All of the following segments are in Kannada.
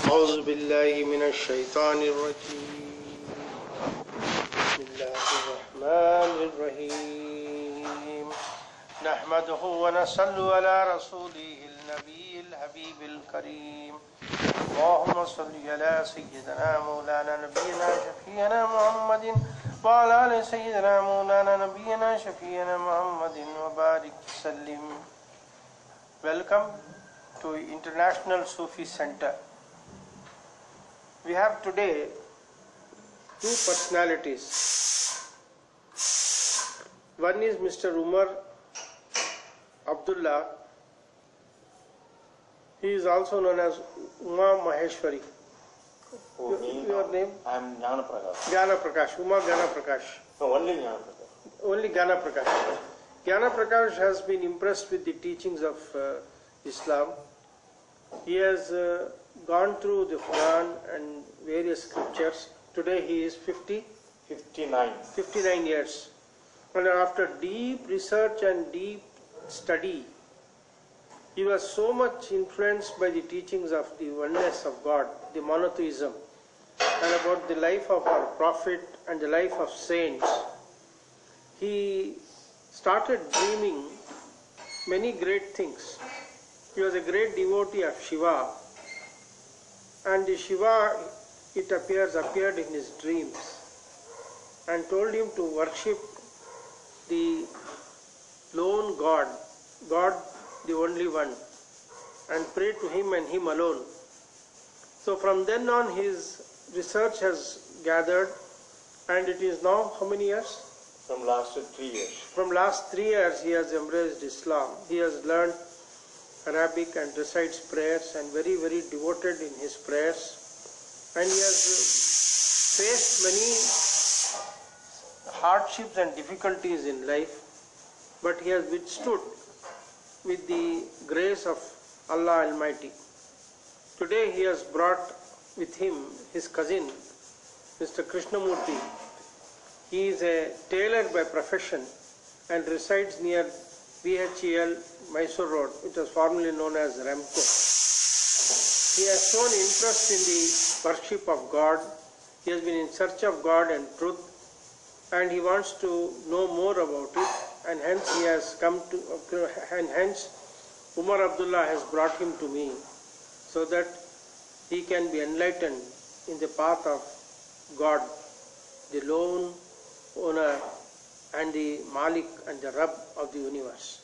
أعوذ بالله من الشيطان الرجيم بسم الله الرحمن الرحيم نحمده ونصلي على رسوله النبي الحبيب الكريم اللهم صل على سيدنا مولانا نبينا شفينا محمد وعلى آل سيدنا مولانا نبينا شفينا محمد وبارك وسلم Welcome to International Sufi Center. We have today two personalities. One is Mr. Umar Abdullah. He is also known as Uma Maheshwari. Oh, Your- me your now. name? I am Jnana Prakash. Jnana Prakash. Uma Jnana Prakash. No, only Jnana Prakash. Only Jnana Prakash. Jnana Prakash has been impressed with the teachings of uh, Islam. He has uh, gone through the Quran and various scriptures. Today he is 50, 59. 59 years. And after deep research and deep study, he was so much influenced by the teachings of the oneness of God, the monotheism, and about the life of our Prophet and the life of saints. He started dreaming many great things. He was a great devotee of Shiva, and the Shiva, it appears, appeared in his dreams and told him to worship the lone God, God the only one, and pray to him and him alone. So from then on, his research has gathered, and it is now how many years? From last three years. From last three years, he has embraced Islam. He has learned Arabic and recites prayers, and very, very devoted in his prayers. And he has uh, faced many hardships and difficulties in life, but he has withstood with the grace of Allah Almighty. Today he has brought with him his cousin, Mr. Krishnamurti. He is a tailor by profession and resides near BHEL Mysore Road. It was formerly known as Ramco. He has shown interest in the worship of God. He has been in search of God and truth and he wants to know more about it and hence he has come to and hence Umar Abdullah has brought him to me so that he can be enlightened in the path of God, the lone owner and the Malik and the Rab of the universe.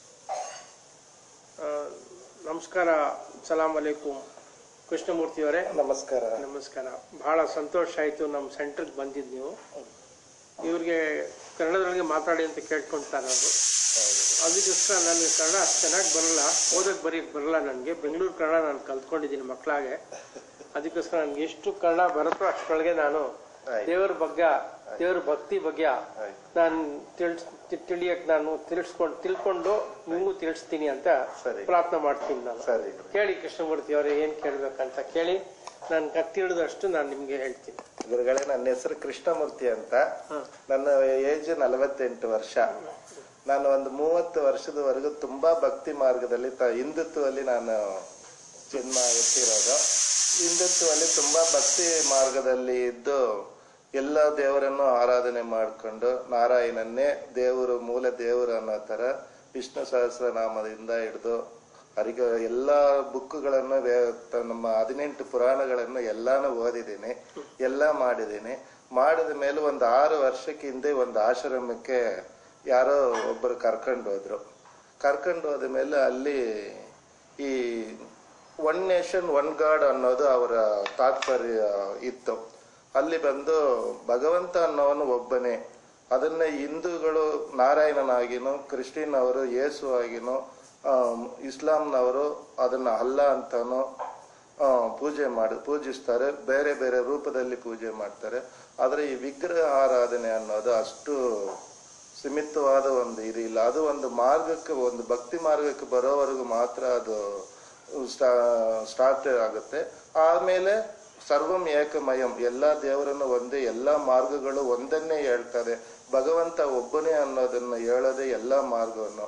ಆ, ನಮಸ್ಕಾರ ಸಲಾಂ ಅಲೈಕುಂ ಕೃಷ್ಣಮೂರ್ತಿಯವರೇ ನಮಸ್ಕಾರ ನಮಸ್ಕಾರ ಬಹಳ ಸಂತೋಷ ಆಯಿತು ನಮ್ಮ ಸೆಂಟ್ರಿಗೆ ಬಂದಿದ್ದು ನೀವು ಇವ್ರಿಗೆ ಕನ್ನಡದೊಳಗೆ ಮಾತಾಡಿ ಅಂತ ಕೇಳ್ಕೊಂತಾರೆ ಅವರು ಅದಕ್ಕೋಸ್ಕರ ನನಗೆ ಕನ್ನಡ ಅಷ್ಟು ಚೆನ್ನಾಗಿ ಬರಲ್ಲ ಓದಕ್ಕೆ ಬರೀಕ್ಕೆ ಬರಲ್ಲ ನನಗೆ ಬೆಂಗಳೂರು ಕನ್ನಡ ನಾನು ಕಲ್ತ್ಕೊಂಡಿದ್ದೀನಿ ಮಕ್ಕಳಾಗೆ ಅದಕ್ಕೋಸ್ಕರ ನನಗೆ ಎಷ್ಟು ಕನ್ನಡ ಬರುತ್ತೋ ಅಷ್ಟರೊಳಗೆ ನಾನು ಆಯ್ತು. ದೇವರ ಬಗ್ಗೆ ದೇವರ ಭಕ್ತಿ ಬಗ್ಗೆ ಆಯ್ತು. ನಾನು ತಿಳ್ಸ್ ತಿ- ತಿಳಿಯಕ್ಕೆ ನಾನು ತಿಳಿಸ್ಕೊಂಡು ತಿಳ್ಕೊಂಡು ನಿಮಗೂ ತಿಳಿಸ್ತೀನಿ ಅಂತ ಸರಿ. ಪ್ರಾರ್ಥನೆ ಮಾಡ್ತೀನಿ ನಾನು ಸರಿ ಕೇಳಿ ಕೃಷ್ಣಮೂರ್ತಿ ಅವರೇ ಏನ್ ಕೇಳ್ಬೇಕಂತ ಕೇಳಿ ನಾನು ಕತ್ತಿಳಿದಷ್ಟು ನಾನು ನಿಮ್ಗೆ ಹೇಳ್ತೀನಿ ಗುರುಗಳೇ ನನ್ನ ಹೆಸರು ಕೃಷ್ಣಮೂರ್ತಿ ಅಂತ ಹ. ನನ್ನ ಏಜ್ ನಲವತ್ತೆಂಟು ವರ್ಷ ನಾನು ಒಂದು ಮೂವತ್ತು ವರ್ಷದವರೆಗೂ ತುಂಬಾ ಭಕ್ತಿ ಮಾರ್ಗದಲ್ಲಿ ತ- ಹಿಂದುತ್ವದಲ್ಲಿ ನಾನು ಜನ್ಮ ಎತ್ತಿರೋದು ಹಿಂದುತ್ವದಲ್ಲಿ ತುಂಬಾ ಭಕ್ತಿ ಮಾರ್ಗದಲ್ಲಿ ಇದ್ದು ಎಲ್ಲ ದೇವರನ್ನು ಆರಾಧನೆ ಮಾಡಿಕೊಂಡು ನಾರಾಯಣನ್ನೇ ದೇವರು ಮೂಲ ದೇವರು ಅನ್ನೋ ತರ ವಿಷ್ಣು ಸಹಸ್ರನಾಮದಿಂದ ಹಿಡಿದು ಅರಿಗ ಎಲ್ಲ ಬುಕ್ಗಳನ್ನು ನಮ್ಮ ಹದಿನೆಂಟು ಪುರಾಣಗಳನ್ನು ಎಲ್ಲಾನು ಓದಿದ್ದೀನಿ ಎಲ್ಲ ಮಾಡಿದ್ದೀನಿ ಮಾಡಿದ ಮೇಲೆ ಒಂದು ಆರು ವರ್ಷಕ್ಕೆ ಹಿಂದೆ ಒಂದು ಆಶ್ರಮಕ್ಕೆ ಯಾರೋ ಒಬ್ಬರು ಕರ್ಕೊಂಡು ಹೋದ್ರು ಕರ್ಕೊಂಡು ಹೋದ ಮೇಲೆ ಅಲ್ಲಿ ಈ ಒನ್ ನೇಷನ್ ಒನ್ ಗಾಡ್ ಅನ್ನೋದು ಅವರ ತಾತ್ಪರ್ಯ ಇತ್ತು ಅಲ್ಲಿ ಬಂದು ಭಗವಂತ ಅನ್ನೋವನು ಒಬ್ಬನೇ ಅದನ್ನ ಹಿಂದೂಗಳು ನಾರಾಯಣನಾಗಿನೂ ಕ್ರಿಶ್ಚಿಯನ್ ಅವರು ಯೇಸು ಆಗಿನೂ ಆಮ್, ಇಸ್ಲಾಂನವರು ಅದನ್ನ ಅಲ್ಲ ಅಂತಾನು ಆ, ಪೂಜೆ ಮಾಡಿ ಪೂಜಿಸ್ತಾರೆ ಬೇರೆ ಬೇರೆ ರೂಪದಲ್ಲಿ ಪೂಜೆ ಮಾಡ್ತಾರೆ ಆದರೆ ಈ ವಿಗ್ರಹ ಆರಾಧನೆ ಅನ್ನೋದು ಅಷ್ಟು ಸೀಮಿತವಾದ ಒಂದು ಇದು ಇಲ್ಲ ಅದು ಒಂದು ಮಾರ್ಗಕ್ಕೆ ಒಂದು ಭಕ್ತಿ ಮಾರ್ಗಕ್ಕೆ ಬರೋವರೆಗೂ ಮಾತ್ರ ಅದು ಸ್ಟಾರ್ಟ್ ಆಗುತ್ತೆ ಆಮೇಲೆ ಸರ್ವಂ ಏಕಮಯಂ ಎಲ್ಲ ದೇವರನ್ನು ಒಂದೇ ಎಲ್ಲ ಮಾರ್ಗಗಳು ಒಂದನ್ನೇ ಹೇಳ್ತಾರೆ ಭಗವಂತ ಒಬ್ಬನೇ ಅನ್ನೋದನ್ನ ಹೇಳೋದೇ ಎಲ್ಲ ಮಾರ್ಗವನ್ನು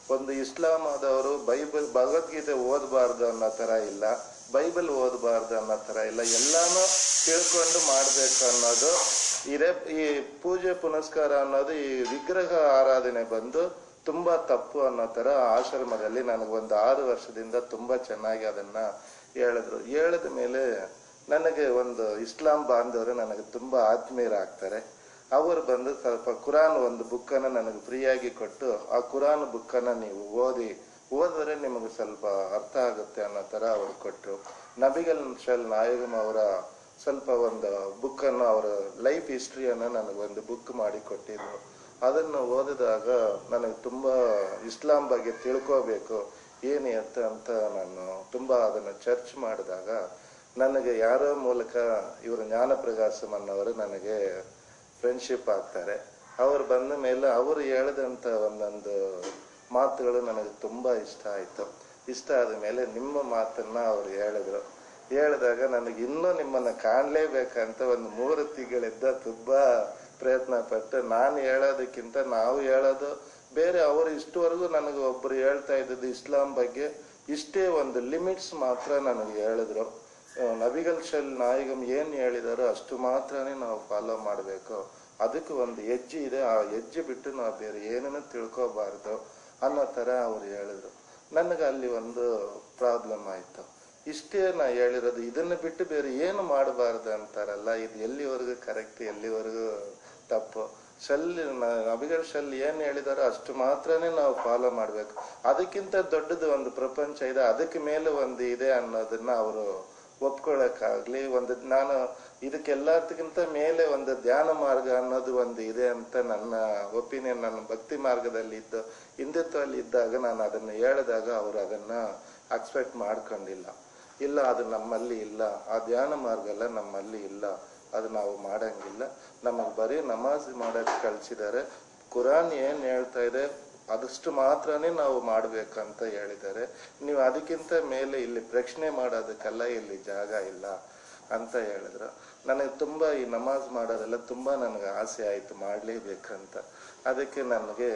ಒಂದು ಇಸ್ಲಾಂ ಆದವರು ಬೈಬಲ್ ಭಗವದ್ಗೀತೆ ಓದಬಾರ್ದು ಅನ್ನೋ ತರ ಇಲ್ಲ ಬೈಬಲ್ ಓದಬಾರ್ದು ಅನ್ನೋ ತರ ಇಲ್ಲ ಎಲ್ಲಾನು ತಿಳ್ಕೊಂಡು ಮಾಡ್ಬೇಕು ಅನ್ನೋದು ಇದೇ ಈ ಪೂಜೆ ಪುನಸ್ಕಾರ ಅನ್ನೋದು ಈ ವಿಗ್ರಹ ಆರಾಧನೆ ಬಂದು ತುಂಬಾ ತಪ್ಪು ಅನ್ನೋ ತರ ಆಶ್ರಮದಲ್ಲಿ ನನಗೆ ಒಂದು ಆರು ವರ್ಷದಿಂದ ತುಂಬಾ ಚೆನ್ನಾಗಿ ಅದನ್ನ ಹೇಳಿದ್ರು ಹೇಳಿದ ಮೇಲೆ ನನಗೆ ಒಂದು ಇಸ್ಲಾಂ ಬಾಂಧವರು ನನಗೆ ತುಂಬಾ ಆತ್ಮೀಯರಾಗ್ತಾರೆ ಅವರು ಬಂದು ಸ್ವಲ್ಪ ಕುರಾನ್ ಒಂದು ಬುಕ್ಕನ್ನು ನನಗೆ ಫ್ರೀಯಾಗಿ ಕೊಟ್ಟು ಆ ಕುರಾನ್ ಬುಕ್ಕನ್ನು ನೀವು ಓದಿ ಓದಿದ್ರೆ ನಿಮಗೆ ಸ್ವಲ್ಪ ಅರ್ಥ ಆಗುತ್ತೆ ಅನ್ನೋ ತರ ಅವರು ಕೊಟ್ಟರು ನಬಿಗಲ್ ಶಲ್ ನಾಯಗಮ್ ಅವರ ಸ್ವಲ್ಪ ಒಂದು ಬುಕ್ಕನ್ನು ಅವರ ಲೈಫ್ ಹಿಸ್ಟ್ರಿಯನ್ನು ನನಗೆ ಒಂದು ಬುಕ್ ಮಾಡಿ ಕೊಟ್ಟಿದ್ರು ಅದನ್ನು ಓದಿದಾಗ ನನಗೆ ತುಂಬಾ ಇಸ್ಲಾಂ ಬಗ್ಗೆ ತಿಳ್ಕೋಬೇಕು ಏನು ಎತ್ತ ಅಂತ ನಾನು ತುಂಬಾ ಅದನ್ನು ಚರ್ಚ್ ಮಾಡಿದಾಗ ನನಗೆ ಯಾರೋ ಮೂಲಕ ಇವರು ಜ್ಞಾನಪ್ರಕಾಶಂ ಅನ್ನೋರು ನನಗೆ ಫ್ರೆಂಡ್ಶಿಪ್ ಆಗ್ತಾರೆ ಅವ್ರು ಬಂದ ಮೇಲೆ ಅವರು ಹೇಳಿದಂತ ಒಂದೊಂದು ಮಾತುಗಳು ನನಗೆ ತುಂಬಾ ಇಷ್ಟ ಆಯ್ತು ಇಷ್ಟ ಆದ ಮೇಲೆ ನಿಮ್ಮ ಮಾತನ್ನ ಅವ್ರು ಹೇಳಿದ್ರು ಹೇಳಿದಾಗ ನನಗೆ ಇನ್ನೂ ನಿಮ್ಮನ್ನ ಕಾಣ್ಲೇಬೇಕಂತ ಒಂದು ಮೂರು ತಿಂಗಳಿಂದ ತುಂಬಾ ಪ್ರಯತ್ನ ಪಟ್ಟು ನಾನು ಹೇಳೋದಕ್ಕಿಂತ ನಾವು ಹೇಳೋದು ಬೇರೆ ಅವರು ಇಷ್ಟವರೆಗೂ ನನಗೆ ಒಬ್ರು ಹೇಳ್ತಾ ಇದ್ದದ್ದು ಇಸ್ಲಾಂ ಬಗ್ಗೆ ಇಷ್ಟೇ ಒಂದು ಲಿಮಿಟ್ಸ್ ಮಾತ್ರ ನನಗೆ ಹೇಳಿದ್ರು ಆ, ನಬಿಗಲ್ ಶಲ್ ನಾಯಗಂ ಏನ್ ಹೇಳಿದಾರೋ ಅಷ್ಟು ಮಾತ್ರನೇ ನಾವು ಫಾಲೋ ಮಾಡಬೇಕು ಅದಕ್ಕೆ ಒಂದು ಹೆಜ್ಜೆ ಇದೆ ಆ ಹೆಜ್ಜೆ ಬಿಟ್ಟು ನಾವು ಬೇರೆ ಏನನ್ನು ತಿಳ್ಕೋಬಾರ್ದು ಅನ್ನೋ ತರ ಅವ್ರು ಹೇಳಿದ್ರು ನನಗೆ ಅಲ್ಲಿ ಒಂದು ಪ್ರಾಬ್ಲಮ್ ಆಯ್ತು ಇಷ್ಟೇ ನಾ ಹೇಳಿರೋದು ಇದನ್ನ ಬಿಟ್ಟು ಬೇರೆ ಏನು ಮಾಡಬಾರ್ದು ಅಂತಾರಲ್ಲ ಇದು ಎಲ್ಲಿವರೆಗೂ ಕರೆಕ್ಟ್ ಎಲ್ಲಿವರೆಗೂ ತಪ್ಪು ಶಲ್ ಅಭಿಗರ್ ಶಲ್ ಏನ್ ಹೇಳಿದಾರೋ ಅಷ್ಟು ಮಾತ್ರನೇ ನಾವು ಫಾಲೋ ಮಾಡ್ಬೇಕು ಅದಕ್ಕಿಂತ ದೊಡ್ಡದು ಒಂದು ಪ್ರಪಂಚ ಇದೆ ಅದಕ್ಕೆ ಮೇಲೆ ಒಂದು ಇದೆ ಅನ್ನೋದನ್ನ ಅವರು ಒಪ್ಕೊಳ್ಳೋಕ್ಕಾಗ್ಲಿ ಒಂದು ನಾನು ಇದಕ್ಕೆಲ್ಲದಕ್ಕಿಂತ ಮೇಲೆ ಒಂದು ಧ್ಯಾನ ಮಾರ್ಗ ಅನ್ನೋದು ಒಂದು ಇದೆ ಅಂತ ನನ್ನ ಒಪಿನಿಯನ್ ನನ್ನ ಭಕ್ತಿ ಮಾರ್ಗದಲ್ಲಿ ಇದ್ದು ಹಿಂದುತ್ವದಲ್ಲಿ ಇದ್ದಾಗ ನಾನು ಅದನ್ನು ಹೇಳಿದಾಗ ಅವರು ಅದನ್ನ ಅಕ್ಸೆಪ್ಟ್ ಮಾಡ್ಕೊಂಡಿಲ್ಲ ಇಲ್ಲ ಅದು ನಮ್ಮಲ್ಲಿ ಇಲ್ಲ ಆ ಧ್ಯಾನ ಮಾರ್ಗ ಎಲ್ಲ ನಮ್ಮಲ್ಲಿ ಇಲ್ಲ ಅದು ನಾವು ಮಾಡಂಗಿಲ್ಲ ನಮಗೆ ಬರೀ ನಮಾಜ್ ಮಾಡಕ್ ಕಳ್ಸಿದ್ದಾರೆ ಕುರಾನ್ ಏನ್ ಹೇಳ್ತಾ ಇದೆ ಅದಷ್ಟು ಮಾತ್ರನೇ ನಾವು ಮಾಡ್ಬೇಕಂತ ಹೇಳಿದ್ದಾರೆ ನೀವು ಅದಕ್ಕಿಂತ ಮೇಲೆ ಇಲ್ಲಿ ಪ್ರಶ್ನೆ ಮಾಡೋದಕ್ಕೆಲ್ಲ ಇಲ್ಲಿ ಜಾಗ ಇಲ್ಲ ಅಂತ ಹೇಳಿದ್ರು ನನಗೆ ತುಂಬಾ ಈ ನಮಾಜ್ ಮಾಡೋದೆಲ್ಲ ತುಂಬಾ ನನಗೆ ಆಸೆ ಆಯ್ತು ಮಾಡ್ಲೇಬೇಕಂತ ಅದಕ್ಕೆ ನನಗೆ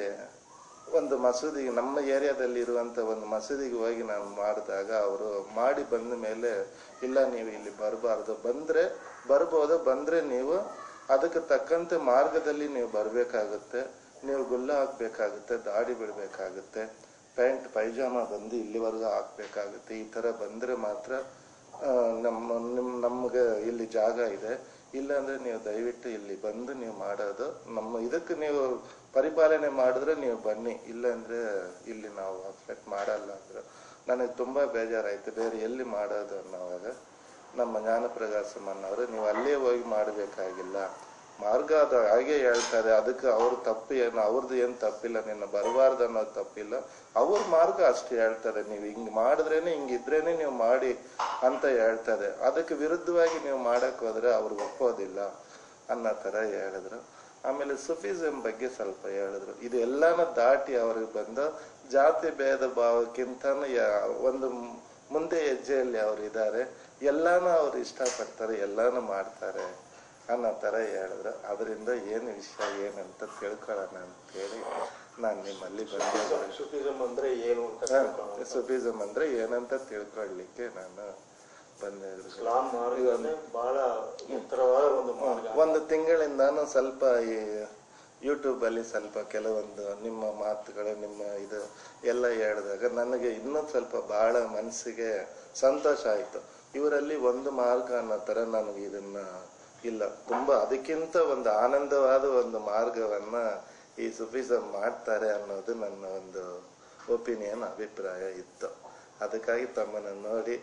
ಒಂದು ಮಸೂದಿ ನಮ್ಮ ಏರಿಯಾದಲ್ಲಿ ಇರುವಂತ ಒಂದು ಮಸೂದಿಗೆ ಹೋಗಿ ನಾನು ಮಾಡಿದಾಗ ಅವರು ಮಾಡಿ ಬಂದ ಮೇಲೆ ಇಲ್ಲ ನೀವು ಇಲ್ಲಿ ಬರಬಾರ್ದು ಬಂದ್ರೆ ಬರ್ಬೋದು ಬಂದ್ರೆ ನೀವು ಅದಕ್ಕೆ ತಕ್ಕಂತೆ ಮಾರ್ಗದಲ್ಲಿ ನೀವು ಬರ್ಬೇಕಾಗುತ್ತೆ ನೀವು ಗುಲ್ಲ ಹಾಕ್ಬೇಕಾಗುತ್ತೆ ದಾಡಿ ಬಿಡ್ಬೇಕಾಗುತ್ತೆ ಪ್ಯಾಂಟ್ ಪೈಜಾಮ ಬಂದು ಇಲ್ಲಿವರೆಗೂ ಹಾಕ್ಬೇಕಾಗುತ್ತೆ ಈ ತರ ಬಂದ್ರೆ ಮಾತ್ರ ಆ, ನಮ್ಮ ನಿಮ್ ನಮ್ಗೆ ಇಲ್ಲಿ ಜಾಗ ಇದೆ ಇಲ್ಲಾಂದ್ರೆ ನೀವು ದಯವಿಟ್ಟು ಇಲ್ಲಿ ಬಂದು ನೀವು ಮಾಡೋದು ನಮ್ಮ ಇದಕ್ಕೆ ನೀವು ಪರಿಪಾಲನೆ ಮಾಡಿದ್ರೆ ನೀವು ಬನ್ನಿ ಇಲ್ಲಾಂದ್ರೆ ಇಲ್ಲಿ ನಾವು ಅಕ್ಸೆಪ್ಟ್ ಮಾಡಲ್ಲ ಅಂದ್ರು ನನಗೆ ತುಂಬಾ ಬೇಜಾರಾಯ್ತು ಬೇರೆ ಎಲ್ಲಿ ಮಾಡೋದು ಅನ್ನೋವಾಗ ನಮ್ಮ ಜ್ಞಾನಪ್ರಕಾಶಂ ಅನ್ನೋರು ನೀವು ಅಲ್ಲೇ ಹೋಗಿ ಮಾಡಬೇಕಾಗಿಲ್ಲ ಮಾರ್ಗ ಅದು ಹಾಗೆ ಹೇಳ್ತಾರೆ ಅದಕ್ಕೆ ಅವ್ರ ತಪ್ಪು ಏನು ಅವ್ರದ್ದು ಏನು ತಪ್ಪಿಲ್ಲ ನಿನ್ನ ಬರಬಾರ್ದು ಅನ್ನೋದು ತಪ್ಪಿಲ್ಲ ಅವ್ರ ಮಾರ್ಗ ಅಷ್ಟು ಹೇಳ್ತಾರೆ ನೀವು ಹಿಂಗ್ ಮಾಡಿದ್ರೇನೆ ಹಿಂಗಿದ್ರೇನೆ ನೀವು ಮಾಡಿ ಅಂತ ಹೇಳ್ತಾರೆ ಅದಕ್ಕೆ ವಿರುದ್ಧವಾಗಿ ನೀವು ಮಾಡಕ್ ಹೋದ್ರೆ ಅವ್ರು ಒಪ್ಪೋದಿಲ್ಲ ಅನ್ನೋ ತರ ಹೇಳಿದ್ರು ಆಮೇಲೆ ಸುಫಿಸಂ ಬಗ್ಗೆ ಸ್ವಲ್ಪ ಹೇಳಿದ್ರು ಇದು ಎಲ್ಲಾನ ದಾಟಿ ಅವ್ರಿಗೆ ಬಂದ ಜಾತಿ ಭೇದ ಭಾವಕ್ಕಿಂತನೂ ಯಾ- ಒಂದು ಮ್- ಮುಂದೆ ಹೆಜ್ಜೆಯಲ್ಲಿ ಅವ್ರು ಇದ್ದಾರೆ ಎಲ್ಲಾನು ಅವ್ರು ಇಷ್ಟಪಡ್ತಾರೆ ಎಲ್ಲಾನು ಮಾಡ್ತಾರೆ ಅನ್ನೋ ತರ ಹೇಳಿದ್ರು ಅದರಿಂದ ಏನು ವಿಷಯ ಏನಂತ ತಿಳ್ಕೊಳ್ಳೋಣ ಅಂತ ಹೇಳಿ ನಾನು ನಿಮ್ಮಲ್ಲಿ ಬಂದೆ ಸುಫಿಸಮ್ ಅಂದ್ರೆ ಏನು ಅಂತ ತಿಳ್ಕೊಳ್ಳೋಣ. ಸುಫಿಸಂ ಅಂದ್ರೆ ಏನಂತ ತಿಳ್ಕೊಳ್ಳಿಕ್ಕೆ ನಾನು ಬಂದೆ ಇಸ್ಲಾಂ ಮಾರ್ಗನೇ ಬಹಳ ಎತ್ತರವಾದ ಒಂದು ಮಾರ್ಗ ಒಂದು ತಿಂಗಳಿಂದಾನು ಸ್ವಲ್ಪ ಈ ಯೂಟ್ಯೂಬ್ ಅಲ್ಲಿ ಸ್ವಲ್ಪ ಕೆಲವೊಂದು ನಿಮ್ಮ ಮಾತುಗಳು ನಿಮ್ಮ ಇದು ಎಲ್ಲ ಹೇಳಿದಾಗ ನನಗೆ ಇನ್ನೂ ಸ್ವಲ್ಪ ಬಹಳ ಮನಸ್ಸಿಗೆ ಸಂತೋಷ ಆಯ್ತು ಇವರಲ್ಲಿ ಒಂದು ಮಾರ್ಗ ಅನ್ನೋ ತರ ನನಗೆ ಇದನ್ನ ಇಲ್ಲ ತುಂಬಾ ಅದಕ್ಕಿಂತ ಒಂದು ಆನಂದವಾದ ಒಂದು ಮಾರ್ಗವನ್ನ ಈ ಸುಫಿಸಂ ಮಾಡ್ತಾರೆ ಅನ್ನೋದು ನನ್ನ ಒಂದು ಒಪಿನಿಯನ್ ಅಭಿಪ್ರಾಯ ಇತ್ತು ಅದಕ್ಕಾಗಿ ತಮ್ಮನ್ನು ನೋಡಿ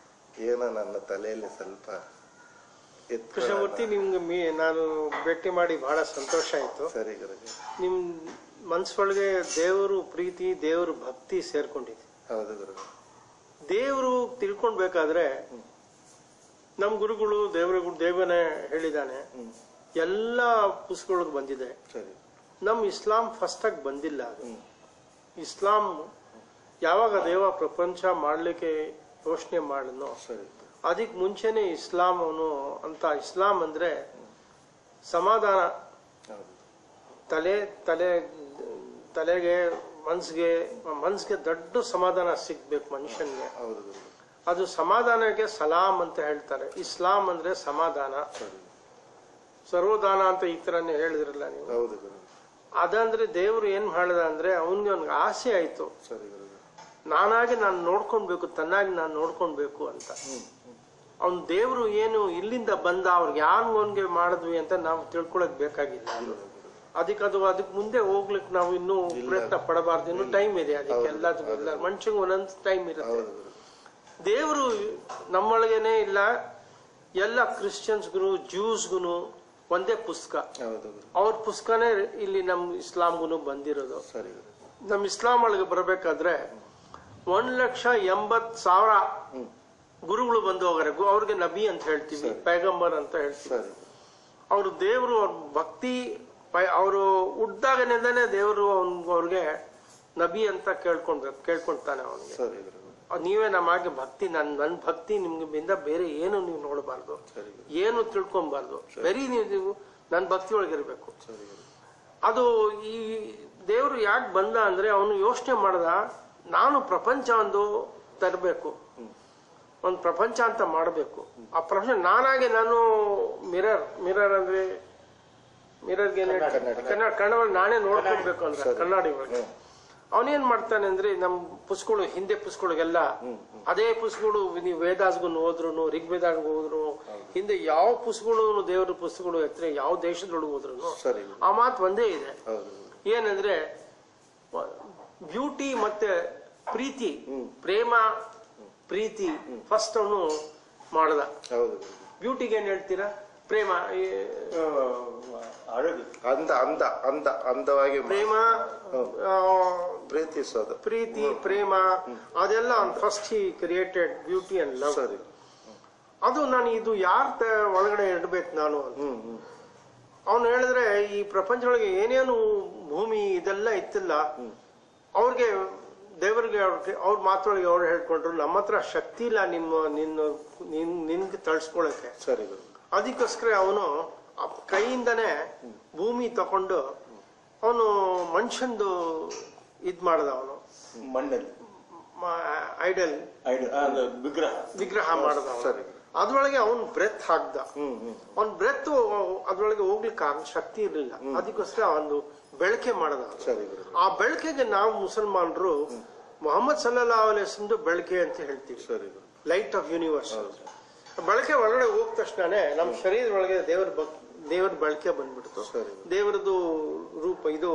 ಏನೋ ನನ್ನ ತಲೆಯಲ್ಲಿ ಸ್ವಲ್ಪ ಎತ್ಕೊಳ್ಳೋಣ. ಕೃಷ್ಣಮೂರ್ತಿ ನಿಮ್ಗೆ ಮೀ ನಾನು ಭೇಟಿ ಮಾಡಿ ಬಹಳ ಸಂತೋಷ ಆಯ್ತು ಸರಿ ಗುರುಜಿ ನಿಮ್ ಮನ್ಸೊಳಗೆ ದೇವರು ಪ್ರೀತಿ ದೇವರು ಭಕ್ತಿ ಸೇರ್ಕೊಂಡಿದೆ ಹೌದು ಗುರು ದೇವರು ತಿಳ್ಕೊಳ್ಬೇಕಾದ್ರೆ ನಮ್ ಗುರುಗಳು ದೇವರ ದೇವನೇ ಹೇಳಿದಾನೆ ಹ್ಮ್ ಎಲ್ಲ ಪುಸ್ತಕಗಳಿಗೆ ಬಂದಿದೆ ಸರಿ ನಮ್ ಇಸ್ಲಾಂ ಫಸ್ಟ್ ಆಗಿ ಬಂದಿಲ್ಲ ಅದು ಹ್ಮ್ ಇಸ್ಲಾಂ ಯಾವಾಗ ದೇವ ಪ್ರಪಂಚ ಮಾಡ್ಲಿಕ್ಕೆ ಯೋಚನೆ ಮಾಡಿದ್ನೋ ಸರಿ ಅದಕ್ಕೆ ಮುಂಚೆನೆ ಇಸ್ಲಾಂ ಅವನು ಅಂತ ಇಸ್ಲಾಂ ಅಂದ್ರೆ ಸಮಾಧಾನ ಹೌದು ತಲೆ ತಲೆ ತಲೆಗೆ ಮನ್ಸಿಗೆ ಮನ್ಸಿಗೆ ದೊಡ್ಡ ಸಮಾಧಾನ ಸಿಗ್ಬೇಕು ಮನುಷ್ಯನ್ಗೆ ಹೌದು ಗುರುಗಳೇ ಅದು ಸಮಾಧಾನಕ್ಕೆ ಸಲಾಂ ಅಂತ ಹೇಳ್ತಾರೆ ಇಸ್ಲಾಂ ಅಂದ್ರೆ ಸಮಾಧಾನ ಸರಿ ಸರ್ವದಾನ ಅಂತ ಈ ತರನೇ ಹೇಳಿದ್ರಲ್ಲ ನೀವು ಹೌದು ಗುರುಗಳೇ ಅದಂದ್ರೆ ದೇವ್ರು ಏನ್ ಮಾಡಿದ ಅಂದ್ರೆ ಅವನ್ಗೆ ಅವ್ನಿಗೆ ಆಸೆ ಆಯ್ತು ಸರಿ ಗುರುಗಳೇ ನಾನಾಗಿ ನಾನು ನೋಡ್ಕೊಳ್ಬೇಕು ತನ್ನಾಗಿ ನಾನು ನೋಡ್ಕೊಳ್ಬೇಕು ಅಂತ ಅವ್ನ್ ದೇವ್ರು ಏನು ಇಲ್ಲಿಂದ ಬಂದ ಅವ್ರಿಗೆ ಯಾರು ಅವನ್ಗೆ ಮಾಡಿದ್ವಿ ಅಂತ ನಾವು ತಿಳ್ಕೊಳಕ್ ಬೇಕಾಗಿಲ್ಲ ಅದಕ್ಕೆ ಅದು ಅದಕ್ಕೆ ಮುಂದೆ ಹೋಗ್ಲಿಕ್ಕೆ ನಾವು ಇನ್ನೂ ಪ್ರಯತ್ನ ಪಡಬಾರ್ದು ಇನ್ನೂ ಟೈಮ್ ಇದೆ ಅದಕ್ಕೆ ಎಲ್ಲದಕ್ಕೂ ಎಲ್ಲ ಮನುಷ್ಯಂಗೆ ಒಂದೊಂದು ಟೈಮ್ ಇರುತ್ತೆ ಹೌದು ಗುರುಗಳೇ ದೇವರು ನಮ್ಮೊಳಗೇನೆ ಇಲ್ಲ ಎಲ್ಲ ಕ್ರಿಶ್ಚಿಯನ್ಸ್ಗೂ ಜ್ಯೂಸ್ಗೂ ಒಂದೇ ಪುಸ್ತಕ ಹೌದು ಗುರು ಅವ್ರ ಪುಸ್ತಕನೇ ಇಲ್ಲಿ ನಮ್ಮ ಇಸ್ಲಾಂಗೂ ಬಂದಿರೋದು ಸರಿ ಗುರು ನಮ್ಮ ಇಸ್ಲಾಂ ಒಳಗೆ ಬರಬೇಕಾದ್ರೆ ಒಂದ್ ಲಕ್ಷ ಎಂಬತ್ ಸಾವಿರ ಹ್ಮ್ ಗುರುಗಳು ಬಂದು ಹೋಗಾರೆ ಗು- ಅವ್ರಿಗೆ ನಬಿ ಅಂತ ಹೇಳ್ತೀವಿ ಪೈಗಂಬರ್ ಅಂತ ಹೇಳ್ತೀವಿ ಸರಿ ಅವರು ದೇವರು ಅವ್ರ ಭಕ್ತಿ ಅವರು ಹುಟ್ದಾಗನಿಂದನೇ ದೇವರು ಅವ್ನ್ ಅವ್ರಿಗೆ ನಬಿ ಅಂತ ಕೇಳ್ಕೊಳ್ಬೇಕು ಕೇಳ್ಕೊಂತಾನೆ ಅವನಿಗೆ ಸರಿ ಗುರುಗಳೇ ನೀವೇ ನಮಗೆ ಭಕ್ತಿ ನನ್ ನನ್ ಭಕ್ತಿ ನಿಮ್ಗೆ ಬಿಂದ ಬೇರೆ ಏನು ನೀವು ನೋಡಬಾರ್ದು ಸರಿ ಗುರು ಏನು ತಿಳ್ಕೊಬಾರ್ದು ಬರೀ ನೀವು ನೀವು ನನ್ನ ಭಕ್ತಿ ಒಳಗಿರ್ಬೇಕು ಸರಿ ಗುರು ಅದು ಈ ದೇವರು ಯಾಕೆ ಬಂದ ಅಂದ್ರೆ ಅವನು ಯೋಚನೆ ಮಾಡ್ದ ನಾನು ಪ್ರಪಂಚ ಒಂದು ತರಬೇಕು ಒಂದು ಪ್ರಪಂಚ ಅಂತ ಮಾಡಬೇಕು ಆ ಪ್ರಪಂಚ ನಾನಾಗೆ ನಾನು ಮಿರರ್ ಮಿರರ್ ಅಂದ್ರೆ ಮಿರರ್ಗೆ ಕನ್ನಡ ಕನ್ನಡ ನಾನೇ ನೋಡ್ಕೊಳ್ಬೇಕು ಅಂದ್ರೆ ಕನ್ನಡಿ ಒಳಗೆ ಅವನೇನ್ ಮಾಡ್ತಾನೆ ಅಂದ್ರೆ ನಮ್ ಪುಸ್ತಕಗಳು ಹಿಂದೆ ಪುಸ್ತಕಗಳಿಗೆಲ್ಲ ಅದೇ ಪುಸ್ತಕಗಳು ನೀವು ವೇದಾಸ್ಗೂ ಹೋದ್ರು ಋಗ್ವೇದಾಸ್ಗೂ ಹೋದ್ರು ಹಿಂದೆ ಯಾವ ಪುಸ್ತಕಗಳು ದೇವರ ಪುಸ್ತಕಗಳು ಎತ್ತರೆ ಯಾವ ದೇಶದೊಳಗೆ ಹೋದ್ರು ಸರಿ ಗುರು ಆ ಮಾತು ಒಂದೇ ಇದೆ ಹೌದು ಗುರು ಏನಂದ್ರೆ ಬ್ಯೂಟಿ ಮತ್ತೆ ಪ್ರೀತಿ ಪ್ರೇಮ ಪ್ರೀತಿ ಫಸ್ಟ್ ಅವನು ಮಾಡ್ದ ಹೌದು ಗುರು ಬ್ಯೂಟಿಗೆ ಏನ್ ಹೇಳ್ತೀರಾ ಪ್ರೇಮ ಈ ಅழகு ಅಂದ ಅಂದ ಅಂದ ಅಂದವಾಗಿ ಮಾ- ಪ್ರೇಮ ಆ, ಪ್ರೀತಿಸೋದು ಪ್ರೀತಿ ಪ್ರೇಮ ಅದೆಲ್ಲ first he created beauty and love ಸರಿ ಅದು ನಾನು ಇದು ಯಾರ ಒಳಗಡೆ ಇಡ್ಬೇಕು ನಾನು ಅಂತ ಹ್ಮ್ ಹ್ಮ್ ಅವನು ಹೇಳಿದ್ರೆ ಈ ಪ್ರಪಂಚದೊಳಗೆ ಏನೇನು ಭೂಮಿ ಇದೆಲ್ಲ ಇತ್ತಿಲ್ಲ ಅವ್ರಿಗೆ ದೇವರಿಗೆ ಅವ್ರಿಗೆ ಅವ್ರ ಮಾತೊಳಗೆ ಅವ್ರು ಹೇಳ್ಕೊಂಡ್ರು ನಮ್ಮ ಹತ್ರ ಶಕ್ತಿ ಇಲ್ಲ ನಿಮ್ಮ ನಿನ್ನ ನಿನ್ ನಿನ್ಗೆ ತಳ್ಸ್ಕೊಳಕ್ಕೆ ಸರಿ ಗುರು ಅದಕ್ಕೋಸ್ಕರ ಅವನು ಕೈಯಿಂದನೇ ಭೂಮಿ ತಕೊಂಡು ಅವನು ಮನುಷ್ಯಂದು ಇದ್ ಮಾಡ್ದ ಅವನು ಮಣ್ಣಲ್ಲಿ ಐಡಲ್ ಐಡ- ಆ, ಅದು ವಿಗ್ರಹ ವಿಗ್ರಹ ಮಾಡ್ದ ಅವನು ಸರಿ ಅದ್ರೊಳಗೆ ಅವನ್ ಬ್ರೆತ್ ಹಾಕ್ದ ಹ್ಮ್ ಹ್ಮ್ ಅವ್ನ್ ಬ್ರೆತ್ ಅದ್ರೊಳಗೆ ಹೋಗ್ಲಿಕ್ಕೆ ಆಗ ಶಕ್ತಿ ಇರಲಿಲ್ಲ ಅದಕ್ಕೋಸ್ಕರ ಒಂದು ಬೆಳಕೆ ಮಾಡದ ಅವ್ನು. ಸರಿ ಗುರು ಆ ಬೆಳಕಿಗೆ ನಾವು ಮುಸಲ್ಮಾನರು ಮೊಹಮ್ಮದ್ ಸಲ್ಲಾ ಅಲೈಸ್ದು ಬೆಳಕೆ ಅಂತ ಹೇಳ್ತೀವಿ ಸರಿ ಗುರು ಲೈಟ್ ಆಫ್ ಯೂನಿವರ್ಸ್ ಬೆಳಕೆ ಒಳಗಡೆ ಹೋದ ತಕ್ಷಣನೇ ನಮ್ಮ ಶರೀರದೊಳಗೆ ದೇವರ ಬಕ್ ದೇವರ ಬೆಳಕೆ ಬಂದ್ಬಿಡ್ತು ಸರಿ. ದೇವರದು ರೂಪ ಇದು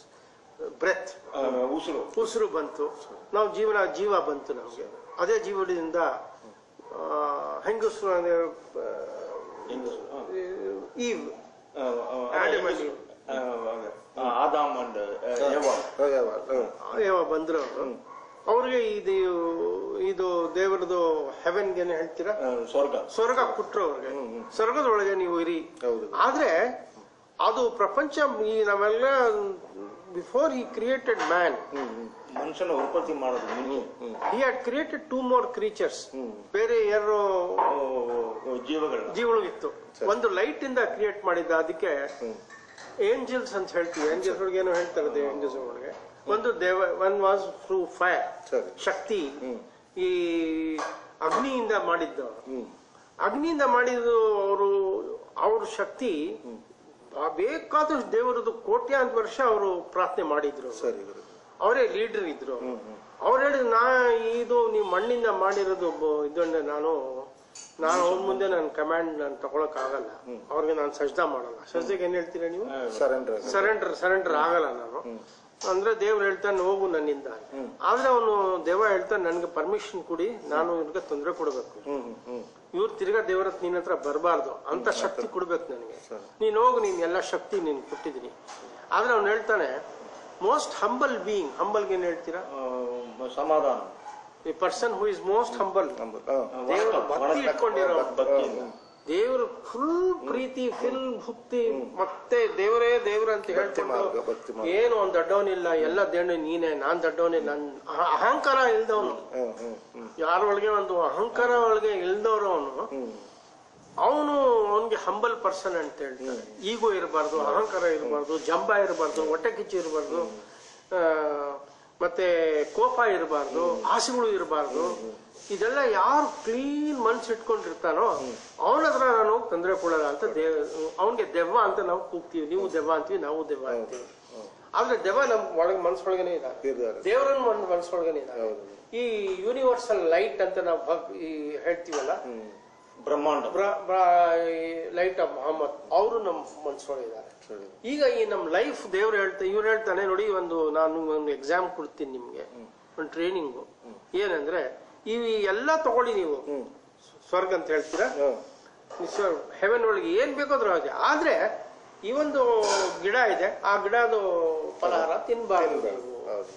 ಬ್ರೆತ್ ಆ, ಉಸಿರು ಉಸಿರು ಬಂತು ನಾವು ಜೀವನ ಜೀವ ಬಂತು ನಮಗೆ ಅದೇ ಜೀವನದಿಂದ ಆ, ಹೆಂಗಸರು ಅಂದ್ರೆ, ಆ, ಹೆಂಗಸರು ಆ. ಈವ್ ಆ, ಆ, Adam and ಹೆಂಗಸರು. ಆ, ಆ, ಆದಾಮ್ ಅಂಡ್ ಯವ್ವ ಹೋಗ್ಯಾವ ಹ್ಮ್ ಯಾವ ಬಂದ್ರು ಅವರು ಅವ್ರಿಗೆ ಇದು ಇದು ದೇವರದು ಹೆವೆನ್ಗೆ ಹೇಳ್ತೀರಾ ಆ, ಸ್ವರ್ಗ ಸ್ವರ್ಗ ಕೊಟ್ರು ಅವ್ರಿಗೆ ಸ್ವರ್ಗದೊಳಗೆ ನೀವು ಇರಿ ಹೌದು ಆದ್ರೆ ಅದು ಪ್ರಪಂಚ ಈ ನಾವೆಲ್ಲ ಬಿಫೋರ್ ಹಿ ಕ್ರಿಯೇಟೆಡ್ ಮ್ಯಾನ್ ಮನುಷ್ಯನ ಉತ್ಪತ್ತಿ ಮಾಡೋದು ಮುಂಚೆ he had created two more creatures ಬೇರೆ ಯಾರು ಆ, ಜೀವಗಳನ್ನ ಜೀವಗಳಿತ್ತು ಒಂದು ಲೈಟ್ ಇಂದ ಕ್ರಿಯೇಟ್ ಮಾಡಿದ್ದ ಅದಕ್ಕೆ ಏಂಜಲ್ಸ್ ಅಂತ ಹೇಳ್ತೀವಿ ಏಂಜಲ್ಸ್ ಒಳಗೆ ಏನೋ ಹೇಳ್ತಾರೆ ಏಂಜಲ್ಸ್ ಒಳಗೆ ಒಂದು ದೇವ ಒನ್ ವಾಸ್ ಥ್ರೂ ಫೈರ್ ಸರಿ ಶಕ್ತಿ ಈ ಅಗ್ನಿಯಿಂದ ಮಾಡಿದ್ದು ಹ್ಮ್ ಅಗ್ನಿಯಿಂದ ಮಾಡಿದ್ದು ಅವರು ಅವ್ರ ಶಕ್ತಿ ಆ ಬೇಕಾದಷ್ಟು ದೇವರದ್ದು ಕೋಟ್ಯಾಂತರ ವರ್ಷ ಅವರು ಪ್ರಾರ್ಥನೆ ಮಾಡಿದ್ರು ಸರಿ ಗುರು ಅವರೇ ಲೀಡರ್ ಇದ್ರು ಅವ್ರು ಹೇಳಿದ್ರು ನಾ ಇದು ನೀವು ಮಣ್ಣಿಂದ ಮಾಡಿರೋದು ಒಬ್ಬ ಇದೊಂದು ನಾನು ನಾನು ಅವ್ರ ಮುಂದೆ ನಾನು ಕಮಾಂಡ್ ನಾನು ತಗೊಳಕ್ ಆಗಲ್ಲ ಅವ್ರಿಗೆ ನಾನು ಸಜ್ಜಾ ಮಾಡಲ್ಲ ಸಜ್ಜೆಗೆ ಏನ್ ಹೇಳ್ತೀರಾ ನೀವು ಸರೆಂಡರ್ ಸರೆಂಡರ್ ಸರೆಂಡರ್ ಆಗಲ್ಲ ನಾನು ಅಂದ್ರೆ ದೇವ್ರು ಹೇಳ್ತಾನೆ ಹೋಗು ನನ್ನಿಂದ ಆದ್ರೆ ಅವನು ದೇವ ಹೇಳ್ತಾನೆ ನನ್ಗೆ ಪರ್ಮಿಷನ್ ಕೊಡಿ ನಾನು ಇವ್ರಿಗೆ ತೊಂದರೆ ಕೊಡ್ಬೇಕು ಹ್ಮ್ ಹ್ಮ್ ಇವ್ರು ತಿರ್ಗಾ ದೇವರ ನಿನ್ನ ಹತ್ರ ಬರಬಾರ್ದು ಅಂತ ಶಕ್ತಿ ಕೊಡ್ಬೇಕು ನನಗೆ ನೀನ್ ಹೋಗು ನೀನ್ ಎಲ್ಲ ಶಕ್ತಿ ನೀನ್ ಕೊಟ್ಟಿದ್ದೀನಿ ಆದ್ರೆ ಅವ್ನು ಹೇಳ್ತಾನೆ ಮೋಸ್ಟ್ ಹಂಬಲ್ ಬೀಯಿಂಗ್ ಹಂಬಲ್ಗೆ ಏನ್ ಹೇಳ್ತೀರಾ ಆ, ಸಮಾಧಾನ ಈ person who is most humble number ಹಾ ದೇವರು ವಣಕ- ಭಕ್ತಿ ವಣಕ- ಇಟ್ಕೊಂಡಿರೋ ಭಕ್ತಿಯಿಂದ. ದೇವರು ಫುಲ್ ಪ್ರೀತಿ ಫುಲ್ ಭಕ್ತಿ ಮತ್ತೆ ದೇವರೇ ದೇವ್ರ ಅಂತ ಭಕ್ತಿ ಮಾರ್ಗ, ಹೇಳ್ಕೊಂಡು ಭಕ್ತಿ ಮಾರ್ಗ. ಏನು ಅವ್ನ್ ದೊಡ್ಡವನಿಲ್ಲ ಎಲ್ಲ ದೇಣ ನೀನೆ ನಾನ್ ದೊಡ್ಡವನೇ ನನ್ ಅಹ- ಅಹಂಕಾರ ಇಲ್ದವನು ಹ್ಮ್ ಹ್ಮ್ ಹ್ಮ್ ಯಾರೊಳಗೆ ಒಂದು ಅಹಂಕಾರ ಒಳಗೆ ಇಲ್ದವ್ರು ಅವನು ಅವನು ಅವನ್ಗೆ ಹಂಬಲ್ ಪರ್ಸನ್ ಅಂತ ಹೇಳ್ತಾರೆ ಈಗೋ ಇರಬಾರ್ದು ಅಹಂಕಾರ ಇರಬಾರ್ದು ಜಂಬ ಇರಬಾರ್ದು ಹೊಟ್ಟೆ ಕಿಚ್ಚು ಇರಬಾರ್ದು ಮತ್ತೆ ಕೋಪ ಇರಬಾರ್ದು ಆಸೆಗಳು ಇರಬಾರ್ದು ಇದೆಲ್ಲ ಯಾರು ಕ್ಲೀನ್ ಮನ್ಸು ಇಟ್ಕೊಂಡಿರ್ತಾನೋ ಅವನ ಹತ್ರ ನಾನು ಹೋಗಿ ತೊಂದರೆ ಕೊಡಲ್ಲ ಅಂತ ದೇವ್ ಅವನ್ಗೆ ದೆವ್ವ ಅಂತ ನಾವು ಕೂಗ್ತೀವಿ ನೀವು ದೆವ್ವ ಅಂತೀವಿ ನಾವು ದೆವ್ವ ಅಂತೀವಿ ಆದ್ರೆ ದೆವ್ವ ನಮ್ ಒಳಗೆ ಮನ್ಸೊಳಗನೆ ಇದ್ದಾರೆ ಇದ್ದಾರೆ ದೇವರನ್ನ ಒಂದು ಮನಸ್ಸೊಳಗನೆ ಇದ್ದಾರೆ ಹೌದು. ಈ ಯೂನಿವರ್ಸಲ್ ಲೈಟ್ ಅಂತ ನಾವು ಭಗ್- ಈ ಹೇಳ್ತೀವಲ್ಲ ಹ್ಮ್ ಬ್ರಹ್ಮಾಂಡ ಲೈಟ್ ಆಫ್ ಮೊಹಮ್ಮದ್ ಅವರು ನಮ್ಮ ಮನಸ್ಸೊಳಗಿದ್ದಾರೆ ಸರಿ ಈಗ ಈ ನಮ್ಮ ಲೈಫ್ ದೇವ್ರು ಹೇಳ್ತಾ ಇವ್ರು ಹೇಳ್ತಾನೆ ನೋಡಿ ಒಂದು ನಾನು ಒಂದು ಎಕ್ಸಾಮ್ ಕೊಡ್ತೀನಿ ನಿಮ್ಗೆ ಒಂದು ಟ್ರೈನಿಂಗು ಏನಂದ್ರೆ ಈ ಎಲ್ಲ ತಗೊಳ್ಳಿ ನೀವು ಹ್ಮ್ ಸ್ವರ್ಗ ಅಂತ ಹೇಳ್ತೀರಾ ಹ್ಮ್ ಹೆವೆನ್ ಒಳಗೆ ಏನ್ ಬೇಕೋ ಹಾಗೆ ಆದ್ರೆ ಈ ಒಂದು ಗಿಡ ಇದೆ ಆ ಗಿಡದ ಫಲಹಾರ ತಿನ್ಬಾರ್ದು ನೀವು. ಹೌದು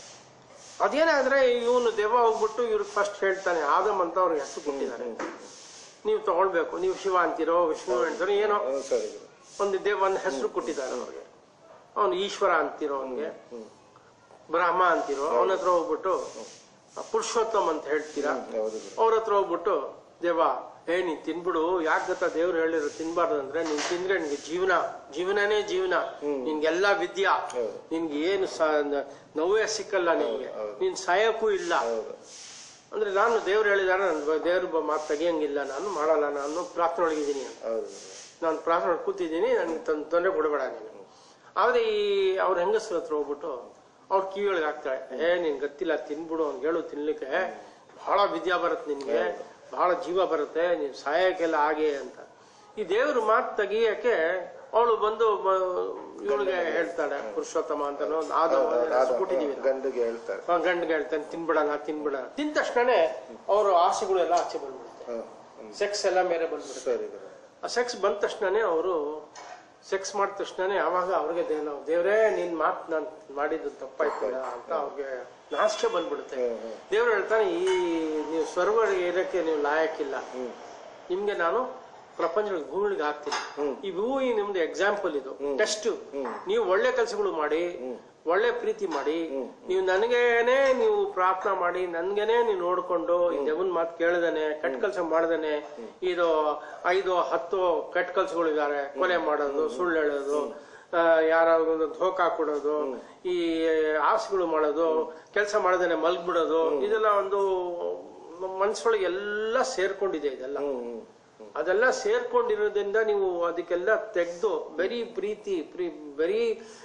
ಅದೇನಾದ್ರೆ ಇವನು ದೆವ್ವ ಹೋಗ್ಬಿಟ್ಟು ಇವ್ರಿಗೆ ಫಸ್ಟ್ ಹೇಳ್ತಾನೆ ಆದಮ್ ಅಂತ ಅವ್ರಿಗೆ ಹೆಸರು ಕೊಟ್ಟಿದ್ದಾರೆ ನೀವು ತಗೊಳ್ಬೇಕು ನೀವು ಶಿವ ಅಂತೀರೋ ವಿಷ್ಣು ಅಂತೀರೋ ಏನೋ ಹ್ಮ್, ಸರಿ ಗುರು. ಒಂದು ದೇವ ಒಂದು ಹೆಸರು ಕೊಟ್ಟಿದ್ದಾರೆ ಅವ್ರಿಗೆ ಅವನು ಈಶ್ವರ ಅಂತಿರೋ ಅವನಿಗೆ ಹ್ಮ್ ಬ್ರಹ್ಮ ಅಂತಿರೋ ಅವನ ಹತ್ರ ಹೋಗ್ಬಿಟ್ಟು ಪುರುಷೋತ್ತಮ್ ಅಂತ ಹೇಳ್ತೀರಾ ಹ್ಮ್, ಹೌದು ಗುರು. ಅವ್ರ ಹತ್ರ ಹೋಗ್ಬಿಟ್ಟು ದೇವ ಏ ನೀನ್ ತಿನ್ಬಿಡು ಯಾಕೆ ಗೊತ್ತಾ ದೇವ್ರು ಹೇಳಿರೋ ತಿನ್ಬಾರ್ದು ಅಂದ್ರೆ ನೀನ್ ತಿಂದ್ರೆ ನಿನ್ಗೆ ಜೀವನ ಜೀವನನೇ ಜೀವನ ನಿನ್ಗೆಲ್ಲ ವಿದ್ಯಾ ಹೌದು. ನಿನ್ಗೆ ಏನು ಸ- ನ- ನೋವೇ ಸಿಕ್ಕಲ್ಲ ನಿನ್ಗೆ ಹೌದು. ನೀನ್ ಸಾಯಕ್ಕೂ ಇಲ್ಲ ಹೌದು ಅಂದ್ರೆ ನಾನು ದೇವ್ರು ಹೇಳಿದಾರೆ ನನ್ ದೇವ್ರ ಮಾತು ತೆಗಿಯಂಗಿಲ್ಲ ನಾನು ಮಾಡಲ್ಲ ನಾನು ಪ್ರಾರ್ಥನೆ ಒಳಗಿದ್ದೀನಿ ಅಂತ ಹೌದು ಗುರು. ನಾನು ಪ್ರಾರ್ಥನೆ ಒಳಗೆ ಕೂತಿದ್ದೀನಿ ನನಗೆ ತೊಂದರೆ ಕೊಡಬೇಡ ನೀನು ಆದ್ರೆ ಈ ಅವ್ರ ಹೆಂಗಸ್ರ ಹತ್ರ ಹೋಗ್ಬಿಟ್ಟು ಅವ್ರ ಕಿವಿಯೊಳಗೆ ಹಾಕ್ತಾಳೆ ಏ ನಿನ್ ಗೊತ್ತಿಲ್ಲ ತಿನ್ಬಿಡು ಅವ್ನಿಗೆ ಹೇಳು ತಿನ್ಲಿಕ್ಕೆ ಬಹಳ ವಿದ್ಯಾ ಬರುತ್ತೆ ನಿನ್ಗೆ ಬಹಳ ಜೀವ ಬರುತ್ತೆ ನೀನ್ ಸಾಯಕ್ಕೆಲ್ಲ ಹಾಗೆ ಅಂತ ಈ ದೇವ್ರ ಮಾತು ತೆಗಿಯಕ್ಕೆ ಅವಳು ಬಂದು ಇವಳಿಗೆ ಹೇಳ್ತಾಳೆ ಪುರುಷೋತ್ತಮ ಅಂತ ಆದವ ಆದ- ಕೊಟ್ಟಿದೀವಿ ಗಂಡಿಗೆ ಹೇಳ್ತಾರೆ ಗಂಡ್ಗೆ ಹೇಳ್ತಾನೆ ತಿನ್ಬಿಡಣ ತಿನ್ಬಿಡ ತಿಂದ ತಕ್ಷಣನೇ ಅವ್ರ ಆಸೆಗಳೆಲ್ಲ ಆಚೆ ಬಂದ್ಬಿಡುತ್ತೆ ಹ್ಮ್, ಹ್ಮ್. ಸೆಕ್ಸ್ ಎಲ್ಲ ಮೇಲೆ ಬಂದ್ಬಿಡುತ್ತೆ ಸರಿ ಗುರು. ಆ ಸೆಕ್ಸ್ ಬಂದ ತಕ್ಷಣನೇ ಅವರು ಸೆಕ್ಸ್ ಮಾಡಿದ ತಕ್ಷಣನೇ ಆವಾಗ ಅವ್ರಿಗೆ ದೇ- ನಾವು ದೇವ್ರೇ ನಿನ್ ಮಾತು ನಾನು ಮಾಡಿದ್ದು ತಪ್ಪಾಯ್ತಲ್ಲ ಅಂತ ಅವ್ರಿಗೆ ನಾಚಿಕೆ ಬಂದ್ಬಿಡುತ್ತೆ ಹ್ಮ್, ಹ್ಮ್. ದೇವ್ರು ಹೇಳ್ತಾನೆ ಈ ನೀವು ಸ್ವರ್ಗ ಇರಕ್ಕೆ ನೀವು ಲಾಯಕ್ಕಿಲ್ಲ ಹ್ಮ್ ನಿಮ್ಗೆ ನಾನು ಪ್ರಪಂಚದ ಭೂಮಿಗೆ ಹಾಕ್ತೀನಿ ಹ್ಮ್. ಈ ಭೂಮಿ ನಿಮ್ದು ಎಕ್ಸಾಂಪಲ್ ಇದು ಹ್ಮ್. ಟೆಸ್ಟ್ ಹ್ಮ್. ನೀವು ಒಳ್ಳೆ ಕೆಲಸಗಳು ಮಾಡಿ ಹ್ಮ್. ಒಳ್ಳೆ ಪ್ರೀತಿ ಮಾಡಿ ಹ್ಮ್. ನೀವು ನನಗೇನೆ ನೀವು ಪ್ರಾರ್ಥನಾ ಮಾಡಿ ನನ್ಗೇನೆ ನೀವು ನೋಡ್ಕೊಂಡು ಈ ದೇವನ್ ಮಾತು ಕೇಳ್ದೇನೆ ಕೆಟ್ಟ ಕೆಲಸ ಮಾಡ್ದೇನೆ ಇದು ಐದು ಹತ್ತು ಕೆಟ್ಟ ಕೆಲಸಗಳು ಇದಾರೆ ಕೊಲೆ ಮಾಡೋದು ಸುಳ್ಳು ಹೇಳೋದು ಯಾರಾದ್ರು ಒಂದು ಧೋಕಾ ಕೊಡೋದು ಈ ಆಸೆಗಳು ಮಾಡೋದು ಕೆಲಸ ಮಾಡದೇನೆ ಮಲ್ಗ್ಬಿಡೋದು ಇದೆಲ್ಲ ಒಂದು ನಮ್ಮ ಮನ್ಸೊಳಗೆ ಎಲ್ಲ ಸೇರ್ಕೊಂಡಿದೆ ಇದೆಲ್ಲ ಹ್ಮ್ ಹ್ಮ್ ಅದೆಲ್ಲ ಸೇರ್ಕೊಂಡಿರೋದ್ರಿಂದ ನೀವು ಅದಕ್ಕೆಲ್ಲ ತೆಗೆದು ಬರೀ ಪ್ರೀತಿ ಬರೀ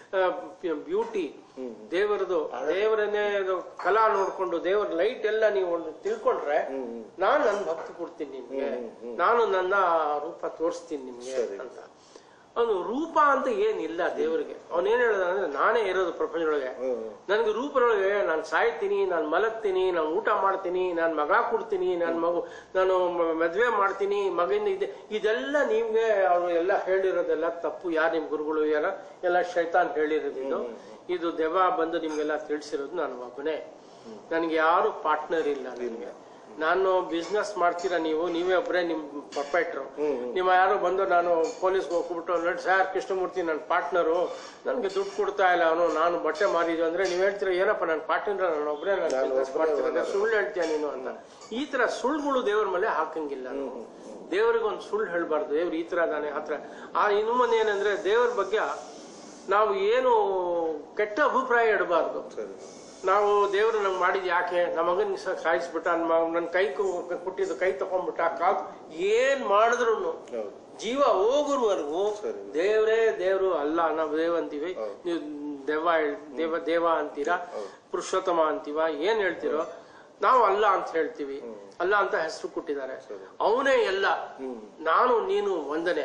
ಬ್ಯೂಟಿ ದೇವರದು ದೇವರನ್ನೇ ಅದು ಕಲಾ ನೋಡ್ಕೊಂಡು ದೇವರ ಲೈಟ್ ಎಲ್ಲ ನೀವು ಒಂದು ತಿಳ್ಕೊಂಡ್ರೆ ನಾನು ನನ್ನ ಭಕ್ತಿ ಕೊಡ್ತೀನಿ ನಿಮ್ಗೆ ನಾನು ನನ್ನ ರೂಪ ತೋರಿಸ್ತೀನಿ ನಿಮ್ಗೆ ಅಂತ ಅವನು ರೂಪ ಅಂತ ಏನಿಲ್ಲ ದೇವರಿಗೆ ಅವನೇನ್ ಹೇಳ್ದ ಅಂದ್ರೆ ನಾನೇ ಇರೋದು ಪ್ರಪಂಚದೊಳಗೆ ಹ್ಮ್ ನನಗೆ ರೂಪದೊಳಗೆ ನಾನು ಸಾಯ್ತೀನಿ ನಾನು ಮಲಗ್ತೀನಿ ನಾನು ಊಟ ಮಾಡ್ತೀನಿ ನಾನು ಮಗ ಕೊಡ್ತೀನಿ ನಾನು ಮಗು ನಾನು ಮ- ಮದ್ವೆ ಮಾಡ್ತೀನಿ ಮಗನಿಂದ ಇದೆ ಇದೆಲ್ಲ ನೀವೇ ಅವರು ಎಲ್ಲ ಹೇಳಿರೋದೆಲ್ಲ ತಪ್ಪು ಯಾರು ನಿಮ್ ಗುರುಗಳು ಯಾರ ಎಲ್ಲ ಶೈತಾನ್ ಹೇಳಿರೋದು ಇದು ಇದು ದೆವ್ವ ಬಂದು ನಿಮ್ಗೆಲ್ಲ ತಿಳಿಸಿರೋದು ನಾನು ಒಬ್ಬನೇ ನನಗೆ ಯಾರು ಪಾರ್ಟ್ನರ್ ಇಲ್ಲ ನನಗೆ ನಾನು ಬಿಸ್ನೆಸ್ ಮಾಡ್ತೀರಾ ನೀವು ನೀವೇ ಒಬ್ಬರೇ ನಿಮ್ ಪ್ರೊಪೈಟ್ರು ನಿಮ್ಮ ಯಾರೋ ಬಂದು ನಾನು ಪೊಲೀಸ್ಗೆ ಹೋಗ್ಬಿಟ್ಟು ನೋಡಿ ಸರ್ ಕೃಷ್ಣಮೂರ್ತಿ ನನ್ನ ಪಾರ್ಟ್ನರು ನನಗೆ ದುಡ್ಡು ಕೊಡ್ತಾ ಇಲ್ಲ ಅವನು ನಾನು ಬಟ್ಟೆ ಮಾರಿದ್ದು ಅಂದ್ರೆ ನೀವ್ ಹೇಳ್ತೀರಾ ಏನಪ್ಪ ನನ್ನ ಪಾರ್ಟ್ನರ್ ನಾನು ಒಬ್ಬರೇ ನಾನು ಬಿಸ್ನೆಸ್ ಮಾಡ್ತೀನಿ ಸುಳ್ಳು ಹೇಳ್ತೀಯ ನೀನು ಅಂತ ಈ ತರ ಸುಳ್ಳುಗಳು ದೇವ್ರ ಮೇಲೆ ಹಾಕಂಗಿಲ್ಲ ನಾವು ದೇವ್ರಿಗೆ ಒಂದು ಸುಳ್ಳು ಹೇಳ್ಬಾರ್ದು ದೇವ್ರು ಈ ತರ ಅದಾನೆ ಹತ್ರ ಆ ಇನ್ನೊಂದು ಏನಂದ್ರೆ ದೇವ್ರ ಬಗ್ಗೆ ನಾವು ಏನು ಕೆಟ್ಟ ಅಭಿಪ್ರಾಯ ಇಡಬಾರ್ದು ಸರಿ ನಾವು ದೇವ್ರು ನಮ್ಗೆ ಮಾಡಿದ್ ಯಾಕೆ ನಮ್ಮ ಮಗನ್ ಸಾಯಿಸ್ಬಿಟ್ಟ ನನ್ನ ಕೈ ಕು- ಕೊಟ್ಟಿದ್ದು ಕೈ ತಕೊಂಡ್ಬಿಟ್ಟ ಕಾಲ್ ಏನ್ ಮಾಡಿದ್ರು ಹೌದು ಜೀವ ಹೋಗುವವರೆಗೂ ಸರಿ. ದೇವ್ರೇ ದೇವ್ರು ಅಲ್ಲ ನಾವು ದೇವ್ ಅಂತೀವಿ ನೀವು ದೆವ್ವ ಹೇಳ್- ದೇವ ದೇವ ಅಂತೀರಾ ಪುರುಷೋತ್ತಮ ಅಂತೀವ ಏನ್ ಹೇಳ್ತಿರೋ ನಾವು ಅಲ್ಲ ಅಂತ ಹೇಳ್ತೀವಿ ಅಲ್ಲ ಅಂತ ಹೆಸರು ಕೊಟ್ಟಿದ್ದಾರೆ ಅವನೇ ಎಲ್ಲ ನಾನು ನೀನು ಒಂದನೆ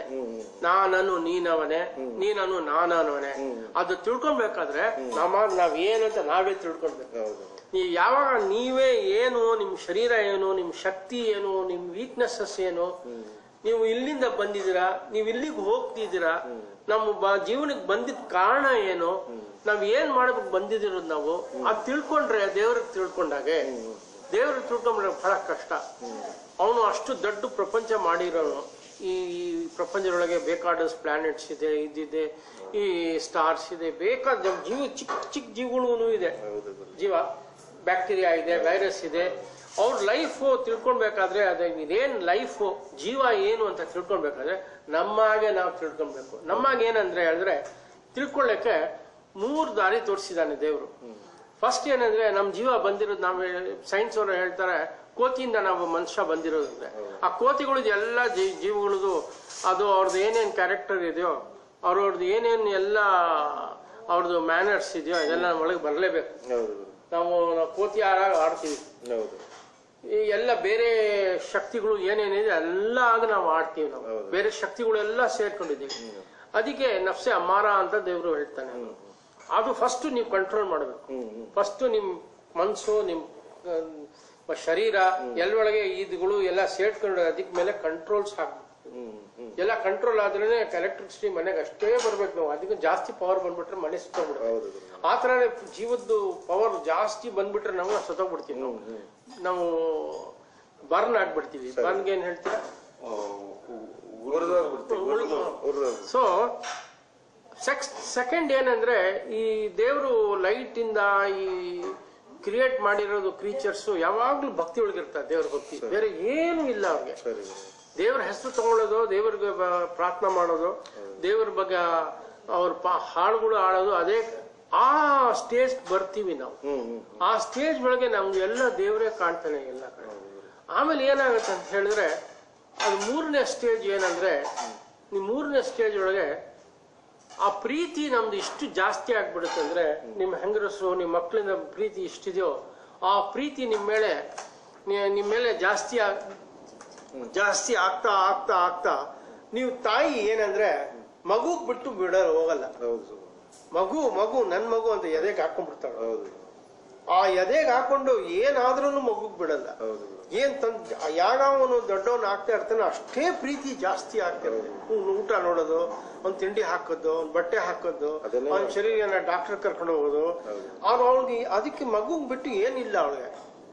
ನಾನನು ನೀನವನೇ ನೀನನು ನಾನವನೇ ಅದು ತಿಳ್ಕೊಬೇಕಾದ್ರೆ ನಮ್ಮ ನಾವ್ ಏನಂತ ನಾವೇ ತಿಳ್ಕೊಳ್ಬೇಕು ಹೌದು ನೀವು ಯಾವಾಗ ನೀವೇ ಏನು ನಿಮ್ ಶರೀರ ಏನು ನಿಮ್ ಶಕ್ತಿ ಏನು ನಿಮ್ ವೀಕ್ನೆಸಸ್ ಏನು ನೀವು ಇಲ್ಲಿಂದ ಬಂದಿದ್ದೀರಾ ನೀವು ಇಲ್ಲಿಗೆ ಹೋಗ್ತಿದ್ದೀರಾ ನಮ್ಮ ಬ- ಜೀವನಕ್ಕೆ ಬಂದಿದ್ ಕಾರಣ ಏನು ನಾವ್ ಏನ್ ಮಾಡ್ಬೇಕು ಬಂದಿದಿರೋದು ನಾವು ಅದ್ ತಿಳ್ಕೊಂಡ್ರೆ ದೇವ್ರಿಗೆ ತಿಳ್ಕೊಂಡಾಗೆ ದೇವ್ರಿಗೆ ತಿಳ್ಕೊಂಡ್ರೆ ಬಹಳ ಕಷ್ಟ ಅವನು ಅಷ್ಟು ದೊಡ್ಡ ಪ್ರಪಂಚ ಮಾಡಿರೋನು ಈ ಪ್ರಪಂಚದೊಳಗೆ ಬೇಕಾದಷ್ಟು ಪ್ಲಾನೆಟ್ಸ್ ಇದೆ ಇದಿದೆ ಈ ಸ್ಟಾರ್ಸ್ ಇದೆ ಬೇಕಾದ ಜೀವ ಚಿಕ್ಕ ಚಿಕ್ಕ ಜೀವಗಳು ಇದೆ ಹೌದು ಗುರು ಜೀವ ಬ್ಯಾಕ್ಟೀರಿಯಾ ಇದೆ ವೈರಸ್ ಇದೆ ಅವ್ರ ಲೈಫು ತಿಳ್ಕೊಳ್ಬೇಕಾದ್ರೆ ಅದೇ ಇದೇನ್ ಲೈಫು ಜೀವ ಏನು ಅಂತ ತಿಳ್ಕೊಳ್ಬೇಕಾದ್ರೆ ನಮ್ಮಾಗೆ ನಾವು ತಿಳ್ಕೊಳ್ಬೇಕು ನಮ್ಮಾಗೆ ಏನಂದ್ರೆ ಹೇಳಿದ್ರೆ ತಿಳ್ಕೊಳ್ಳಕ್ಕೆ ಮೂರು ದಾರಿ ತೋರಿಸಿದಾನೆ ದೇವರು ಫಸ್ಟ್ ಏನಂದ್ರೆ ನಮ್ಮ ಜೀವ ಬಂದಿರೋದು ನಾವು ಸೈನ್ಸ್ ಅವರು ಹೇಳ್ತಾರೆ ಕೋತಿಯಿಂದ ನಾವು ಮನುಷ್ಯ ಬಂದಿರೋದಂದ್ರೆ ಆ ಕೋತಿಗಳದ್ದು ಎಲ್ಲ ಜೀ- ಜೀವಗಳದು ಅದು ಅವ್ರದ್ದು ಏನೇನು ಕ್ಯಾರೆಕ್ಟರ್ ಇದೆಯೋ ಅವ್ರವ್ರದ್ದು ಏನೇನು ಎಲ್ಲ ಅವ್ರದ್ದು ಮ್ಯಾನರ್ಸ್ ಇದೆಯೋ ಅದೆಲ್ಲ ನಮ್ಮ ಒಳಗೆ ಬರಲೇಬೇಕು ಹೌದು ಗುರು ನಾವು ನಾವು ಕೋತಿ ಆಡ ಆಡ್ತೀವಿ ಹೌದು ಈ ಎಲ್ಲ ಬೇರೆ ಶಕ್ತಿಗಳು ಏನೇನಿದೆ ಎಲ್ಲ ಆಗ ನಾವು ಆಡ್ತೀವಿ ನಾವು ಹೌದು. ಬೇರೆ ಶಕ್ತಿಗಳೆಲ್ಲ ಸೇರ್ಕೊಂಡಿದ್ದೀವಿ ಅದಕ್ಕೆ ನಫ್ಸೆ ಅಮಾರ ಅಂತ ದೇವರು ಹೇಳ್ತಾನೆ ಅದು ಫಸ್ಟ್ ನೀವು ಕಂಟ್ರೋಲ್ ಮಾಡಬೇಕು ಹ್ಮ್ ಹ್ಮ್ ಫಸ್ಟ್ ನಿಮ್ ಮನ್ಸು ನಿಮ್ ಆ, ಶರೀರ ಎಲ್ಲೊಳಗೆ ಇದುಗಳು ಎಲ್ಲ ಸೇರ್ಕೊಂಡು ಅದಕ್ಕೆ ಮೇಲೆ ಕಂಟ್ರೋಲ್ಸ್ ಹಾಕ್ಬೇಕು ಹ್ಮ್ ಹ್ಮ್ ಎಲ್ಲ ಕಂಟ್ರೋಲ್ ಆದ್ರೇನೆ ಎಲೆಕ್ಟ್ರಿಸಿಟಿ ಮನೆಗೆ ಅಷ್ಟೇ ಬರ್ಬೇಕು ನಾವು ಅದಕ್ಕೆ ಜಾಸ್ತಿ ಪವರ್ ಬಂದ್ಬಿಟ್ರೆ ಮನೆ ಸುತ್ತೋಗ್ಬಿಡುತ್ತೆ ಹೌದು ಗುರು ಆ ಥರನೇ ಜೀವದ್ದು ಪವರ್ ಜಾಸ್ತಿ ಬಂದ್ಬಿಟ್ರೆ ನಾವು ಸತ್ತೋಗ್ಬಿಡ್ತೀವಿ ನಾವು ನಾವು ಬರ್ನ್ ಆಗ್ಬಿಡ್ತೀವಿ ಬರ್ನ್ಗೆ ಏನ್ ಹೇಳ್ತೀರಾ ಉರಿದೋಗ್ಬಿಡ್ತೀವಿ ಉರಿದೋಗ್ಬಿಡ್ತೀವಿ ಸೊ ಸೆಕ್ಸ್ ಸೆಕೆಂಡ್ ಏನಂದ್ರೆ ಈ ದೇವರು ಲೈಟ್ ಇಂದ ಈ ಕ್ರಿಯೇಟ್ ಮಾಡಿರೋದು ಕ್ರೀಚರ್ಸ್ ಯಾವಾಗ್ಲೂ ಭಕ್ತಿ ಒಳಗಿರ್ತಾರೆ ದೇವ್ರ ಭಕ್ತಿ ಬೇರೆ ಏನು ಇಲ್ಲ ಅವ್ರಿಗೆ ಸರಿ ಗುರು ದೇವ್ರ ಹೆಸರು ತಗೊಳ್ಳೋದು ದೇವ್ರಿಗೆ ಬ- ಪ್ರಾರ್ಥನಾ ಮಾಡೋದು ದೇವ್ರ ಬಗ್ಗೆ ಅವ್ರ ಪಾ ಹಾಡುಗಳು ಆಡೋದು ಅದೇ ಆ ಸ್ಟೇಜ್ ಬರ್ತೀವಿ ನಾವು ಹ್ಮ್ ಹ್ಮ್ ಆ ಸ್ಟೇಜ್ ಒಳಗೆ ನಮ್ಗೆ ಎಲ್ಲ ದೇವರೇ ಕಾಣ್ತಾನೆ ಎಲ್ಲ ಕಡೆ ಆಮೇಲೆ ಏನಾಗುತ್ತೆ ಅಂತ ಹೇಳಿದ್ರೆ ಅದು ಮೂರನೇ ಸ್ಟೇಜ್ ಏನಂದ್ರೆ ಈ ಮೂರನೇ ಸ್ಟೇಜ್ ಒಳಗೆ ಆ ಪ್ರೀತಿ ನಮ್ದು ಇಷ್ಟು ಜಾಸ್ತಿ ಆಗ್ಬಿಡುತ್ತೆ ಅಂದ್ರೆ ನಿಮ್ಮ ಹೆಂಗರಸು ನಿಮ್ಮ ಮಕ್ಕಳಿಂದ ಪ್ರೀತಿ ಇಷ್ಟಿದೆಯೋ ಆ ಪ್ರೀತಿ ನಿಮ್ಮ ಮೇಲೆ ನಿ- ನಿಮ್ಮ ಮೇಲೆ ಜಾಸ್ತಿ ಆಗ್- ಜಾಸ್ತಿ ಆಗ್ತಾ ಆಗ್ತಾ ಆಗ್ತಾ ನೀವು ತಾಯಿ ಏನಂದ್ರೆ ಮಗುಗ್ ಬಿಟ್ಟು ಬಿಡ ಹೋಗಲ್ಲ ಹೌದು ಗುರು. ಮಗು ಮಗು ನನ್ ಮಗು ಅಂತ ಎದೆಗೆ ಹಾಕೊಂಡ್ಬಿಡ್ತಾಳೆ ಹೌದು ಆ ಎದೆಗೆ ಹಾಕೊಂಡು ಏನಾದ್ರೂ ಮಗುಗ್ ಬಿಡಲ್ಲ ಹೌದು ಗುರು. ಏನ್ ತಂದ್ ಯಾವನು ದೊಡ್ಡವನ್ ಆಗ್ತಾ ಇರ್ತಾನೆ ಅಷ್ಟೇ ಪ್ರೀತಿ ಜಾಸ್ತಿ ಆಗ್ತಿರುತ್ತೆ ಅವ್ನ್ ಊಟ ನೋಡೋದು ಒಂದ್ ತಿಂಡಿ ಹಾಕೋದು ಒಂದ್ ಬಟ್ಟೆ ಹಾಕೋದು ಅದನ್ನೇ ಅವ್ನ ಶರೀರನ ಡಾಕ್ಟರ್ ಕರ್ಕೊಂಡು ಹೋಗೋದು ಹೌದು. ಅವ್ರು ಅವ್ನಿಗೆ ಅದಕ್ಕೆ ಮಗುಗ್ ಬಿಟ್ಟು ಏನಿಲ್ಲ ಅವಳಿಗೆ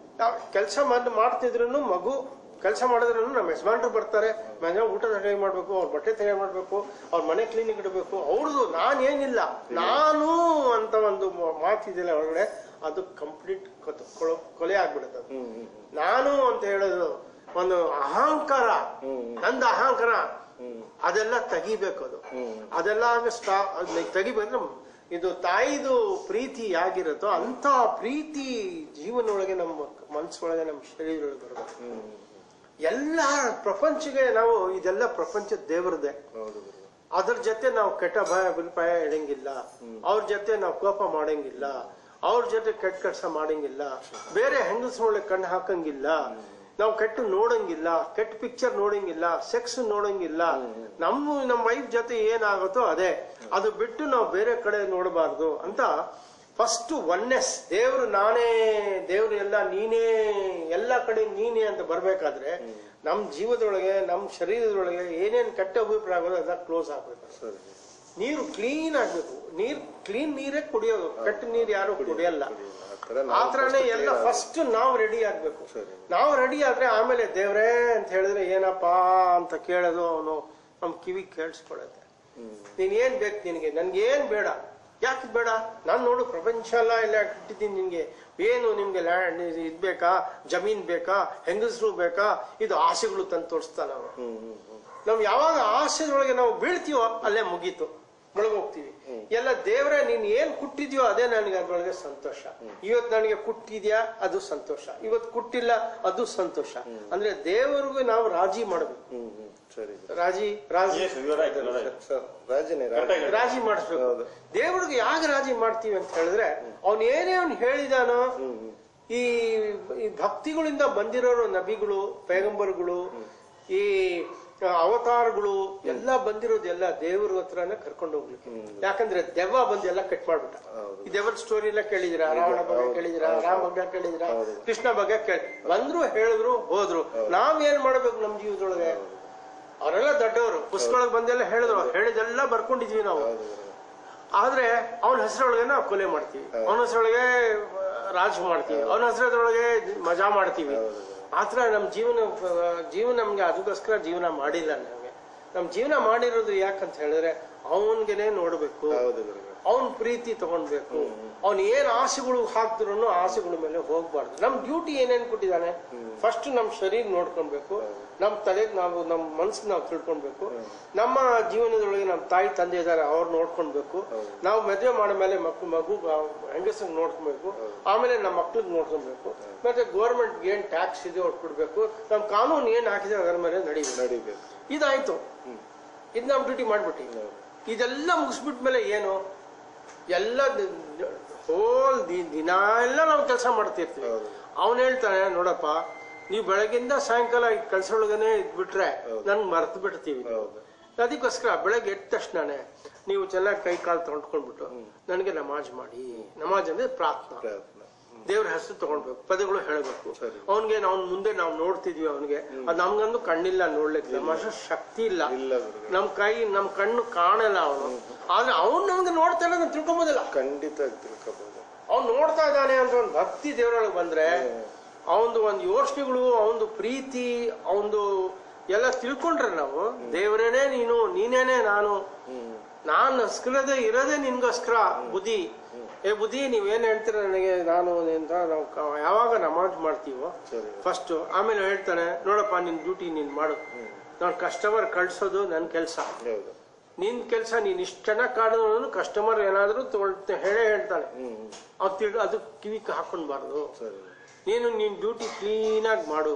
ಕೆಲಸ ಮಾಡ್ತಿದ್ರು ಮಗು ಕೆಲಸ ಮಾಡಿದ್ರು ನಮ್ಮ ಯಜಮಾನ್ರು ಬರ್ತಾರೆ ಮನೆ ಊಟ ತಯಾರು ಮಾಡ್ಬೇಕು ಅವ್ರ ಬಟ್ಟೆ ತಯಾರು ಮಾಡ್ಬೇಕು ಅವ್ರ ಮನೆ ಕ್ಲೀನಿಕ್ ಇಡಬೇಕು ಅವ್ರದ್ದು ನಾನ್ ಏನಿಲ್ಲ ನಾನು ಅಂತ ಒಂದು ಮಾತಿದೆಯಲ್ಲ ಒಳಗಡೆ ಅದು ಕಂಪ್ಲೀಟ್ ಕೊಲೆ ಆಗ್ಬಿಡುತ್ತೆ ಅದು. ಹ್ಮ್ ಹ್ಮ್ ನಾನು ಅಂತ ಹೇಳೋದು ಒಂದು ಅಹಂಕಾರ ಹ್ಮ್. ನಂದು ಅಹಂಕಾರ ಹ್ಮ್ ಅದೆಲ್ಲ ತೆಗಿಬೇಕು ಅದು ಹ್ಮ್ ಅದೆಲ್ಲ ಆಗ ಸ್ಟಾ ಅದ್ನ ತೆಗಿಬೇಕಂದ್ರೆ ಇದು ತಾಯಿದು ಪ್ರೀತಿ ಯಾಗಿರುತ್ತೋ ಅಂತ ಪ್ರೀತಿ ಜೀವನೊಳಗೆ ನಮ್ಮ ಮನಸ್ಸೊಳಗೆ ನಮ್ಮ ಶರೀರದೊಳಗೆ ಬರಬೇಕು ಹ್ಮ್ ಎಲ್ಲ ಪ್ರಪಂಚಗೆ ನಾವು ಇದೆಲ್ಲ ಪ್ರಪಂಚ ದೇವರದೇ ಹೌದು ಗುರು ಅದ್ರ ಜೊತೆ ನಾವು ಕೆಟ್ಟ ಭಯ ಅಭಿಪ್ರಾಯ ಇಡಂಗಿಲ್ಲ ಅವ್ರ ಜೊತೆ ನಾವು ಕೋಪ ಮಾಡಂಗಿಲ್ಲ ಅವ್ರ ಜೊತೆ ಕೆಟ್ಟ ಕೆಲಸ ಮಾಡಂಗಿಲ್ಲ ಬೇರೆ ಹೆಂಗಸ್ರೊಳಗೆ ಕಣ್ಣು ಹಾಕಂಗಿಲ್ಲ ನಾವು ಕೆಟ್ಟ ನೋಡಂಗಿಲ್ಲ ಕೆಟ್ಟ ಪಿಕ್ಚರ್ ನೋಡಂಗಿಲ್ಲ ಸೆಕ್ಸ್ ನೋಡಂಗಿಲ್ಲ ನಮ್ಮ ನಮ್ಮ ವೈಫ್ ಜೊತೆ ಏನಾಗುತ್ತೋ ಅದೇ ಅದು ಬಿಟ್ಟು ನಾವು ಬೇರೆ ಕಡೆ ನೋಡಬಾರ್ದು ಅಂತ ಫಸ್ಟ್ ಒನ್ನೆಸ್ ದೇವ್ರು ನಾನೇ ದೇವ್ರು ಎಲ್ಲ ನೀನೇ ಎಲ್ಲ ಕಡೆ ನೀನೇ ಅಂತ ಬರ್ಬೇಕಾದ್ರೆ ನಮ್ ಜೀವದೊಳಗೆ ನಮ್ ಶರೀರದೊಳಗೆ ಏನೇನ್ ಕೆಟ್ಟ ಅಭಿಪ್ರಾಯ ಆಗೋದು ಅದನ್ನ ಕ್ಲೋಸ್ ಆಗ್ಬೇಕು ಸರಿ ನೀರು ಕ್ಲೀನ್ ಆಗ್ಬೇಕು ನೀರ್ ಕ್ಲೀನ್ ನೀರೇ ಕುಡಿಯೋದು ಕೆಟ್ಟ ನೀರ್ ಯಾರು ಕುಡಿಯಲ್ಲ ಆ ಥರ ಆ ನಾವು ಥರನೇ first ಎಲ್ಲ clear ಫಸ್ಟ್ ನಾವು ರೆಡಿ ಆಗ್ಬೇಕು ಸರಿ. ನಾವು ರೆಡಿ ಆದ್ರೆ ಆಮೇಲೆ ದೇವ್ರೇ ಅಂತ ಹೇಳಿದ್ರೆ ಏನಪ್ಪಾ ಅಂತ ಕೇಳೋದು ಅವನು ನಮ್ ಕಿವಿ ಕೇಳಿಸ್ಕೊಳ್ಳುತ್ತೆ ಹ್ಮ್ ನೀನ್ ಏನ್ ಬೇಕು ನಿನಗೆ ನನ್ಗೆ ಏನ್ ಬೇಡ ಯಾಕೆ ಬೇಡ ನಾನ್ ನೋಡು ಪ್ರಪಂಚ ಎಲ್ಲ ಎಲ್ಲ ಇಟ್ಟಿದ್ದೀನಿ ನಿನ್ಗೆ ಏನು ನಿಮ್ಗೆ ಲ್ಯಾಂಡ್ ಇದ್ ಬೇಕಾ ಜಮೀನ್ ಬೇಕಾ ಹೆಂಗಸರು ಬೇಕಾ ಇದು ಆಸೆಗಳು ತಂದು ತೋರಿಸ್ತಾನ ಅವನು ಹ್ಮ್ ಹ್ಮ್ ಹ್ಮ್ ನಾವು ಯಾವಾಗ ಆಸೆದೊಳಗೆ ನಾವು ಬೀಳ್ತೀವೋ ಅಲ್ಲೇ ಮುಗೀತು ಮುಳುಗೋಗ್ತೀವಿ ಎಲ್ಲ ದೇವ್ರೆ ನೀನ್ ಏನ್ ಕುಟ್ಟಿದ್ಯೋ ಅದೇ ನನಗೆ ಅದ್ರೊಳಗೆ ಸಂತೋಷ ಇವತ್ ನನಗೆ ಕುಟ್ಟಿದ್ಯಾ ಅದು ಸಂತೋಷ ಇವತ್ ಕುಟ್ಟಿಲ್ಲ ಅದು ಸಂತೋಷ ಅಂದ್ರೆ ದೇವರಿಗೂ ನಾವು ರಾಜಿ ಮಾಡ್ಬೇಕು ಹ್ಮ್ ಹ್ಮ್ ಸರಿ ಗುರು. ರಾಜಿ ರಾಜಿ Yes, you are right, you are right. Sir ರಾಜನೇ Correct ಆಗಿ ರಾಜ ರಾಜಿ ಮಾಡಿಸ್ಬೇಕು ಹೌದು. ದೇವ್ರಿಗೆ ಯಾಕೆ ರಾಜಿ ಮಾಡ್ತೀವಿ ಅಂತ ಹೇಳಿದ್ರೆ ಅವ್ನ್ ಏನೇ ಅವ್ನು ಹೇಳಿದಾನೋ ಹ್ಮ್ ಹ್ಮ್ ಈ ಈ ಭಕ್ತಿಗಳಿಂದ ಬಂದಿರೋರು ನಬಿಗಳು ಪೈಗಂಬರ್ಗಳು ಈ ಅವತಾರಗಳು ಎಲ್ಲ ಬಂದಿರೋದು ಎಲ್ಲ ದೇವ್ರ ಹತ್ರನೇ ಕರ್ಕೊಂಡು ಹೋಗ್ಲಿಕ್ಕೆ ಯಾಕಂದ್ರೆ ದೆವ್ವ ಬಂದು ಎಲ್ಲ ಕಟ್ ಮಾಡ್ಬಿಟ್ಟ ಹೌದು. ಈ ದೆವ್ವದ ಸ್ಟೋರಿ ಎಲ್ಲ ಕೇಳಿದಿರ ರಾವಣ ಬಗ್ಗೆ ಕೇಳಿದಿರ ರಾಮ ಬಗ್ಗೆ ಕೇಳಿದಿರ ಹೌದು. ಕೃಷ್ಣ ಬಗ್ಗೆ ಕೇಳಿ ಬಂದ್ರು ಹೇಳಿದ್ರು ಹೋದ್ರು ನಾವ್ ಏನ್ ಮಾಡ್ಬೇಕು ನಮ್ ಜೀವದೊಳಗೆ ಅವರೆಲ್ಲ ದೊಡ್ಡವರು ಪುಸ್ತಕಗಳಿಗೆ ಬಂದೆಲ್ಲ ಹೇಳಿದ್ರು ಹೇಳಿದೆಲ್ಲ ಬರ್ಕೊಂಡಿದ್ವಿ ನಾವು ಹೌದು ಗುರು. ಆದ್ರೆ ಅವನ ಹೆಸರೊಳಗೆ ನಾವು ಕೊಲೆ ಮಾಡ್ತೀವಿ ಅವನ ಹೆಸರೊಳಗೆ ರಾಜ್ ಮಾಡ್ತೀವಿ ಅವನ ಹೆಸರೊಳಗೆ ಮಜಾ ಮಾಡ್ತೀವಿ ಹೌದು. ಆತರ ನಮ್ ಜೀವನ ಜೀವನ ನಮ್ಗೆ ಅದಕ್ಕೋಸ್ಕರ ಜೀವನ ಮಾಡಿಲ್ಲ ನಮ್ಗೆ ನಮ್ ಜೀವನ ಮಾಡಿರೋದು ಯಾಕಂತ ಹೇಳಿದ್ರೆ ಅವನ್ಗೆನೆ ನೋಡ್ಬೇಕು ಹೌದು ಗುರು ಅವನ್ ಪ್ರೀತಿ ತಗೊಂಡ್ಬೇಕು ಅವನು ಏನು ಆಸೆಗಳು ಹಾಕ್ತಿರೋ ಆಸೆಗಳ ಮೇಲೆ ಹೋಗ್ಬಾರ್ದು ನಮ್ಮ ಡ್ಯೂಟಿ ಏನೇನು ಕೊಟ್ಟಿದ್ದಾನೆ ಫಸ್ಟ್ ನಮ್ಮ ಶರೀರ ನೋಡ್ಕೊಳ್ಬೇಕು ನಮ್ಮ ತಲೆಗೆ ನಾವು ನಮ್ಮ ಮನ್ಸಿಗೆ ನಾವು ತಿಳ್ಕೊಳ್ಬೇಕು ನಮ್ಮ ಜೀವನದೊಳಗೆ ನಮ್ಮ ತಾಯಿ ತಂದೆ ಇದ್ದಾರೆ ಅವ್ರು ನೋಡ್ಕೊಳ್ಬೇಕು ನಾವು ಮದುವೆ ಮಾಡೋ ಮೇಲೆ ಮಕ್ಳು ಮಗು ಹೆಂಗಸಿಗೆ ನೋಡ್ಕೊಬೇಕು ಆಮೇಲೆ ನಮ್ಮ ಮಕ್ಳಿಗೆ ನೋಡ್ಕೊಬೇಕು ಮತ್ತೆ ಗೌರ್ಮೆಂಟ್ ಏನ್ ಟ್ಯಾಕ್ಸ್ ಇದೆ ಅವ್ರು ಕೊಡ್ಬೇಕು ನಮ್ಮ ಕಾನೂನು ಏನ್ ಹಾಕಿದೆ ಅದರ ಮೇಲೆ ನಡೀಬೇಕು ನಡಿಬೇಕು ಇದಾಯ್ತು ಇದು ನಮ್ಮ ಡ್ಯೂಟಿ ಮಾಡ್ಬಿಟ್ಟು ಇದೆಲ್ಲ ಮುಗಿಸ್ಬಿಟ್ಮೇಲೆ ಏನು ಎಲ್ಲ ಹೋಲ್ ದಿನ ಎಲ್ಲ ನಾವು ಕೆಲಸ ಮಾಡ್ತಿರ್ತೀವಿ ಹೌದು. ಅವನು ಹೇಳ್ತಾನೆ ನೋಡಪ್ಪ ನೀವು ಬೆಳಗಿಂದ ಸಾಯಂಕಾಲ ಈ ಕೆಲಸ ಒಳಗನೆ ಇದ್ಬಿಟ್ರೆ ನನ್ಗೆ ಮರ್ತು ಬಿಡ್ತೀವಿ ಹೌದು ಅದಕ್ಕೋಸ್ಕರ ಬೆಳಗ್ಗೆ ಎದ್ದ ತಕ್ಷಣನೇ ನೀವು ಚೆನ್ನಾಗಿ ಕೈ ಕಾಲು ತೊಗೊಂಡ್ಕೊಂಡ್ಬಿಟ್ಟು ನನಗೆ ನಮಾಜ್ ಮಾಡಿ ನಮಾಜ್ ಅಂದ್ರೆ ಪ್ರಾರ್ಥನಾ ಪ್ರಯತ್ನ ದೇವ್ರ ಹೆಸರು ತಗೊಳ್ಬೇಕು ಪದಗಳು ಹೇಳಬೇಕು ಸರಿ. ಅವನ್ಗೆ ಅವ್ನ ಮುಂದೆ ನಾವು ನೋಡ್ತಿದ್ವಿ ಅವನಿಗೆ ಅದು ನಮ್ಗಂದು ಕಣ್ಣಿಲ್ಲ ನೋಡ್ಲಿಕ್ಕೆ ನಮ್ಮ ಅಷ್ಟು ಶಕ್ತಿ ಇಲ್ಲ ಇಲ್ಲ ಗುರುಗಳೇ ನಮ್ ಕೈ ನಮ್ ಕಣ್ಣು ಕಾಣಲ್ಲ ಅವನು ಆದ್ರೆ ಅವ್ನು ನಮ್ಗೆ ನೋಡ್ತಾನೆ ಅಂತ ತಿಳ್ಕೊಂಬೋದಿಲ್ಲ ಖಂಡಿತ ತಿಳ್ಕೋಬಹುದು ಅವ್ನು ನೋಡ್ತಾ ಇದ್ದಾನೆ ಅಂತ ಒಂದು ಭಕ್ತಿ ದೇವರೊಳಗೆ ಬಂದ್ರೆ ಅವನದು ಒಂದು ಯೋಚನೆಗಳು ಅವನದು ಪ್ರೀತಿ ಅವನದು ಎಲ್ಲ ತಿಳ್ಕೊಂಡ್ರೆ ನಾವು ದೇವರೇನೆ ನೀನು ನೀನೇನೆ ನಾನು ಹ್ಮ್ ನಾನು ಅಸ್ಕರದೆ ಇರೋದೇ ನಿನ್ಗೋಸ್ಕರ ಬುದ್ಧಿ ಏ ಬುದ್ಧಿ ನೀವೇನ್ ಹೇಳ್ತೀರ ನನಗೆ ನಾನು ಅಂತ ನಾವು ಕ- ಯಾವಾಗ ನಮಾಜ್ ಮಾಡ್ತೀವೋ ಸರಿ ಫಸ್ಟ್ ಆಮೇಲೆ ಹೇಳ್ತಾನೆ ನೋಡಪ್ಪ ನಿನ್ ಡ್ಯೂಟಿ ನೀನ್ ಮಾಡು ನಾನು ಕಸ್ಟಮರ್ ಕಳ್ಸೋದು ನನ್ನ ಕೆಲಸ ಹೌದು ನಿನ್ ಕೆಲಸ ನೀನ್ ಇಷ್ಟ ಚೆನ್ನಾಗಿ ಕಾಡೋನು ಕಸ್ಟಮರ್ ಏನಾದ್ರೂ ತಗೊಳ್ತ ಹೇಳೇ ಹೇಳ್ತಾನೆ ಹ್ಮ್ ಅವ್ ತಿಳ್ ಅದು ಕಿವಿಗೆ ಹಾಕೊಂಡ್ಬಾರ್ದು ಸರಿ ನೀನು ನಿನ್ ಡ್ಯೂಟಿ ಕ್ಲೀನಾಗಿ ಮಾಡು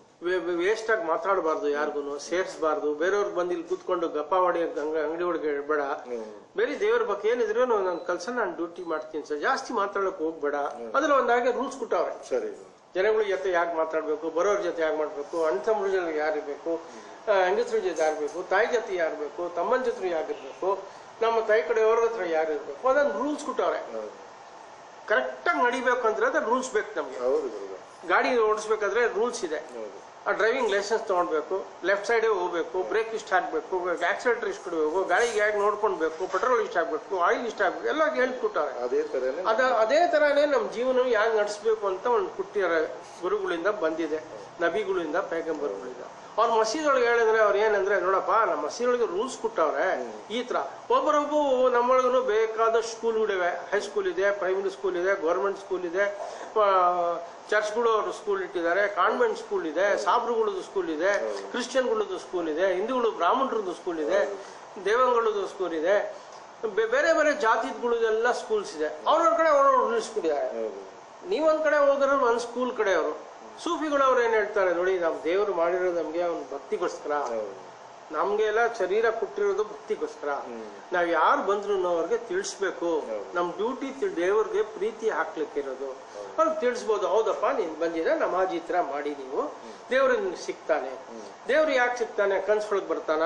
ವೇಸ್ಟ್ ಆಗಿ ಮಾತಾಡಬಾರ್ದು ಯಾರಿಗೂ ಸೇರ್ಸ್ಬಾರ್ದು ಬೇರೆಯವ್ರು ಬಂದು ಇಲ್ಲಿ ಕೂತ್ಕೊಂಡು ಗಪ್ಪ ಹೊಡಿ ಅಂಗಡಿ ಒಳಗೆ ಬೇಡ ಹ್ಮ್ ಬೇರೆ ದೇವ್ರ ಬಗ್ಗೆ ಏನಿದ್ರು ನನ್ನ ಕೆಲಸ ನಾನು ಡ್ಯೂಟಿ ಮಾಡ್ತೀನಿ ಸರ್ ಜಾಸ್ತಿ ಮಾತಾಡಕ್ ಹೋಗ್ಬೇಡ ಅದ್ರಲ್ಲಿ ಒಂದಾಗೆ ರೂಲ್ಸ್ ಕೊಟ್ಟವ್ರೆ ಸರಿ ಜನಗಳ ಜೊತೆ ಯಾಕೆ ಮಾತಾಡ್ಬೇಕು ಬರೋರ್ ಜೊತೆ ಯಾಕೆ ಮಾಡ್ಬೇಕು ಅಣ್ಣ ತಮ್ಮರ ಜೊತೆ ಯಾರು ಇರ್ಬೇಕು ಆ, ಹೆಂಗಸ್ರ ಜೊತೆ ಯಾರು ಬೇಕು ತಾಯಿ ಜೊತೆ ಯಾರು ಬೇಕು ತಮ್ಮನ ಜೊತೆ ಯಾರಿರ್ಬೇಕು ನಮ್ಮ ತಾಯಿ ಕಡೆಯವ್ರ ಹತ್ರ ಯಾರು ಇರ್ಬೇಕು ಅದನ್ನ ರೂಲ್ಸ್ ಕೊಟ್ಟವ್ರೆ ಹೌದು ಕರೆಕ್ಟಾಗಿ ನಡಿಬೇಕು ಅಂದ್ರೆ ಅದ್ರ ರೂಲ್ಸ್ ಬೇಕು ನಮ್ಗೆ ಹೌದು ಗುರುಗಳೇ ಗಾಡಿ ಓಡಿಸ್ಬೇಕಾದ್ರೆ ರೂಲ್ಸ್ ಇದೆ ಹೌದು ಆ ಡ್ರೈವಿಂಗ್ ಲೈಸೆನ್ಸ್ ತಗೊಳ್ಬೇಕು ಲೆಫ್ಟ್ ಸೈಡೇ ಹೋಗ್ಬೇಕು ಬ್ರೇಕ್ ಇಷ್ಟ ಹಾಕ್ಬೇಕು ಆಕ್ಸಿಲೇಟರ್ ಇಷ್ಟ ಕೊಡಬೇಕು ಗಾಡಿಗೆ ಹೇಗೆ ನೋಡ್ಕೊಳ್ಬೇಕು ಪೆಟ್ರೋಲ್ ಇಷ್ಟ ಹಾಕ್ಬೇಕು ಆಯಿಲ್ ಇಷ್ಟ ಹಾಕ್ಬೇಕು ಎಲ್ಲ ಹೇಳ್ಕೊಟ್ಟಾರೆ ಅದೇ ತರನೇ ಅದ ಅದೇ ತರಾನೇ ನಮ್ಮ ಜೀವನ ಯಾಕೆ ನಡೆಸ್ಬೇಕು ಅಂತ ಒಂದು ಕೊಟ್ಟಿರೋ ಗುರುಗಳಿಂದ ಬಂದಿದೆ ನಬಿಗಳಿಂದ ಪೈಗಂಬರ್ಗಳಿಂದ ಅವ್ರ ಮಸೀದೊಳಗೆ ಹೇಳಿದ್ರೆ ಅವ್ರು ಏನಂದ್ರೆ ನೋಡಪ್ಪ ನಮ್ಮ ಮಸೀದೊಳಗೆ ರೂಲ್ಸ್ ಕೊಟ್ಟವ್ರೆ ಈ ತರ ಒಬ್ಬರೊಬ್ಬ ನಮ್ಮೊಳಗೂ ಬೇಕಾದ ಸ್ಕೂಲ್ಗಳಿವೆ ಹೈಸ್ಕೂಲ್ ಇದೆ ಪ್ರೈಮರಿ ಸ್ಕೂಲ್ ಇದೆ ಗೌರ್ಮೆಂಟ್ ಸ್ಕೂಲ್ ಇದೆ ಆ, ಚರ್ಚ್ಗಳು ಅವರು ಸ್ಕೂಲ್ ಇಟ್ಟಿದ್ದಾರೆ ಕಾನ್ವೆಂಟ್ ಸ್ಕೂಲ್ ಇದೆ ಸಾಬ್ರುಗಳದ್ದು ಸ್ಕೂಲ್ ಇದೆ ಕ್ರಿಶ್ಚಿಯನ್ಗಳದ್ದು ಸ್ಕೂಲ್ ಇದೆ ಹಿಂದೂಗಳು ಬ್ರಾಹ್ಮಣರದ್ದು ಸ್ಕೂಲ್ ಇದೆ ದೇವಂಗಳದ್ದು ಸ್ಕೂಲ್ ಇದೆ ಬೆ- ಬೇರೆ ಬೇರೆ ಜಾತಿಗಳದೆಲ್ಲ ಸ್ಕೂಲ್ಸ್ ಇದೆ ಅವ್ರವ್ರ ಕಡೆ ಅವ್ರವ್ರು ರೂಲ್ಸ್ ಕೊಟ್ಟಿದ್ದಾರೆ ಹೌದು ನೀವೊಂದ್ ಕಡೆ ಹೋದ್ರೆ ಒಂದ್ ಸ್ಕೂಲ್ ಕಡೆಯವರು ಸೂಫಿಗಳು ಅವ್ರು ಏನ್ ಹೇಳ್ತಾರೆ ನೋಡಿ ನಮ್ ದೇವ್ರು ಮಾಡಿರೋದು ನಮ್ಗೆ ಅವ್ನ ಭಕ್ತಿಗೋಸ್ಕರ ಹೌದು ನಮ್ಗೆ ಎಲ್ಲ ಶರೀರ ಕೊಟ್ಟಿರೋದು ಭಕ್ತಿಗೋಸ್ಕರ ನಾವ್ ಯಾರು ಬಂದ್ರು ಅವ್ರಿಗೆ ತಿಳಿಸ್ಬೇಕು ನಮ್ ಡ್ಯೂಟಿ ದೇವ್ರಿಗೆ ಪ್ರೀತಿ ಹಾಕ್ಲಿಕ್ಕೆ ಇರೋದು ಅವ್ರಿಗೆ ತಿಳಿಸ್ಬೋದು ಹೌದಪ್ಪ ನೀನ್ ಬಂದಿರ ನಮಾಜ್ ಈ ತರ ಮಾಡಿ ನೀವು ದೇವ್ರು ನಿನ್ಗೆ ಸಿಗ್ತಾನೆ ದೇವ್ರು ಯಾಕೆ ಸಿಗ್ತಾನೆ ಕನ್ಸೊಳಗ್ ಬರ್ತಾನ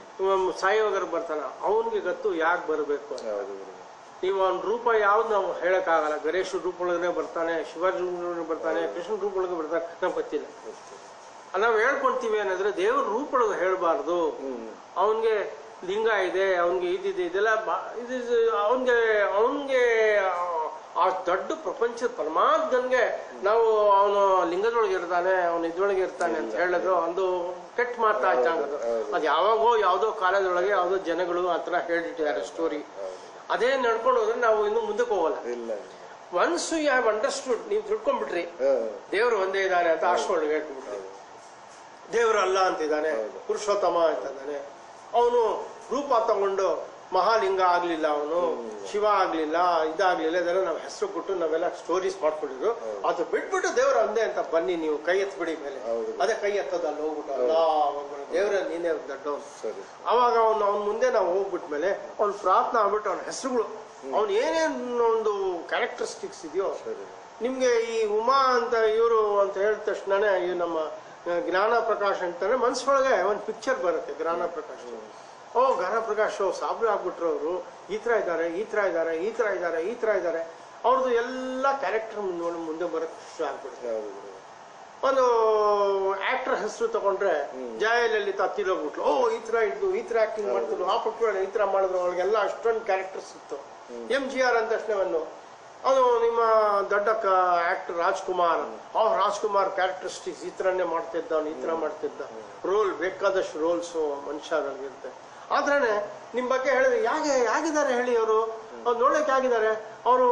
ಸಾಯೋಗರ್ ಬರ್ತಾನ ಅವನ್ಗೆ ಗೊತ್ತು ಯಾಕೆ ಬರ್ಬೇಕು ಅಂತ ಹೌದು ಗುರುಗಳೇ ನೀವು ಅವ್ನ ರೂಪ ಯಾವ್ದು ನಾವು ಹೇಳಕ್ಕಾಗಲ್ಲ ಗಣೇಶ ರೂಪ ಒಳಗನೆ ಬರ್ತಾನೆ ಶಿವಾಜಿ ರೂಪ ಒಳಗನೆ ಬರ್ತಾನೆ ಕೃಷ್ಣ ರೂಪ ಒಳಗೆ ಬರ್ತಾನೆ ನಮ್ಗೆ ಗೊತ್ತಿಲ್ಲ ನಾವು ಹೇಳ್ಕೊಂತೀವಿ ಏನಂದ್ರೆ ದೇವ್ರ ರೂಪ ಒಳಗೆ ಹೇಳ್ಬಾರ್ದು ಹ್ಮ್ ಅವನ್ಗೆ ಲಿಂಗ ಇದೆ ಅವನ್ಗೆ ಇದಿದೆ ಇದೆಲ್ಲ ಬಾ- ಇದು ಅವನ್ಗೆ ಅವನ್ಗೆ ಆ ದೊಡ್ಡ ಪ್ರಪಂಚದ ಪರಮಾತ್ಮನ್ಗೆ ನಾವು ಅವನು ಲಿಂಗದೊಳಗೆ ಇರ್ತಾನೆ ಅವನು ಇದ್ರೊಳಗೆ ಇರ್ತಾನೆ ಅಂತ ಹೇಳಿದ್ರು ಒಂದು ಕೆಟ್ಟ ಮಾತಾ ಆಯ್ತಂಗದು ಅದು ಯಾವಾಗೋ ಯಾವ್ದೋ ಕಾಲದೊಳಗೆ ಯಾವ್ದೋ ಜನಗಳು ಆ ಥರ ಹೇಳಿಟ್ಟಿದ್ದಾರೆ ಸ್ಟೋರಿ ಅದೇ ನಡ್ಕೊಂಡು ಹೋದ್ರೆ ನಾವು ಇನ್ನು ಮುಂದಕ್ಕೆ ಹೋಗಲ್ಲ ಇಲ್ಲ ಒನ್ಸ್ ಯು ಹ್ಯಾವ್ ಅಂಡರ್ಸ್ಟುಡ್ ನೀವು ತಿಳ್ಕೊಂಡ್ಬಿಟ್ರಿ ಹಾ ದೇವರು ಒಂದೇ ಇದ್ದಾನೆ ಅಂತ ಅಷ್ಟೊಳಗೆ ಹೇಳ್ಕೊಂಡ್ಬಿಟ್ರಿ ದೇವರು ಅಲ್ಲ ಅಂತಿದ್ದಾನೆ ಪುರುಷೋತ್ತಮ ಅಂತಿದ್ದಾನೆ ಅವನು ರೂಪ ತಗೊಂಡು ಮಹಾಲಿಂಗ ಆಗ್ಲಿಲ್ಲ ಅವನು ಶಿವ ಆಗ್ಲಿಲ್ಲ ಇದಾಗ್ಲಿಲ್ಲ ಇದೆಲ್ಲ ನಾವು ಹೆಸರು ಕೊಟ್ಟು ನಾವೆಲ್ಲ ಸ್ಟೋರೀಸ್ ಮಾಡ್ಕೊಂಡಿದ್ರು ಅದು ಬಿಟ್ಬಿಟ್ಟು ದೇವ್ರ ಒಂದೇ ಅಂತ ಬನ್ನಿ ನೀವು ಕೈ ಎತ್ಬಿಡಿ ಮೇಲೆ ಹೌದು. ಅದೇ ಕೈ ಎತ್ತದ ಅಲ್ಲಿ ಹೋಗ್ಬಿಟ್ಟು ಅಲ್ಲ ದೇವ್ರ ನೀನೇ ದೊಡ್ಡವನು ಸರಿ ಅವಾಗ ಅವನು ಅವನ ಮುಂದೆ ನಾವು ಹೋಗ್ಬಿಟ್ಮೇಲೆ ಅವ್ನು ಪ್ರಾರ್ಥನೆ ಆಗ್ಬಿಟ್ಟು ಅವನ ಹೆಸರುಗಳು ಅವ್ನು ಏನೇನು ಒಂದು ಕ್ಯಾರೆಕ್ಟರಿಸ್ಟಿಕ್ಸ್ ಇದೆಯೋ ಸರಿ ನಿಮ್ಗೆ ಈ ಉಮಾ ಅಂತ ಇವರು ಅಂತ ಹೇಳಿದ ತಕ್ಷಣನೇ ಈ ನಮ್ಮ ಆ, ಜ್ಞಾನ ಪ್ರಕಾಶ್ ಅಂತಾನೆ ಮನ್ಸೊಳಗೆ ಒಂದು ಪಿಕ್ಚರ್ ಬರುತ್ತೆ ಜ್ಞಾನ ಪ್ರಕಾಶ್ ಓ ಜ್ಞಾನ ಪ್ರಕಾಶ್ ಸಾಬ್ರು ಆಗ್ಬಿಟ್ರು ಅವರು ಈ ತರ ಇದ್ದಾರೆ ಈ ತರ ಇದ್ದಾರೆ ಈ ತರ ಇದ್ದಾರೆ ಈ ತರ ಇದ್ದಾರೆ ಅವ್ರದ್ದು ಎಲ್ಲ ಕ್ಯಾರೆಕ್ಟರ್ ಮುಂದೆ ಮುಂದೆ ಬರೋಕ್ಕೆ ಶುರು ಆಗ್ಬಿಡುತ್ತೆ ಹೌದು ಗುರುಗಳೇ ಒಂದು ಆಕ್ಟರ್ ಹೆಸರು ತಗೊಂಡ್ರೆ ಜಯಲಲಿತಾ ತೀರೋಗ್ಬಿಟ್ಲು ಓ ಈ ತರ ಇದ್ದು ಈ ತರ ಆಕ್ಟಿಂಗ್ ಮಾಡ್ತಿದ್ರು ಆ ಪುಟ್ಟ ಈ ತರ ಮಾಡಿದ್ರು ಅವಳಿಗೆಲ್ಲ ಅಷ್ಟೊಂದು ಕ್ಯಾರೆಕ್ಟರ್ಸ್ ಇತ್ತು ಎಂ ಜಿ ಆರ್ ಅಂದ ತಕ್ಷಣವನ್ನು ಅದು ನಿಮ್ಮ ದೊಡ್ಡ ಆಕ್ಟರ್ ರಾಜ್ಕುಮಾರ್ ಆ ರಾಜ್ಕುಮಾರ್ ಕ್ಯಾರೆಕ್ಟರಿಸ್ಟಿಕ್ಸ್ ಈ ತರನೇ ಮಾಡ್ತಿದ್ದ ಅವ್ನು ಈ ತರ ಮಾಡ್ತಿದ್ದ ರೋಲ್ ಬೇಕಾದಷ್ಟು ರೋಲ್ಸ್ ಮನುಷ್ಯರಲ್ಲಿರುತ್ತೆ ಆದ್ರೇನೆ ನಿಮ್ ಬಗ್ಗೆ ಹೇಳಿದ್ರೆ ಯಾಕೆ ಯಾಗಿದ್ದಾರೆ ಹೇಳಿ ಅವರು ಅವ್ರು ನೋಡಕ್ಕೆ ಆಗಿದ್ದಾರೆ ಅವರು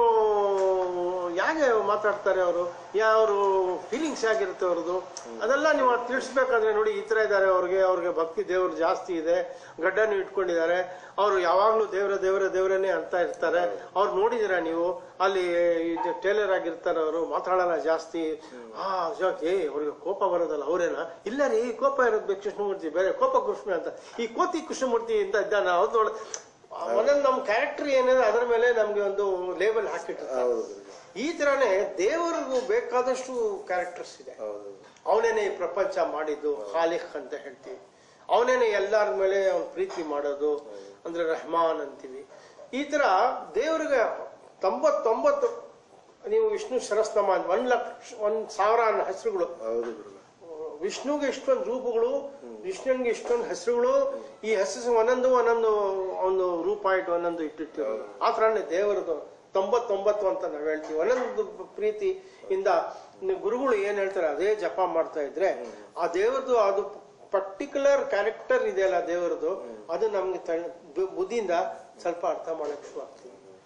ಹೇಗೆ ಮಾತಾಡ್ತಾರೆ ಅವರು ಯಾವ್ರು ಫೀಲಿಂಗ್ಸ್ ಹೇಗಿರುತ್ತೆ ಅವ್ರದ್ದು ಅದೆಲ್ಲ ನೀವು ತಿಳಿಸ್ಬೇಕಾದ್ರೆ ನೋಡಿ ಈ ತರ ಇದ್ದಾರೆ ಅವ್ರಿಗೆ ಅವ್ರಿಗೆ ಭಕ್ತಿ ದೇವ್ರು ಜಾಸ್ತಿ ಇದೆ ಗಡ್ಡನ್ನು ಇಟ್ಕೊಂಡಿದ್ದಾರೆ ಅವರು ಯಾವಾಗ್ಲೂ ದೇವರ ದೇವರ ದೇವರನ್ನೇ ಅಂತ ಇರ್ತಾರೆ ಅವ್ರು ನೋಡಿದಿರ ನೀವು ಅಲ್ಲಿ ಟೇಲರ್ ಆಗಿರ್ತಾರೆ ಅವರು ಮಾತಾಡಲ್ಲ ಜಾಸ್ತಿ ಆ ಏ ಅವ್ರಿಗೆ ಕೋಪ ಬರೋದಲ್ಲ ಅವರೇನಾ ಇಲ್ಲ ರೀ ಕೋಪ ಇರೋದು ಕೃಷ್ಣಮೂರ್ತಿ ಬೇರೆ ಕೋಪ ಕೃಷ್ಣ ಅಂತ ಈ ಕೋತಿ ಕೃಷ್ಣಮೂರ್ತಿ ಅಂತ ಇದ್ದಾನ ಅವ್ರು ನೋಡ ಒಂದೊಂದು ನಮ್ಮ ಕ್ಯಾರೆಕ್ಟರ್ ಏನಿದೆ ಅದರ ಮೇಲೆ ನಮ್ಗೆ ಒಂದು ಲೇಬಲ್ ಹಾಕಿಟ್ಟಿರ್ತಾರೆ ಹೌದು ಗುರುಗಳೇ. ಈ ತರನೇ ದೇವರಿಗೂ ಬೇಕಾದಷ್ಟು ಕ್ಯಾರೆಕ್ಟರ್ಸ್ ಇದೆ ಹೌದು ಅವನೇನೆ ಈ ಪ್ರಪಂಚ ಮಾಡಿದ್ದು ಖಾಲಿಕ್ ಅಂತ ಹೇಳ್ತೀವಿ ಅವನೇನೆ ಎಲ್ಲರ ಮೇಲೆ ಅವ್ನ ಪ್ರೀತಿ ಮಾಡೋದು ಅಂದ್ರೆ ರೆಹಮಾನ್ ಅಂತೀವಿ ಈ ತರ ದೇವರಿಗೆ ತೊಂಬತ್ತೊಂಬತ್ತು ನೀವು ವಿಷ್ಣು ಸಹಸ್ರನಾಮ ಒಂದ್ ಲಕ್ಷ ಒಂದ್ ಸಾವಿರ ಹೆಸರುಗಳು ಹೌದು ಗುರುಗಳೇ. ವಿಷ್ಣುಗೆ ಇಷ್ಟೊಂದು ರೂಪಗಳು ವಿಷ್ಣುವಿಗೆ ಇಷ್ಟೊಂದು ಹೆಸರುಗಳು ಈ ಹೆಸರು ಒಂದೊಂದು ಒಂದೊಂದು ಒಂದು ರೂಪ ಇಟ್ಟು ಒಂದೊಂದು ಇಟ್ಟಿಟ್ಟಿರೋದು ಆ ಥರನೇ ದೇವರದು ತೊಂಬತ್ತೊಂಬತ್ತು ಅಂತ ನಾವು ಹೇಳ್ತೀವಿ ಒಂದೊಂದು ಪ್ರೀತಿಯಿಂದ ಇನ್ನು ಗುರುಗಳು ಏನ್ ಹೇಳ್ತಾರೆ ಅದೇ ಜಪ ಮಾಡ್ತಾ ಇದ್ರೆ ಆ ದೇವರದು ಅದು ಪರ್ಟಿಕ್ಯುಲರ್ ಕ್ಯಾರೆಕ್ಟರ್ ಇದೆಯಲ್ಲ ದೇವರದು ಅದು ನಮ್ಗೆ ತ- ಬು- ಬುದ್ಧಿಯಿಂದ ಸ್ವಲ್ಪ ಅರ್ಥ ಮಾಡಕ್ ಶುರು ಆಗ್ತದೆ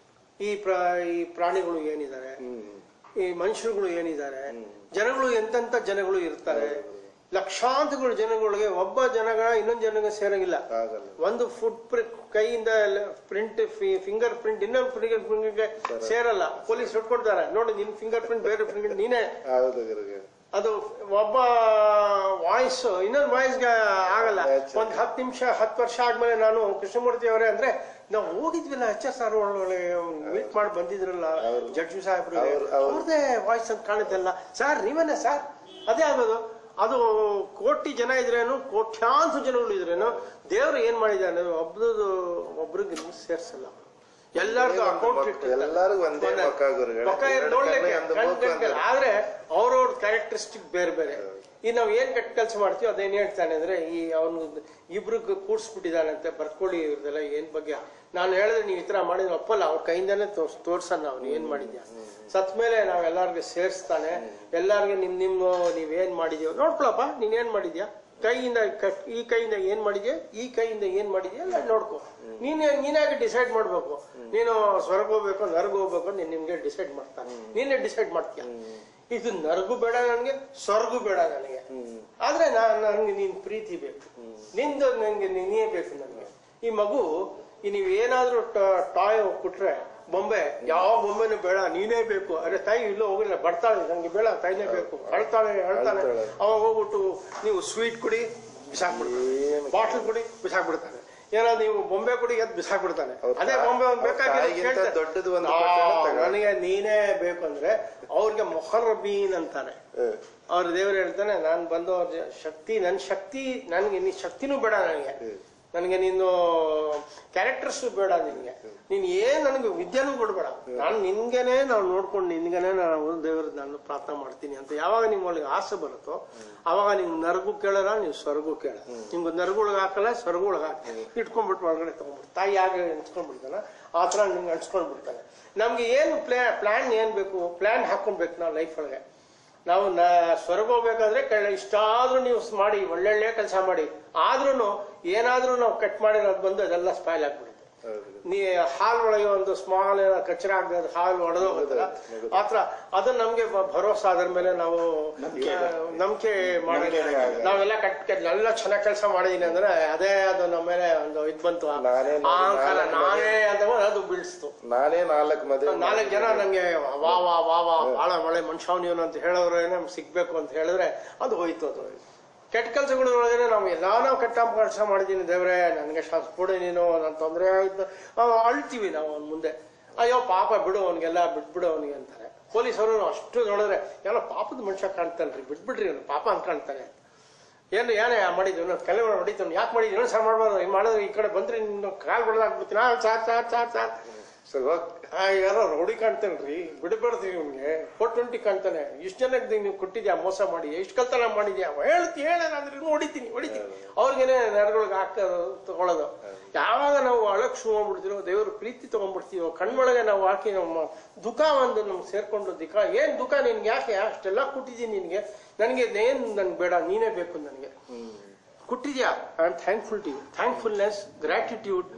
ಈ ಪ್ರ ಈ ಪ್ರಾಣಿಗಳು ಏನಿದ್ದಾರೆ ಹ್ಮ್ ಈ ಮನುಷ್ಯರುಗಳು ಏನಿದ್ದಾರೆ ಜನಗಳು ಎಂತೆಂತ ಜನಗಳು ಇರ್ತಾರೆ ಲಕ್ಷಾಂತಗಳು ಜನಗಳಿಗೆ ಒಬ್ಬ ಜನಗಳ ಇನ್ನೊಂದು ಜನಗೆ ಸೇರಂಗಿಲ್ಲ ಆಗಲ್ಲ ಒಂದು ಫುಟ್ ಪ್ರಿಂಟ್ ಕೈಯಿಂದ ಪ್ರಿಂಟ್ ಫಿಂಗರ್ ಪ್ರಿಂಟ್ ಇನ್ನೊಂದು ಫಿಂಗರ್ ಪ್ರಿಂಟ್ಗೆ ಸೇರಲ್ಲ ಪೊಲೀಸ್ ಹಿಡ್ಕೊಳ್ತಾರೆ ನೋಡಿ ನಿನ್ ಫಿಂಗರ್ ಪ್ರಿಂಟ್ ಬೇರೆ ಫಿಂಗರ್ ನೀನೇ ಹೌದು ಗುರುಗಳೇ. ಅದು ಒಬ್ಬ ವಾಯ್ಸ್ ಇನ್ನೊಂದು ವಾಯ್ಸ್ಗೆ ಆಗಲ್ಲ Natural. ಒಂದ್ ಹತ್ತು ನಿಮಿಷ ಹತ್ತು ವರ್ಷ ಆದ್ಮೇಲೆ ನಾನು ಕೃಷ್ಣಮೂರ್ತಿ ಅವರೇ ಅಂದ್ರೆ ನಾವು ಹೋಗಿದ್ವಿಲ್ಲ ಎಚ್ ಎಸ್ ಆರ್ ಒಳಗೆ ಮೀಟ್ ಮಾಡಿ ಬಂದಿದ್ರಲ್ಲ ಅವ್ರು- ಜಡ್ಜಿ ಸಾಹೇಬ್ರು ಅವ್ರು- ಅವ್ರು- ಅವ್ರದೇ ವಾಯ್ಸ್ ಅಂತ ಕಾಣುತ್ತಲ್ಲ ಸರ್ ನೀವೇನೆ ಸರ್ ಅದೇ ಆಗೋದು ಅದು ಕೋಟಿ ಜನ ಇದ್ರೇನು ಕೋಟ್ಯಾಂತರ ಜನಗಳು ಇದ್ರೇನು ದೇವ್ರು ಏನ್ ಮಾಡಿದಾನೆ ಒಬ್ರದ್ದು ಒಬ್ರಿಗೆ ಸೇರ್ಸಲ್ಲ ಎಲ್ಲರಿಗೂ ಒಂದೇ ಒಂದು ಅಕೌಂಟ್ ಮುಖ- ಇಟ್ಟಿರ್ತಾರೆ ಎಲ್ಲರಿಗೂ ಒಂದೇ ಮುಖ ಗುರುಗಳೇ. ಮುಖ ಎರಡು ನೋಡ್ಲಿಕ್ಕೆ ಕಣ್ಣು, ಒಂದು ಕಣ್ ಮೂಗು, ಕಣ್ಣಿಗೆ ಒಂದು- ಆದ್ರೆ ಅವ್ರವ್ರ ಕ್ಯಾರೆಕ್ಟರಿಸ್ಟಿಕ್ ಬೇರೆ ಬೇರೆ ಈ ನಾವ್ ಏನ್ ಕೆಟ್ಟ ಕೆಲಸ ಮಾಡ್ತೀವಿ ಅದೇನ್ ಹೇಳ್ತಾನೆ ಅಂದ್ರೆ ಈ ಅವನು ಇಬ್ರಿಗೆ ಕೂಡ್ಸ್ಬಿಟ್ಟಿದಾನಂತೆ ಬರ್ಕೊಳ್ಳಿ ಇವ್ರದೆಲ್ಲ ಏನ್ ಬಗ್ಗೆ ನಾನು ಹೇಳಿದ್ರೆ ನೀವು ಈ ತರ ಮಾಡಿದ್ರೆ ಒಪ್ಪಲ್ಲ ಅವ್ರ ಕೈಯಿಂದಾನೆ ತೋರ್ಸ್ ತೋರ್ಸನ್ನ ಅವ್ನು ಏನ್ ಮಾಡಿದ್ಯಾ ಸತ್ ಮೇಲೆ ನಾವ್ ಎಲ್ಲಾರ್ಗು ಸೇರ್ಸ್ತಾನೆ ಎಲ್ಲಾರ್ಗು ನಿಮ್ ನಿಮ್ಮ ನೀವೇನ್ ಮಾಡಿದ್ಯೋ ನೋಡ್ಕೊಳಪ್ಪ ನೀನ್ ಏನ್ ಮಾಡಿದ್ಯಾ ಕೈಯಿಂದ ಕ- ಈ ಕೈಯಿಂದ ಏನ್ ಮಾಡಿದ್ಯಾ ಈ ಕೈಯಿಂದ ಏನ್ ಮಾಡಿದ್ಯಾ ಎಲ್ಲ ನೋಡ್ಕೊ ನೀನೇ ನೀನಾಗಿ ಡಿಸೈಡ್ ಮಾಡ್ಬೇಕು ನೀನು ಸ್ವರ್ಗ ಹೋಗ್ಬೇಕು ನರ್ಗ ಹೋಗ್ಬೇಕು ನೀನ್ ನಿಮ್ಗೆ ಡಿಸೈಡ್ ಮಾಡ್ತಾನೆ ನೀನೇ ಡಿಸೈಡ್ ಮಾಡ್ತೀಯ ಇದು ನರ್ಗು ಬೇಡ ನನಗೆ ಸ್ವರ್ಗು ಬೇಡ ನನಗೆ ಆದ್ರೆ ನಾ- ನನ್ಗೆ ನೀನ್ ಪ್ರೀತಿ ಬೇಕು ನಿಂದು ನನ್ಗೆ ನೀನೇ ಬೇಕು ನನಗೆ ಈ ಮಗು ಈ ನೀವ್ ಏನಾದ್ರೂ ಟಾಯ್ ಕೊಟ್ರೆ ಬೊಂಬೆ ಯಾವ ಬೊಂಬೆನೂ ಬೇಡ ನೀನೇ ಬೇಕು ಅರೆ ತಾಯಿ ಇಲ್ಲೋ ಹೋಗಿಲ್ಲ ಬರ್ತಾಳೆ ನಂಗೆ ಬೇಡ ತಾಯಿನೇ ಬೇಕು ಅಳ್ತಾಳೆ ಅಳ್ತಾಳೆ ಅಳ್ತಾಳೆ. ಅವಾಗ ಹೋಗ್ಬಿಟ್ಟು ನೀವು ಸ್ವೀಟ್ ಕುಡಿ ಬಿಸಾಕ್ಬಿಡ್ತಾನೆ ಏನು ಬಾಟ್ಲ್ ಕುಡಿ ಬಿಸಾಕ್ಬಿಡ್ತಾನೆ ಏನಾದ್ರು ನೀವು ಬೊಂಬೆ ಕುಡಿ ಎದ್ದು ಬಿಸಾಕ್ಬಿಡ್ತಾನೆ ಅವ್ರ ಅದೇ ತಾಯಿ- ಬೊಂಬೆ ಒಂದು ಅವ್ರ ತಾಯಿಗಿಂತ ಬೇಕಾಗಿ ದೊಡ್ಡದು ಒಂದು ಕೊಟ್ಟರೆ ತಗೋ. ನನಗೆ ನೀನೇ ಬೇಕು ಅಂದ್ರೆ ಅವ್ರಿಗೆ ಮೊಹರ್ಬೀನ್ ಅಂತಾರೆ ಹ್ಮ್. ಅವ್ರ ದೇವರು ಹೇಳ್ತಾನೆ ನಾನು ಬಂದು ಅವ್ರ ಜ- ಶಕ್ತಿ ನನ್ನ ಶಕ್ತಿ ನನಗೆ ನೀ ಶಕ್ತಿನೂ ಬೇಡ ನನಗೆ ಹ್ಮ್. ನನಗೆ ನೀನು ಕ್ಯಾರೆಕ್ಟರ್ಸ್ ಬೇಡ ನಿನ್ಗೆ ನೀನ್ ಏನ್ ನನಗೆ ವಿದ್ಯೆನೂ ಕೊಡ್ಬೇಡ ನಾನು ನಿನ್ಗೆನೆ ನಾವು ನೋಡ್ಕೊಂಡು ನಿನ್ಗೆನೆ ನಾನು ದೇವ್ರ ನಾನು ಪ್ರಾರ್ಥನೆ ಮಾಡ್ತೀನಿ ಅಂತ ಯಾವಾಗ ನಿಮ್ಮೊಳಗೆ ಆಸೆ ಬರುತ್ತೋ ಅವಾಗ ನಿಮ್ಗೆ ನರಗು ಕೇಳಲ್ಲ ನೀವು ಸ್ವರ್ಗೂ ಕೇಳ ನಿಮ್ಗೆ ನರಗುಳಗ್ ಹಾಕಲ್ಲ ಸ್ವರ್ಗುಳಗ್ ಹಾಕಿ ಇಟ್ಕೊಂಡ್ಬಿಟ್ಟು ಒಳಗಡೆ ತಗೊಂಡ್ಬಿಟ್ಟು ತಾಯಿ ಆಗ ಅನ್ಸ್ಕೊಂಡ್ಬಿಡ್ತಾನ ಆ ಥರ ನಿಮ್ಗೆ ಅನ್ಸ್ಕೊಂಡ್ಬಿಡ್ತಾನೆ ನಮ್ಗೆ ಏನು ಪ್ಲಾ ಪ್ಲಾನ್ ಏನ್ ಬೇಕು ಪ್ಲಾನ್ ಹಾಕೊಂಡ್ಬೇಕು ನಾವು ಲೈಫ್ ಒಳಗೆ ನಾವು ನ ಸ್ವರ್ಗ ಹೋಗ್ಬೇಕಾದ್ರೆ ಕೆಳ ಇಷ್ಟಾದ್ರೂ ನೀವು ಸ್ ಮಾಡಿ ಒಳ್ಳೊಳ್ಳೆ ಕೆಲಸ ಮಾಡಿ ಆದ್ರೂ ಏನಾದ್ರೂ ನಾವು ಕಟ್ ಮಾಡಿರೋದು ಬಂದು ಅದೆಲ್ಲ ಸ್ಪಾಯ್ಲ್ ಆಗ್ಬಿಡುತ್ತೆ ಹೌದು. ನೀ ಹಾಲ್ ಒಳಗೆ ಒಂದು ಸ್ಮಾಲ್ ಕಚರ ಆಗದ ಹಾಲ್ ಒಡೆದೋಗುತ್ತಲ್ಲ ಆತರ ಅದು ನಮ್ಗೆ ಬ- ಭರೋಸೆ ಅದ್ರ ಮೇಲೆ ನಾವು ನಂಬಿಕೆ ಮಾಡಿ ನಂಬಿಕೆ ಆಗ- ನಾವೆಲ್ಲ ಕಟ್ ಎಲ್ಲ ಚೆನ್ನಾಗಿ ಕೆಲಸ ಮಾಡಿದೀನಿ ಅಂದ್ರೆ ಅದೇ ಅದು ನಮ್ಮ ಮೇಲೆ ಒಂದು ಇದ್ ಬಂತು ಆ ನಾನೇ ನೋಡಿ ಅಹಂಕಾರ ನಾಲ್ಕು ನಾನೇ ಅಂತ ಅದು ಬೀಳಿಸ್ತು ನಾನೇ ನಾಲ್ಕು ಮದುವೆ ನಾಲ್ಕು ಜನ ನಂಗೆ ವಾ ವಾ ವಾ ವಾ ಬಹಳ ಒಳ್ಳೆ ಮನುಷ್ಯವನು ಅಂತ ಹೇಳೋರು ನಮ್ಗೆ ಸಿಗ್ಬೇಕು ಅಂತ ಹೇಳಿದ್ರೆ ಅದು ಹೋಯ್ತು ಅದು ಕೆಟ್ಟ ಕೆಲಸಗಳ ಒಳಗಡೆ ನಾವು ಎಲ್ಲ ನಾವು ಕೆಟ್ಟ ಕೆಲಸ ಮಾಡಿದೀನಿ ದೇವ್ರೆ ನನಗೆ ಕೊಡಿ ನೀನು ನನ್ನ ತೊಂದರೆ ಆಯ್ತು ಆ, ಅಳ್ತೀವಿ ನಾವು ಅವ್ನ ಮುಂದೆ ಅಯ್ಯೋ ಪಾಪ ಬಿಡು ಅವನಿಗೆಲ್ಲ ಬಿಟ್ಬಿಡು ಅವನಿಗೆ ಅಂತಾರೆ ಪೊಲೀಸರು ಅಷ್ಟು ನೋಡಿದ್ರೆ ಏನೋ ಪಾಪದ ಮನುಷ್ಯ ಕಾಣ್ತಾನ್ರಿ ಬಿಟ್ಬಿಡ್ರಿ ಅವ್ನು ಪಾಪ ಅಂತ ಕಾಣ್ತಾನೆ ಏನು ಏನೇ ಮಾಡಿದ್ವಿ ನಾವು ಕೆಲವರು ಹೊಡಿತಾನೆ ಯಾಕೆ ಮಾಡಿದ್ವಿ ಏನು ಸರ್ ಮಾಡ್ಬಾರ್ದು ಹಿಂಗೆ ಮಾಡಿದ್ರೆ ಈ ಕಡೆ ಬಂದ್ರೆ ನಿನ್ನ ಕಾಲ್ ಬಿಡಲಾಕ್ಬಿಡ್ತೀನಿ ಆ ಸಾರ್ ಸಾರ್ ಸಾರ್ ಸಾರ್ ಸರಿ ಹೋಗ್. ಆ, ಯಾರೋ ರೌಡಿ ಕಾಣ್ತಾನ್ರಿ ಬಿಡಬಾರ್ದು ಇವ್ನಿಗೆ ಫೋರ್ ಟ್ವೆಂಟಿ ಕಾಣ್ತಾನೆ ಇಷ್ಟು ಜನಕ್ಕೆ ನೀವು ಕೊಟ್ಟಿದ್ಯಾ ಮೋಸ ಮಾಡಿ ಎಷ್ಟು ಕಲ್ತನ ಮಾಡಿದ್ಯಾ ಹೇಳ್ತಿ ಹೇಳಂದ್ರೆ ಹೊಡಿತೀನಿ ಹೊಡಿತೀನಿ ಅವ್ರಿಗೇನೆ ನರಗಳಿಗೆ ಹಾಕ ತಗೊಳ್ಳೋದು ಯಾವಾಗ ನಾವು ಅಳಕ್ ಶುರು ಮಾಡ್ಬಿಡ್ತೀವೋ ದೇವ್ರ ಪ್ರೀತಿ ತಗೊಂಡ್ಬಿಡ್ತೀವೋ ಕಣ್ಮೊಳಗೆ ನಾವು ಹಾಕಿ ನಮ್ಮ ದುಃಖ ಒಂದು ನಮ್ಗೆ ಸೇರ್ಕೊಂಡು ದುಃಖ ಏನ್ ದುಃಖ ನಿನ್ಗೆ ಯಾಕೆ ಅಷ್ಟೆಲ್ಲ ಕೊಟ್ಟಿದ್ದೀನಿ ನಿನ್ಗೆ ನನಗೆ ಏನ್ ನನ್ಗೆ ಬೇಡ ನೀನೇ ಬೇಕು ನನಗೆ ಕೊಟ್ಟಿದ್ಯಾ I am thankful to you ಥ್ಯಾಂಕ್ಫುಲ್ನೆಸ್ ಗ್ರಾಟಿಟ್ಯೂಡ್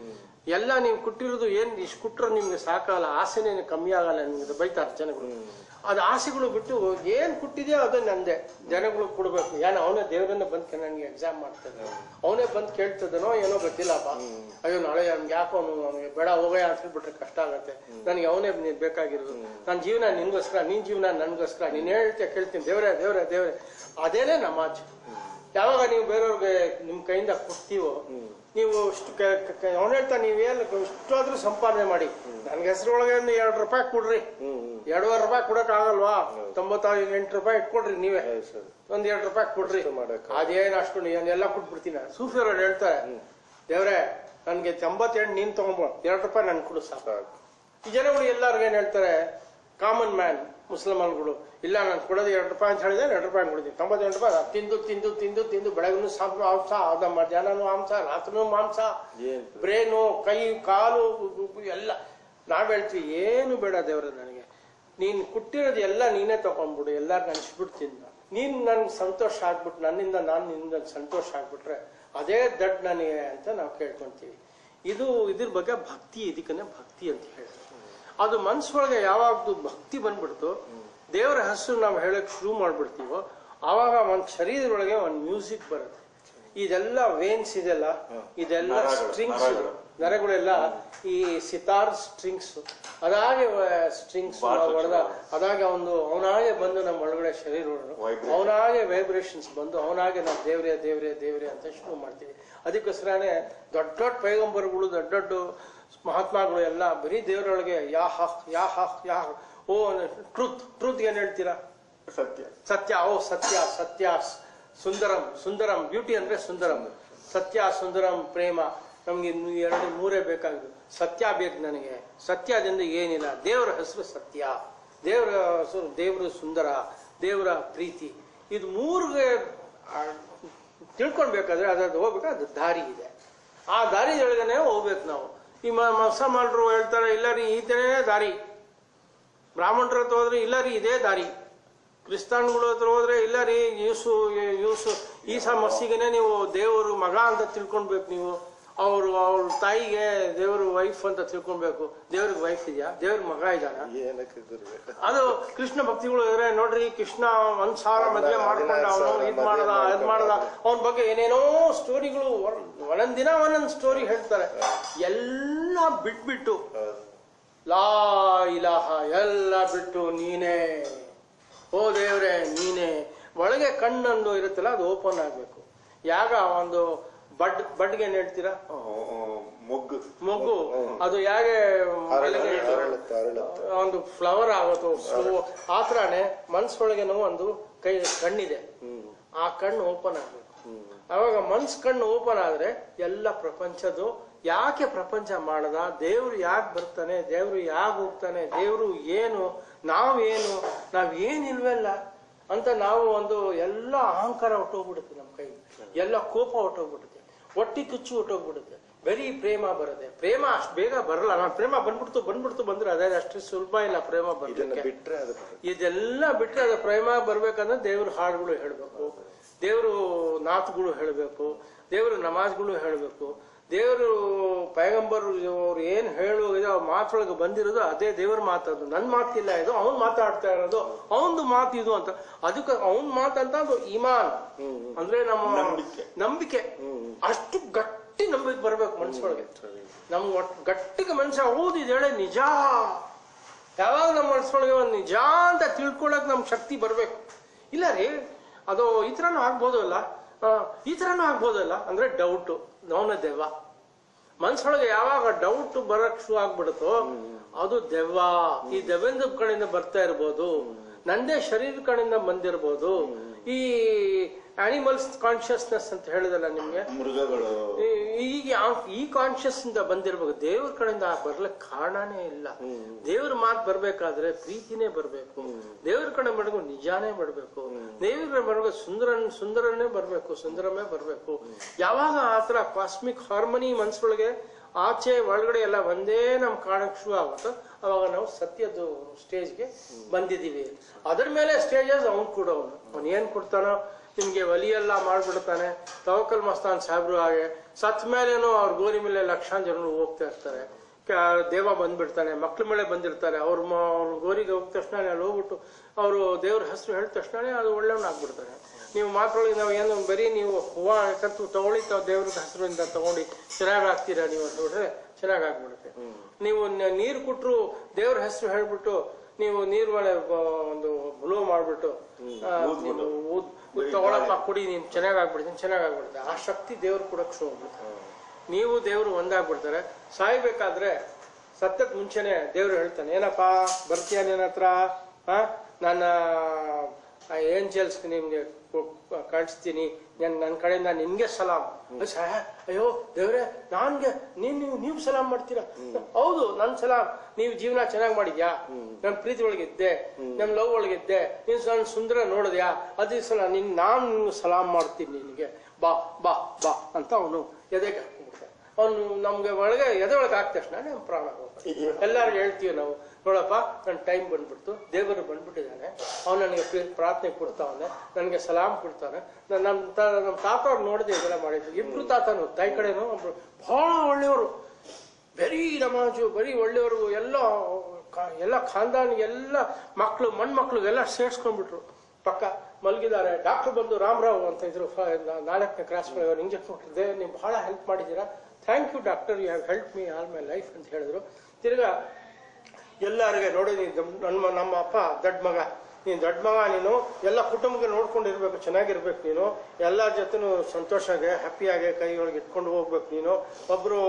ಎಲ್ಲ ನೀವು ಕೊಟ್ಟಿರೋದು ಏನ್ ಇಷ್ಟು ಕೊಟ್ಟರೆ ನಿಮ್ಗೆ ಸಾಕಲ್ಲ ಆಸೆನೇ ಕಮ್ಮಿ ಆಗಲ್ಲ ನಿಮ್ಗೆ ಬೈತಾರೆ ಜನಗಳು ಅದು ಆಸೆಗಳು ಬಿಟ್ಟು ಏನ್ ಕೊಟ್ಟಿದೆಯೋ ಅದು ನಂದೆ ಜನಗಳು ಕೊಡ್ಬೇಕು ಏನೋ ಅವನೇ ದೇವರನ್ನ ಬಂದು ನನಗೆ ಎಕ್ಸಾಮ್ ಮಾಡ್ತಾನೆ ಅವನೇ ಬಂದು ಕೇಳ್ತದನೋ ಏನೋ ಗೊತ್ತಿಲ್ಲಪ್ಪ ಅಯ್ಯೋ ನಾಳೆ ನನ್ಗೆ ಯಾಕೋ ಅವನು ನನಗೆ ಬೇಡ ಹೋಗಯ್ಯ ಅಂತ ಹೇಳ್ಬಿಟ್ರೆ ಕಷ್ಟ ಆಗತ್ತೆ ನನಗೆ ಅವನೇ ನೀನ್ ಬೇಕಾಗಿರೋದು ನನ್ನ ಜೀವನ ನಿನ್ಗೋಸ್ಕರ ನಿನ್ ಜೀವನ ನನ್ಗೋಸ್ಕರ ನೀನ್ ಹೇಳ್ತೀಯ ಕೇಳ್ತೀನಿ ದೇವ್ರೆ ದೇವ್ರೆ ದೇವ್ರೆ ಅದೇನೇ ನಮಾಜ್ ಯಾವಾಗ ನೀವು ಬೇರೆಯವ್ರಿಗೆ ನಿಮ್ ಕೈಯಿಂದ ಕೊಡ್ತೀವೋ ನೀವು ಇಷ್ಟು ಅವನು ಹೇಳ್ತಾ ನೀವೇನು ಇಷ್ಟಾದ್ರೂ ಸಂಪಾದನೆ ಮಾಡಿ ನನ್ಗೆ ಹೆಸರೊಳಗೆ ಒಂದು ಎರಡು ರೂಪಾಯಿ ಕೊಡ್ರಿ ಎರಡೂವರೆ ರೂಪಾಯಿ ಕೊಡಕ್ ಆಗಲ್ವಾ ತೊಂಬತ್ತೈದು ಎಂಟು ರೂಪಾಯಿ ಇಟ್ಕೊಡ್ರಿ ನೀವೇ ಹೌದು ಸರ್ ಒಂದ್ ಎರಡು ರೂಪಾಯಿ ಕೊಡ್ರಿ ಅಷ್ಟು ಮಾಡಕ್ಕ ಅದೇನ್ ಅಷ್ಟು ಎಲ್ಲ ಕೊಟ್ಬಿಡ್ತೀನಿ ಸೂಫಿಯವ್ರು ಹೇಳ್ತಾರೆ ದೇವ್ರೆ ನನ್ಗೆ ತೊಂಬತ್ತೆಂಟು ನೀನ್ ತಗೊಂಬ ಎರಡು ರೂಪಾಯಿ ನನ್ ಕೊಡು ಸಾಕು ಸಾಕು ಈ ಜನಗಳು ಎಲ್ಲರಿಗೂ ಏನ್ ಹೇಳ್ತಾರೆ ಕಾಮನ್ ಮ್ಯಾನ್ ಮುಸಲ್ಮಾನ್ಗಳು ಇಲ್ಲ ನಾನು ಕೊಡೋದು ಎರಡು ರೂಪಾಯಿ ಅಂತ ಹೇಳಿದ್ರೆ ಎರಡು ರೂಪಾಯಿ ಕೊಡ್ತೀನಿ ತೊಂಬತ್ತೆಂಟು ರೂಪಾಯಿ ಅದು ತಿಂದು ತಿಂದು ತಿಂದು ತಿಂದು ಬೆಳಗ್ಗೂ ಸಾಂಬ ಮಾಂಸ ಅದ ಮಧ್ಯಾಹ್ನನೂ ಮಾಂಸ ರಾತ್ರಿನೂ ಮಾಂಸ ಏನ್ ಬ್ರೇನು ಕೈ ಕಾಲು ಎಲ್ಲ ನಾವ್ ಹೇಳ್ತೀವಿ ಏನು ಬೇಡ ದೇವ್ರ ನನಗೆ ನೀನ್ ಕೊಟ್ಟಿರೋದು ಎಲ್ಲ ನೀನೇ ತಗೊಂಡ್ಬಿಡು ಎಲ್ಲಾರು ನೆನ್ಸ್ಬಿಡ್ತೀನಿ ನಾನು. ನೀನ್ ನನ್ಗೆ ಸಂತೋಷ ಆಗ್ಬಿಟ್ಟು ನನ್ನಿಂದ ನಾನು ನಿನ್ನಿಂದ ಸಂತೋಷ ಆಗ್ಬಿಟ್ರೆ ಅದೇ ದಡ್ ನನಗೆ ಅಂತ ನಾವು ಕೇಳ್ಕೊಂತೀವಿ ಇದು ಇದ್ರ ಬಗ್ಗೆ ಭಕ್ತಿ ಇದಕ್ಕನ್ನೇ ಭಕ್ತಿ ಅಂತ ಹೇಳ್ತೀವಿ ಅದು ಮನ್ಸೊಳಗೆ ಯಾವಾಗ್ದು ಭಕ್ತಿ ಬಂದ್ಬಿಡ್ತು ದೇವರ ಹೆಸರು ನಾವು ಹೇಳಕ್ ಶುರು ಮಾಡ್ಬಿಡ್ತೀವೋ ಆವಾಗ ಒಂದ್ ಶರೀರದೊಳಗೆ ಒಂದ್ ಮ್ಯೂಸಿಕ್ ಬರುತ್ತೆ ಇದೆಲ್ಲ ವೇನ್ಸ್ ಇದೆಲ್ಲ ಇದೆಲ್ಲ ನರಗಳು, ಸ್ಟ್ರಿಂಗ್ಸ್ ನರಗಳು. ನರಗಳೆಲ್ಲ ಈ ಸಿತಾರ್ ಸ್ಟ್ರಿಂಗ್ಸ್ ಅದಾಗೆ ಸ್ಟ್ರಿಂಗ್ಸ್ ಬಾರ್ಸೋದು. ಹೊಡೆದ ಅದಾಗೆ ಒಂದು ಅವನಾಗೆ ಬಂದು ನಮ್ಮ ಒಳಗಡೆ ಶರೀರ Vibration. ಅವನಾಗೆ ವೈಬ್ರೇಷನ್ಸ್ ಬಂದು ಅವನಾಗೆ ನಾವು ದೇವ್ರೆ ದೇವ್ರೆ ದೇವ್ರೆ ಅಂತ ಶುರು ಮಾಡ್ತೀವಿ ಅದಕ್ಕೋಸ್ಕರನೇ ದೊಡ್ಡ ದೊಡ್ಡ ಪೈಗಂಬರ್ಗಳು ದೊಡ್ಡ ದೊಡ್ಡ ಮಹಾತ್ಮಾಗಳು ಎಲ್ಲ ಬರೀ ದೇವರೊಳಗೆ ಯಾ ಹಕ್ ಯಾ ಹಕ್ ಯಾ ಹಕ್. ಓ ಟ್ರೂತ್ ಟ್ರೂತ್ ಏನ್ ಹೇಳ್ತೀರಾ ಸತ್ಯ ಸತ್ಯ ಓ ಸತ್ಯ ಸತ್ಯ ಸುಂದರಂ ಸುಂದರಂ ಬ್ಯೂಟಿ ಅಂದ್ರೆ ಸುಂದರಂ ಸತ್ಯ ಸುಂದರಂ ಪ್ರೇಮ ನಮ್ಗೆ ಇನ್ನು ಎರಡು ಮೂರೇ ಬೇಕಾಗಿದ್ದು ಸತ್ಯ ಬೇಕು ನನಗೆ ಸತ್ಯದಿಂದ ಏನಿಲ್ಲ ದೇವರ ಹೆಸರು ಸತ್ಯ ದೇವರ ಹೆಸರು ದೇವರು ಸುಂದರ ದೇವರ ಪ್ರೀತಿ ಇದು ಮೂರಿಗೆ ಆ, ತಿಳ್ಕೊಳ್ಬೇಕಾದ್ರೆ ಅದ್ರದ್ದು ಹೋಗ್ಬೇಕು ಅದು ದಾರಿ ಇದೆ ಆ ದಾರಿಯೊಳಗನೆ ಹೋಗ್ಬೇಕು ನಾವು ಈ ಮ- ಮುಸಲ್ಮಾನರು ಹೇಳ್ತಾರೆ ಇಲ್ಲ ರೀ ಈತನೇ ದಾರಿ ಬ್ರಾಹ್ಮಣರ ಹತ್ರ ಹೋದ್ರೆ ಇಲ್ಲ ರೀ ಇದೇ ದಾರಿ ಕ್ರಿಸ್ತಾನ್ಗಳ ಹತ್ರ ಹೋದ್ರೆ ಇಲ್ಲ ರೀ ಯೂಸು ಯೂಸು ಈಸಾ ಮಸ್ಸಿಗೆನೆ ನೀವು ದೇವರು ಮಗ ಅಂತ ತಿಳ್ಕೊಳ್ಬೇಕು ನೀವು ಅವರು ಅವ್ರ ತಾಯಿಗೆ ದೇವರು ವೈಫ್ ಅಂತ ತಿಳ್ಕೊಳ್ಬೇಕು ದೇವ್ರಿಗೆ ವೈಫ್ ಇದೆಯಾ ದೇವ್ರ ಮಗ ಇದ್ದಾನ ಏನಕ್ಕೆ ಗುರುವೆ ಅದು ಕೃಷ್ಣ ಭಕ್ತಿಗಳು ಇದ್ರೆ ನೋಡ್ರಿ ಕೃಷ್ಣ ಒಂದ್ ಸಾವಿರ ಮದ್ವೆ ಮಾಡ್ಕೊಂಡ ಅವನು ಇದ್ ಮಾಡದ ಅದ್ ಮಾಡದ ಅವನ ಬಗ್ಗೆ ಏನೇನೋ ಸ್ಟೋರಿಗಳು ಒಂದೊಂದ್ ದಿನ ಒಂದೊಂದ್ ಸ್ಟೋರಿ ಹೇಳ್ತಾರೆ ಎಲ್ಲ ಬಿಟ್ಬಿಟ್ಟು ಹೌದು ಲಾ ಇಲಾಹ ಎಲ್ಲ ಬಿಟ್ಟು ನೀನೇ ಓ ದೇವ್ರೆ ನೀನೇ ಒಳಗೆ ಕಣ್ಣೊಂದು ಇರುತ್ತಲ್ಲ ಅದು ಓಪನ್ ಆಗ್ಬೇಕು ಯಾಗ ಒಂದು ಬಡ್ ಬಡ್ಗೆ ಏನ್ ಹೇಳ್ತೀರಾ ಮೊಗ್ಗು ಮೊಗ್ಗು ಅದು ಹೇಗೆ ಅರಳುತ್ತೆ ಬೆಳಗ್ಗೆ ಅರಳುತ್ತೆ ಅರಳುತ್ತೆ ಒಂದು ಫ್ಲವರ್ ಆಗುತ್ತೋ ಸ್ಲೋ ಆ ಥರನೇ ಮನ್ಸೊಳಗೆನೂ ಒಂದು ಕೈ ಕಣ್ಣಿದೆ ಹ್ಮ್ ಆ ಕಣ್ಣು ಓಪನ್ ಆಗ್ಬೇಕು ಹ್ಮ್ ಅವಾಗ ಮನ್ಸ್ ಕಣ್ಣು ಓಪನ್ ಆದ್ರೆ ಎಲ್ಲ ಪ್ರಪಂಚದ್ದು ಯಾಕೆ ಪ್ರಪಂಚ ಮಾಡದ ದೇವ್ರು ಯಾಕೆ ಬರ್ತಾನೆ ದೇವ್ರು ಯಾಕೆ ಹೋಗ್ತಾನೆ ದೇವ್ರು ಏನು ನಾವೇನು ನಾವ್ ಏನಿಲ್ವಲ್ಲ ಅಂತ ನಾವು ಒಂದು ಎಲ್ಲ ಅಹಂಕಾರ ಹೊಟ್ಟೋಗ್ಬಿಡುತ್ತೆ ನಮ್ಮ ಕೈ ಎಲ್ಲ ಕೋಪ ಹೊಟ್ಟೋಗ್ಬಿಡುತ್ತೆ ಹೊಟ್ಟಿ ಕಿಚ್ಚು ಹೊಟ್ಟೋಗ್ಬಿಡುತ್ತೆ ಬರೀ ಪ್ರೇಮ ಬರುತ್ತೆ ಪ್ರೇಮ ಅಷ್ಟು ಬೇಗ ಬರಲ್ಲ ನಾನು ಪ್ರೇಮ ಬಂದ್ಬಿಡ್ತು ಬಂದ್ಬಿಡ್ತು ಬಂದ್ರೆ ಅದೇ ಅಷ್ಟು ಸುಲಭ ಇಲ್ಲ ಪ್ರೇಮ ಇದನ್ನ ಬರ್ಲಿಕ್ಕೆ ಬಿಟ್ರೆ ಅದು ಬರುತ್ತೆ. ಇದೆಲ್ಲ ಬಿಟ್ರೆ ಅದು ಪ್ರೇಮ ಬರ್ಬೇಕಂದ್ರೆ ದೇವ್ರ ಹಾಡುಗಳು ಹೇಳ್ಬೇಕು ದೇವರು ನಾತ್ಗಳು ಹೇಳ್ಬೇಕು ದೇವ್ರ ನಮಾಜ್ಗಳು ಹೇಳ್ಬೇಕು ದೇವರು ಪೈಗಂಬರ್ ಅವ್ರು ಏನ್ ಹೇಳು ಇದು ಮಾತೊಳಗೆ ಬಂದಿರೋದು ಅದೇ ದೇವ್ರ ಮಾತದು ನನ್ ಮಾತಿಲ್ಲ ಇದು ಅವ್ನ್ ಮಾತಾಡ್ತಾ ಇರೋದು ಅವನ್ದು ಮಾತು ಇದು ಅಂತ ಅದಕ್ಕೆ ಅವನ್ ಮಾತಂತ ಅದು ಇಮಾನ್ ಅಂದ್ರೆ ನಮ್ಮ ನಂಬಿಕೆ. ನಂಬಿಕೆ ಅಷ್ಟು ಗಟ್ಟಿ ನಂಬಿಕೆ ಬರ್ಬೇಕು ಮನ್ಸೊಳಗೆ ನಮ್ಗೆ ಒಟ್ಟು ಗಟ್ಟಿಗೆ ಮನುಷ್ಯ ಹೌದು ಇದು ಹೇಳಿ ನಿಜ ಯಾವಾಗ ನಮ್ಮ ಮನಸ್ಸೊಳಗೆ ಒಂದು ನಿಜ ಅಂತ ತಿಳ್ಕೊಳಕ್ ನಮ್ಗೆ ಶಕ್ತಿ ಬರ್ಬೇಕು ಇಲ್ಲ ರೀ ಅದು ಈ ಥರನೂ ಆಗ್ಬೋದು ಅಲ್ಲ ಆ, ಈ ಥರನೂ ಆಗ್ಬೋದಲ್ಲ ಅಂದ್ರೆ ಡೌಟು ನವನ ದೆವ್ವ ಮನ್ಸೊಳಗೆ ಯಾವಾಗ ಡೌಟ್ ಬರಕ್ ಶುರು ಆಗ್ಬಿಡುತ್ತೋ ಅದು ದೆವ್ವ ಈ ದೆವ್ವದ ಕಡೆಯಿಂದ ಬರ್ತಾ ಇರ್ಬೋದು ನಂದೇ ಶರೀರ ಕಡೆಯಿಂದ ಬಂದಿರ್ಬೋದು ಈ ಆನಿಮಲ್ಸ್ ಕಾನ್ಶಿಯಸ್ನೆಸ್ ಅಂತ ಹೇಳಿದಲ್ಲ ನಿಮ್ಗೆ ಮೃಗಗಳು ಈ- ಈಗ ಆ- ಈ ಕಾನ್ಶಿಯಸ್ ಇಂದ ಬಂದಿರ್ಬೇಕು ದೇವ್ರ ಕಡೆಯಿಂದ ಬರ್ಲಿಕ್ಕೆ ಕಾರಣನೇ ಇಲ್ಲ ದೇವ್ರ ಮಾತು ಬರ್ಬೇಕಾದ್ರೆ ಪ್ರೀತಿನೇ ಬರ್ಬೇಕು ದೇವ್ರ ಕಡೆ ಬಡಗು ನಿಜಾನೇ ಬರ್ಬೇಕು ದೇವ್ರ ಕಡೆ ಬಡಗು ಸುಂದರ ಸುಂದರನೇ ಬರ್ಬೇಕು ಸುಂದರಮೇ ಬರ್ಬೇಕು ಯಾವಾಗ ಆತರ ಕಾಸ್ಮಿಕ್ ಹಾರ್ಮನಿ ಮನ್ಸೊಳಗೆ ಆಚೆ ಒಳಗಡೆ ಎಲ್ಲ ಒಂದೇ ನಮ್ ಕಾಣಕ್ ಶುರು ಆಗುತ್ತೋ ಅವಾಗ ನಾವು ಸತ್ಯದ ಸ್ಟೇಜ್ಗೆ ಬಂದಿದೀವಿ ಅದ್ರ ಮೇಲೆ ಸ್ಟೇಜಸ್ ಅವ್ನ್ ಕೊಡೋನು ಅವ್ನು ಏನ್ ಕೊಡ್ತಾನೋ ನಿಮ್ಗೆ ಒಲಿಯೆಲ್ಲ ಮಾಡ್ಬಿಡ್ತಾನೆ ತವಕಲ್ ಮಸ್ತಾನ್ ಸಾಹೇಬ್ರು ಹಾಗೆ ಸತ್ ಮೇಲೇನೂ ಅವ್ರ ಗೋರಿ ಮೇಲೆ ಲಕ್ಷಾಂತರ ಜನರು ಹೋಗ್ತಾ ಇರ್ತಾರೆ ಕ- ದೇವ ಬಂದ್ಬಿಡ್ತಾನೆ ಮಕ್ಳ ಮೇಲೆ ಬಂದಿರ್ತಾರೆ ಅವ್ರ ಮ- ಅವ್ರ ಗೋರಿಗೆ ಹೋಗಿದ ತಕ್ಷಣ ಅಲ್ಲಿ ಹೋಗ್ಬಿಟ್ಟು ಅವರು ದೇವ್ರ ಹೆಸರು ಹೇಳಿದ ತಕ್ಷಣ ಅದು ಒಳ್ಳೆಯವನಾಗ್ಬಿಡ್ತಾನೆ ನೀವು ಮಾತ್ರೊಳಗೆ ನಾವು ಏನು ಬರೀ ನೀವು ಹೂವ ಕತ್ತು ತಗೊಳ್ಳಿ ತಾವು ದೇವ್ರ ಹೆಸರಿಂದ ತಗೊಂಡು ಚೆನ್ನಾಗಿ ಆಗ್ತೀರಾ ನೀವು ಅಂತ ನೋಡಿದ್ರೆ ಚೆನ್ನಾಗಿ ಆಗ್ಬಿಡುತ್ತೆ ನೀವು ನ- ನೀರು ಕೊಟ್ಟರು ದೇವ್ರ ಹೆಸರು ಹೇಳ್ಬಿಟ್ಟು ನೀವು ನೀರ್ ಮೇಲೆ ಬ- ಒಂದು ಬ್ಲೋ ಮಾಡ್ಬಿಟ್ಟು ಆ, ನೀವು ಊದ್- ಊದ್ ತಗೊಳಪ್ಪ ಕುಡಿ ನೀನ್ ಚೆನ್ನಾಗ್ ಆಗ್ಬಿಡ್ತೀನಿ ಚೆನ್ನಾಗ್ ಆಗ್ಬಿಡುತ್ತೆ ಆ ಶಕ್ತಿ ದೇವ್ರು ಕೊಡಕ್ ಶುರು ಆಗ್ಬಿಡುತ್ತೆ ನೀವು ದೇವ್ರು ಒಂದಾಗ್ಬಿಡ್ತಾರೆ ಸಾಯ್ಬೇಕಾದ್ರೆ ಸತ್ತಕ್ ಮುಂಚೆನೆ ದೇವ್ರು ಹೇಳ್ತಾನೆ ಏನಪ್ಪ ಬರ್ತೀಯ ನಿನ್ನ ಹತ್ರ ಹಾ ನನ್ನ ಏಂಜಲ್ಸ್ ನಿಮ್ಗೆ ಕೊ- ಕಳಿಸ್ತೀನಿ ನನ್ ನನ್ನ ಕಡೆಯಿಂದ ನಿನ್ಗೆ ಸಲಾಮ್ ಅಯ್ಯೋ ಸಾ- ಅಯ್ಯೋ ದೇವ್ರೆ ನಾನ್ಗೆ ನೀನ್ ನೀವು ನೀವು ಸಲಾಮ್ ಮಾಡ್ತೀರಾ ಹೌದು ನನ್ ಸಲಾಮ್ ನೀವು ಜೀವನ ಚೆನ್ನಾಗ್ ಮಾಡಿದ್ಯಾ ನನ್ ಪ್ರೀತಿ ಒಳಗಿದ್ದೆ ನಮ್ ಲವ್ ಒಳಗಿದ್ದೆ ನೀನ್ ನನ್ನ ಸುಂದರ ನೋಡಿದ್ಯಾ ಅದೇ ಸಲ ನಿನ್ ನಾನ್ ನಿನ್ಗೆ ಸಲಾಮ್ ಮಾಡ್ತೀನಿ ನಿನಗೆ ಬಾ ಬಾ ಬಾ ಅಂತ ಅವನು ಎದೆಗೆ ಹಾಕ್ಬಿಡ್ತಾನೆ ಅವನು ನಮ್ಗೆ ಒಳಗೆ ಎದೆ ಒಳಗೆ ಹಾಕಿದ ತಕ್ಷಣ ನಮ್ಮ ಪ್ರಾಣ ಹೋಗ್ತದೆ ಎಲ್ಲರಿಗೂ ಹೇಳ್ತೀವಿ ನಾವು ನೋಡಪ್ಪ ನನ್ನ ಟೈಮ್ ಬಂದ್ಬಿಡ್ತು ದೇವರು ಬಂದ್ಬಿಟ್ಟಿದ್ದಾನೆ ಅವ್ನು ನನಗೆ ಪ್ರ- ಪ್ರಾರ್ಥನೆ ಕೊಡ್ತಾವನೆ ನನಗೆ ಸಲಾಮ್ ಕೊಡ್ತಾನೆ ನಾನು ನಮ್ಮ ತ ನಮ್ಮ ತಾತ ಅವ್ರು ನೋಡಿದೆ ಇದೆಲ್ಲ ಮಾಡಿದ್ರು ಇಬ್ರು ತಾತನು ತಾಯಿ ಕಡೆನು ಒಬ್ರು ಬಹಳ ಒಳ್ಳೆಯವರು ಬರೀ ನಮಾಜು ಬರೀ ಒಳ್ಳೆಯವರು ಎಲ್ಲ ಕ- ಎಲ್ಲ ಖಾನ್ದಾನ್ ಎಲ್ಲ ಮಕ್ಕಳು ಮಣ್ಮಕ್ಳು ಎಲ್ಲ ಸೇರ್ಸ್ಕೊಂಡ್ಬಿಟ್ರು ಪಕ್ಕ ಮಲಗಿದ್ದಾರೆ ಡಾಕ್ಟರ್ ಬಂದು ರಾಮರಾವ್ ಅಂತ ಇದ್ರು ಫ- ನಾ- ನಾಲ್ಕನೇ ಕ್ರಾಸ್ ಅವ್ರು ಇಂಜೆಕ್ಷನ್ ಕೊಟ್ಟಿದ್ದೆ ನೀವು ಬಹಳ ಹೆಲ್ಪ್ ಮಾಡಿದ್ದೀರಾ thank you doctor you have help me all my life ಅಂತ ಹೇಳಿದ್ರು ತಿರ್ಗಾ ಎಲ್ಲರಿಗೆ ನೋಡಿ ನೀನು ದಮ್- ನಮ್ಮ ನಮ್ಮ ಅಪ್ಪ ದೊಡ್ಡ ಮಗ ನೀನು ದೊಡ್ಡ ಮಗ ನೀನು ಎಲ್ಲ ಕುಟುಂಬಕ್ಕೆ ನೋಡ್ಕೊಂಡಿರ್ಬೇಕು ಚೆನ್ನಾಗಿರ್ಬೇಕು ನೀನು ಎಲ್ಲರ ಜೊತೆನೂ ಸಂತೋಷಾಗೆ ಹ್ಯಾಪಿಯಾಗಿ ಕೈ ಒಳಗೆ ಇಟ್ಕೊಂಡು ಹೋಗ್ಬೇಕು ನೀನು ಒಬ್ಬರು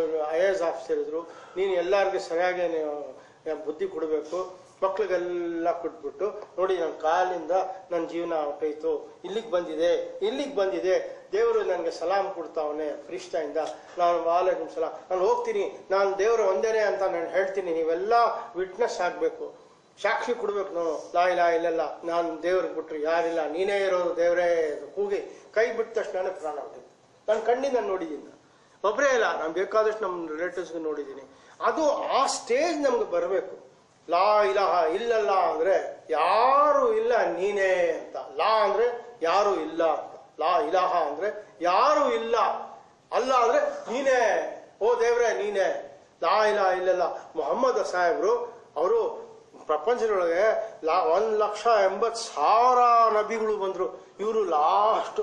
ಐ ಎಸ್ ಆಫೀಸರ್ ಇದ್ರು ನೀನು ಎಲ್ಲರಿಗೂ ಸರಿಯಾಗಿ ನೀವು ಬುದ್ಧಿ ಕೊಡಬೇಕು ಮಕ್ಳಿಗೆಲ್ಲ ಕೊಟ್ಬಿಟ್ಟು ನೋಡಿ ನನ್ನ ಕಾಲಿಂದ ನನ್ನ ಜೀವನ ಹೊಟ್ಟೋಯ್ತು ಇಲ್ಲಿಗೆ ಬಂದಿದೆ ಇಲ್ಲಿಗೆ ಬಂದಿದೆ ದೇವರು ನನಗೆ ಸಲಾಮ್ ಕೊಡ್ತಾವನೆ ಫ್ರಿಷ್ಟಾಯಿಂದ ನಾನು ವಾಲೇಕುಮ್ ಸಲಾಮ್ ನಾನು ಹೋಗ್ತೀನಿ ನಾನು ದೇವರು ಒಂದೇನೆ ಅಂತ ನಾನು ಹೇಳ್ತೀನಿ ನೀವೆಲ್ಲ ವಿಟ್ನೆಸ್ ಆಗಬೇಕು ಸಾಕ್ಷಿ ಕೊಡ್ಬೇಕು ನಾನು ಲಾ ಇಲ್ಲ ಇಲ್ಲೆಲ್ಲ ನಾನು ದೇವ್ರಿಗೆ ಬಿಟ್ರು ಯಾರಿಲ್ಲ ನೀನೇ ಇರೋದು ದೇವರೇ ಕೂಗಿ ಕೈ ಬಿಟ್ಟ ತಕ್ಷಣ ಪ್ರಾಣ ಹೊಟ್ಟಿತ್ತು ನಾನು ಕಣ್ಣಿಂದ ನೋಡಿದ್ದೀನಿ ನಾನು. ಒಬ್ಬರೇ ಇಲ್ಲ ನಾನು ಬೇಕಾದಷ್ಟು ನಮ್ಮ ರಿಲೇಟಿವ್ಸ್ಗೆ ನೋಡಿದ್ದೀನಿ ಅದು ಆ ಸ್ಟೇಜ್ ನಮ್ಗೆ ಬರಬೇಕು ಲಾ ಇಲಹ ಇಲ್ಲಲ್ಲ ಅಂದ್ರೆ ಯಾರು ಇಲ್ಲ ನೀನೇ ಅಂತ ಲಾ ಅಂದ್ರೆ ಯಾರು ಇಲ್ಲ ಅಂತ ಲಾ ಇಲಹ ಅಂದ್ರೆ ಯಾರು ಇಲ್ಲ ಅಲ್ಲ ಅಂದ್ರೆ ನೀನೇ ಓ ದೇವ್ರೆ ನೀನೇ ಲಾ ಇಲ್ಲ ಇಲ್ಲಲ್ಲ ಮೊಹಮ್ಮದ್ ಸಾಹೇಬ್ರು ಅವರು ಪ್ರಪಂಚದೊಳಗೆ ಲಾ ಒಂದ್ ಲಕ್ಷ ಎಂಬತ್ ಸಾವಿರ ನಬಿಗಳು ಬಂದ್ರು ಇವರು ಲಾಸ್ಟ್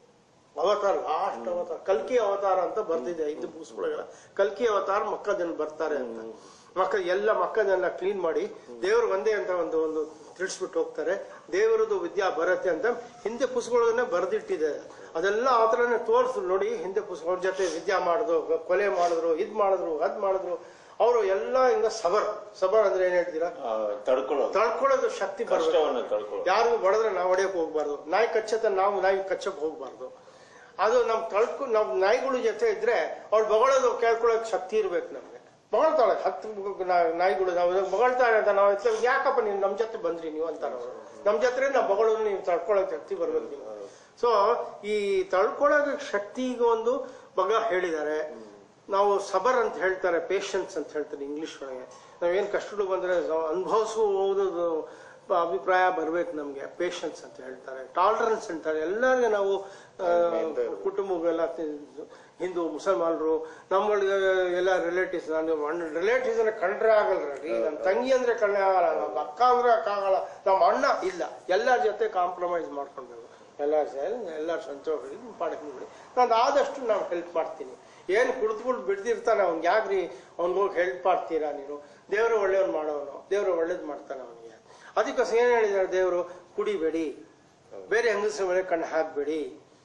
ಅವತಾರ ಲಾಸ್ಟ್ ಅವತಾರ ಕಲ್ಕಿ ಅವತಾರ ಅಂತ ಬರ್ದಿದೆ ಐದು ಪುಸ್ತಕಗಳ ಕಲ್ಕಿ ಅವತಾರ ಮಕ್ಕ ಜನ ಬರ್ತಾರೆ ಅಂತ ಮಕ್ಕ ಎಲ್ಲ ಮಕ್ಕ ಜನ ಕ್ಲೀನ್ ಮಾಡಿ ದೇವ್ರು ಒಂದೇ ಅಂತ ಒಂದು ಒಂದು ತಿಳಿಸ್ಬಿಟ್ಟು ಹೋಗ್ತಾರೆ ದೇವರದು ವಿದ್ಯಾ ಬರತ್ತೆ ಅಂತ ಹಿಂದೆ ಪುಸ್ತಕಗಳನ್ನ ಬರೆದಿಟ್ಟಿದೆ ಅದೆಲ್ಲ ಆ ಥರನೇ ತೋರಿಸ್ರು ನೋಡಿ ಹಿಂದೆ ಪುಸ್ತಕ ಅವ್ರ ಜೊತೆ ವಿದ್ಯಾ ಮಾಡಿದ್ರು ಕೊಲೆ ಮಾಡಿದ್ರು ಇದ್ ಮಾಡಿದ್ರು ಅದ್ ಮಾಡಿದ್ರು ಅವರು ಎಲ್ಲ ಹಿಂಗ ಸಬರ್ ಸಬರ್ ಅಂದ್ರೆ ಏನ್ ಹೇಳ್ತೀರಾ ಆ, ತಡ್ಕೊಳ್ಳೋದು ತಳ್ಕೊಳ್ಳೋದು ಶಕ್ತಿ ಬರಬೇಕು ಕಷ್ಟವನ್ನ ತಡ್ಕೊಳ್ಳೋದು ಯಾರಿಗೂ ಬಡದ್ರೆ ನಾವು ಹೊಡೆಯಕ್ಕೆ ಹೋಗ್ಬಾರ್ದು ನಾಯಿ ಕಚ್ಚತ್ತ ನಾವು ನಾಯಿ ಕಚ್ಚಕ್ ಹೋಗ್ಬಾರ್ದು ಅದು ನಮ್ ತಳ್ಕೊ ನಾವ್ ನಾಯಿಗಳ ಜೊತೆ ಇದ್ರೆ ಅವ್ಳು ಬಗಳೋದು ಕೇಳ್ಕೊಳಕ್ ಶಕ್ತಿ ಇರ್ಬೇಕು ನಮ್ಗೆ ಬಗಳ್ತಾಳೆ ಹತ್ತು ನಾ- ನಾಯಿಗಳು ನಾವು ಬಗಳ್ತಾಳೆ ಅಂತ ನಾವು ಎತ್ಲ ಯಾಕಪ್ಪ ನೀವು ನಮ್ ಜೊತೆ ಬಂದ್ರಿ ನೀವು ಅಂತಾರ ಅವರು ನಮ್ ಜೊತೆ ನಾವು ಬಗಳೋದು ನೀವು ತಡ್ಕೊಳಕ್ ಶಕ್ತಿ ಬರ್ಬೇಕು ನೀವು ಸೊ ಈ ತಳ್ಕೊಳಕ್ ಶಕ್ತಿಗೆ ಒಂದು ಮಗ ಹೇಳಿದ್ದಾರೆ ನಾವು ಸಬರ್ ಅಂತ ಹೇಳ್ತಾರೆ ಪೇಷನ್ಸ್ ಅಂತ ಹೇಳ್ತಾರೆ ಇಂಗ್ಲಿಷ್ ಒಳಗೆ ನಾವೇನ್ ಕಷ್ಟಗಳು ಬಂದ್ರೆ ಅನುಭವಿಸುವುದು ಅಭಿಪ್ರಾಯ ಬರ್ಬೇಕು ನಮ್ಗೆ ಪೇಷನ್ಸ್ ಅಂತ ಹೇಳ್ತಾರೆ ಟಾಲರೆನ್ಸ್ ಅಂತಾರೆ ಎಲ್ಲರಿಗೂ ನಾವು ಆ, ಕುಟುಂಬಗೆಲ್ಲ ತಿ- ಹಿಂದೂ ಮುಸಲ್ಮಾನರು ನಮ್ಮಗಳಿಗೆ ಎಲ್ಲ ರಿಲೇಟಿವ್ಸ್ ನಾನು ರಿಲೇಟಿವ್ಸ್ ಅಂದ್ರೆ ಕಂಡ್ರೆ ಆಗಲ್ರಿ ನಮ್ಮ ತಂಗಿ ಅಂದ್ರೆ ಕಣ್ಣೆ ಆಗಲ್ಲ ನಮ್ಮ ಅಕ್ಕ ಅಂದ್ರೆ ಅಕ್ಕ ಆಗಲ್ಲ ನಮ್ಮ ಅಣ್ಣ ಇಲ್ಲ ಎಲ್ಲರ ಜೊತೆ ಕಾಂಪ್ರಮೈಸ್ ಮಾಡ್ಕೊಳ್ಬೇಕು ಎಲ್ಲರ ಸೇರಿ ಎಲ್ಲರ ಸಂತೋಷ ಪಾಡಕ್ಕೆ ಬಿಡಿ ನಾನು ಆದಷ್ಟು ನಾವು ಹೆಲ್ಪ್ ಮಾಡ್ತೀನಿ ಏನು ಕುಡಿದ್ಬಿಟ್ಟು ಬಿಡ್ದಿರ್ತಾನೆ ಅವ್ನಿಗೆ ಯಾಕ್ರಿ ಅವ್ನಿಗೆ ಹೋಗಿ ಹೆಲ್ಪ್ ಮಾಡ್ತೀರಾ ನೀನು ದೇವರು ಒಳ್ಳೆಯವ್ನು ಮಾಡೋನು ದೇವರು ಒಳ್ಳೇದು ಮಾಡ್ತಾನೆ ಅವನಿಗೆ ಅದಕ್ಕೋಸ್ಕರ ಏನು ಹೇಳಿದ್ದಾರೆ ದೇವರು ಕುಡಿಬೇಡಿ ಬೇರೆ ಹೆಂಗಸ್ರ ಮೇಲೆ ಕಣ್ಣು ಹಾಕ್ಬೇಡಿ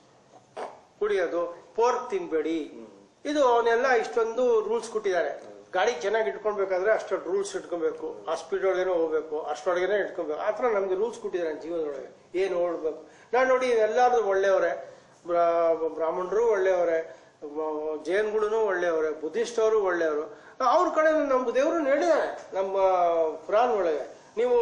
ಕುಡಿಯೋದು ಪೋರ್ಕ್ ತಿನ್ಬೇಡಿ ಇದು ಅವನ್ನೆಲ್ಲ ಇಷ್ಟೊಂದು ರೂಲ್ಸ್ ಕೊಟ್ಟಿದ್ದಾರೆ ಗಾಡಿ ಚೆನ್ನಾಗಿ ಇಟ್ಕೊಳ್ಬೇಕಾದ್ರೆ ಅಷ್ಟೊಂದು ರೂಲ್ಸ್ ಇಟ್ಕೊಬೇಕು ಆ ಸ್ಪೀಡ್ ಒಳಗೇನೆ ಹೋಗ್ಬೇಕು ಅಷ್ಟೊಳಗೇನೆ ಇಟ್ಕೊಬೇಕು ಆ ಥರ ನಮ್ಗೆ ರೂಲ್ಸ್ ಕೊಟ್ಟಿದ್ದಾರೆ ಜೀವನದೊಳಗೆ ಏನು ಓಡ್ಬೇಕು ನಾನು ನೋಡಿ ಎಲ್ಲಾರ್ದು ಒಳ್ಳೆಯವರೇ ಬ್ರಾ- ಬ್ರಾಹ್ಮಣರು ಒಳ್ಳೆಯವರೇ ಮ- ಜೈನ್ಗಳು ಒಳ್ಳೆಯವರೇ ಬುದ್ಧಿಸ್ಟ್ ಅವರು ಒಳ್ಳೆಯವರು ಅವ್ರ ಕಡೆ ನಮ್ಮ ದೇವರು ಹೇಳಿದ್ದಾರೆ ನಮ್ಮ ಪುರಾಣ ಒಳಗೆ ನೀವು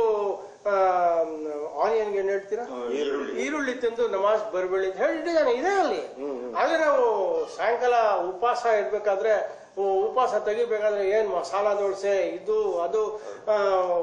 ಆನಿಯನ್ಗೆ ಏನ್ ಹೇಳ್ತೀರಾ ಈರುಳ್ಳಿ ಈರುಳ್ಳಿ ತಿಂದು ನಮಾಜ್ ಬರಬೇಡಿ ಅಂತ ಹೇಳಿದ್ದಾನೆ ಇದೆ ಅಲ್ಲಿ ಆದ್ರೆ ನಾವು ಸಾಯಂಕಾಲ ಉಪವಾಸ ಇರ್ಬೇಕಾದ್ರೆ ಉ- ಉಪವಾಸ ತೆಗಿಬೇಕಾದ್ರೆ ಏನ್ ಮಸಾಲ ದೋಸೆ ಇದು ಅದು ಆ,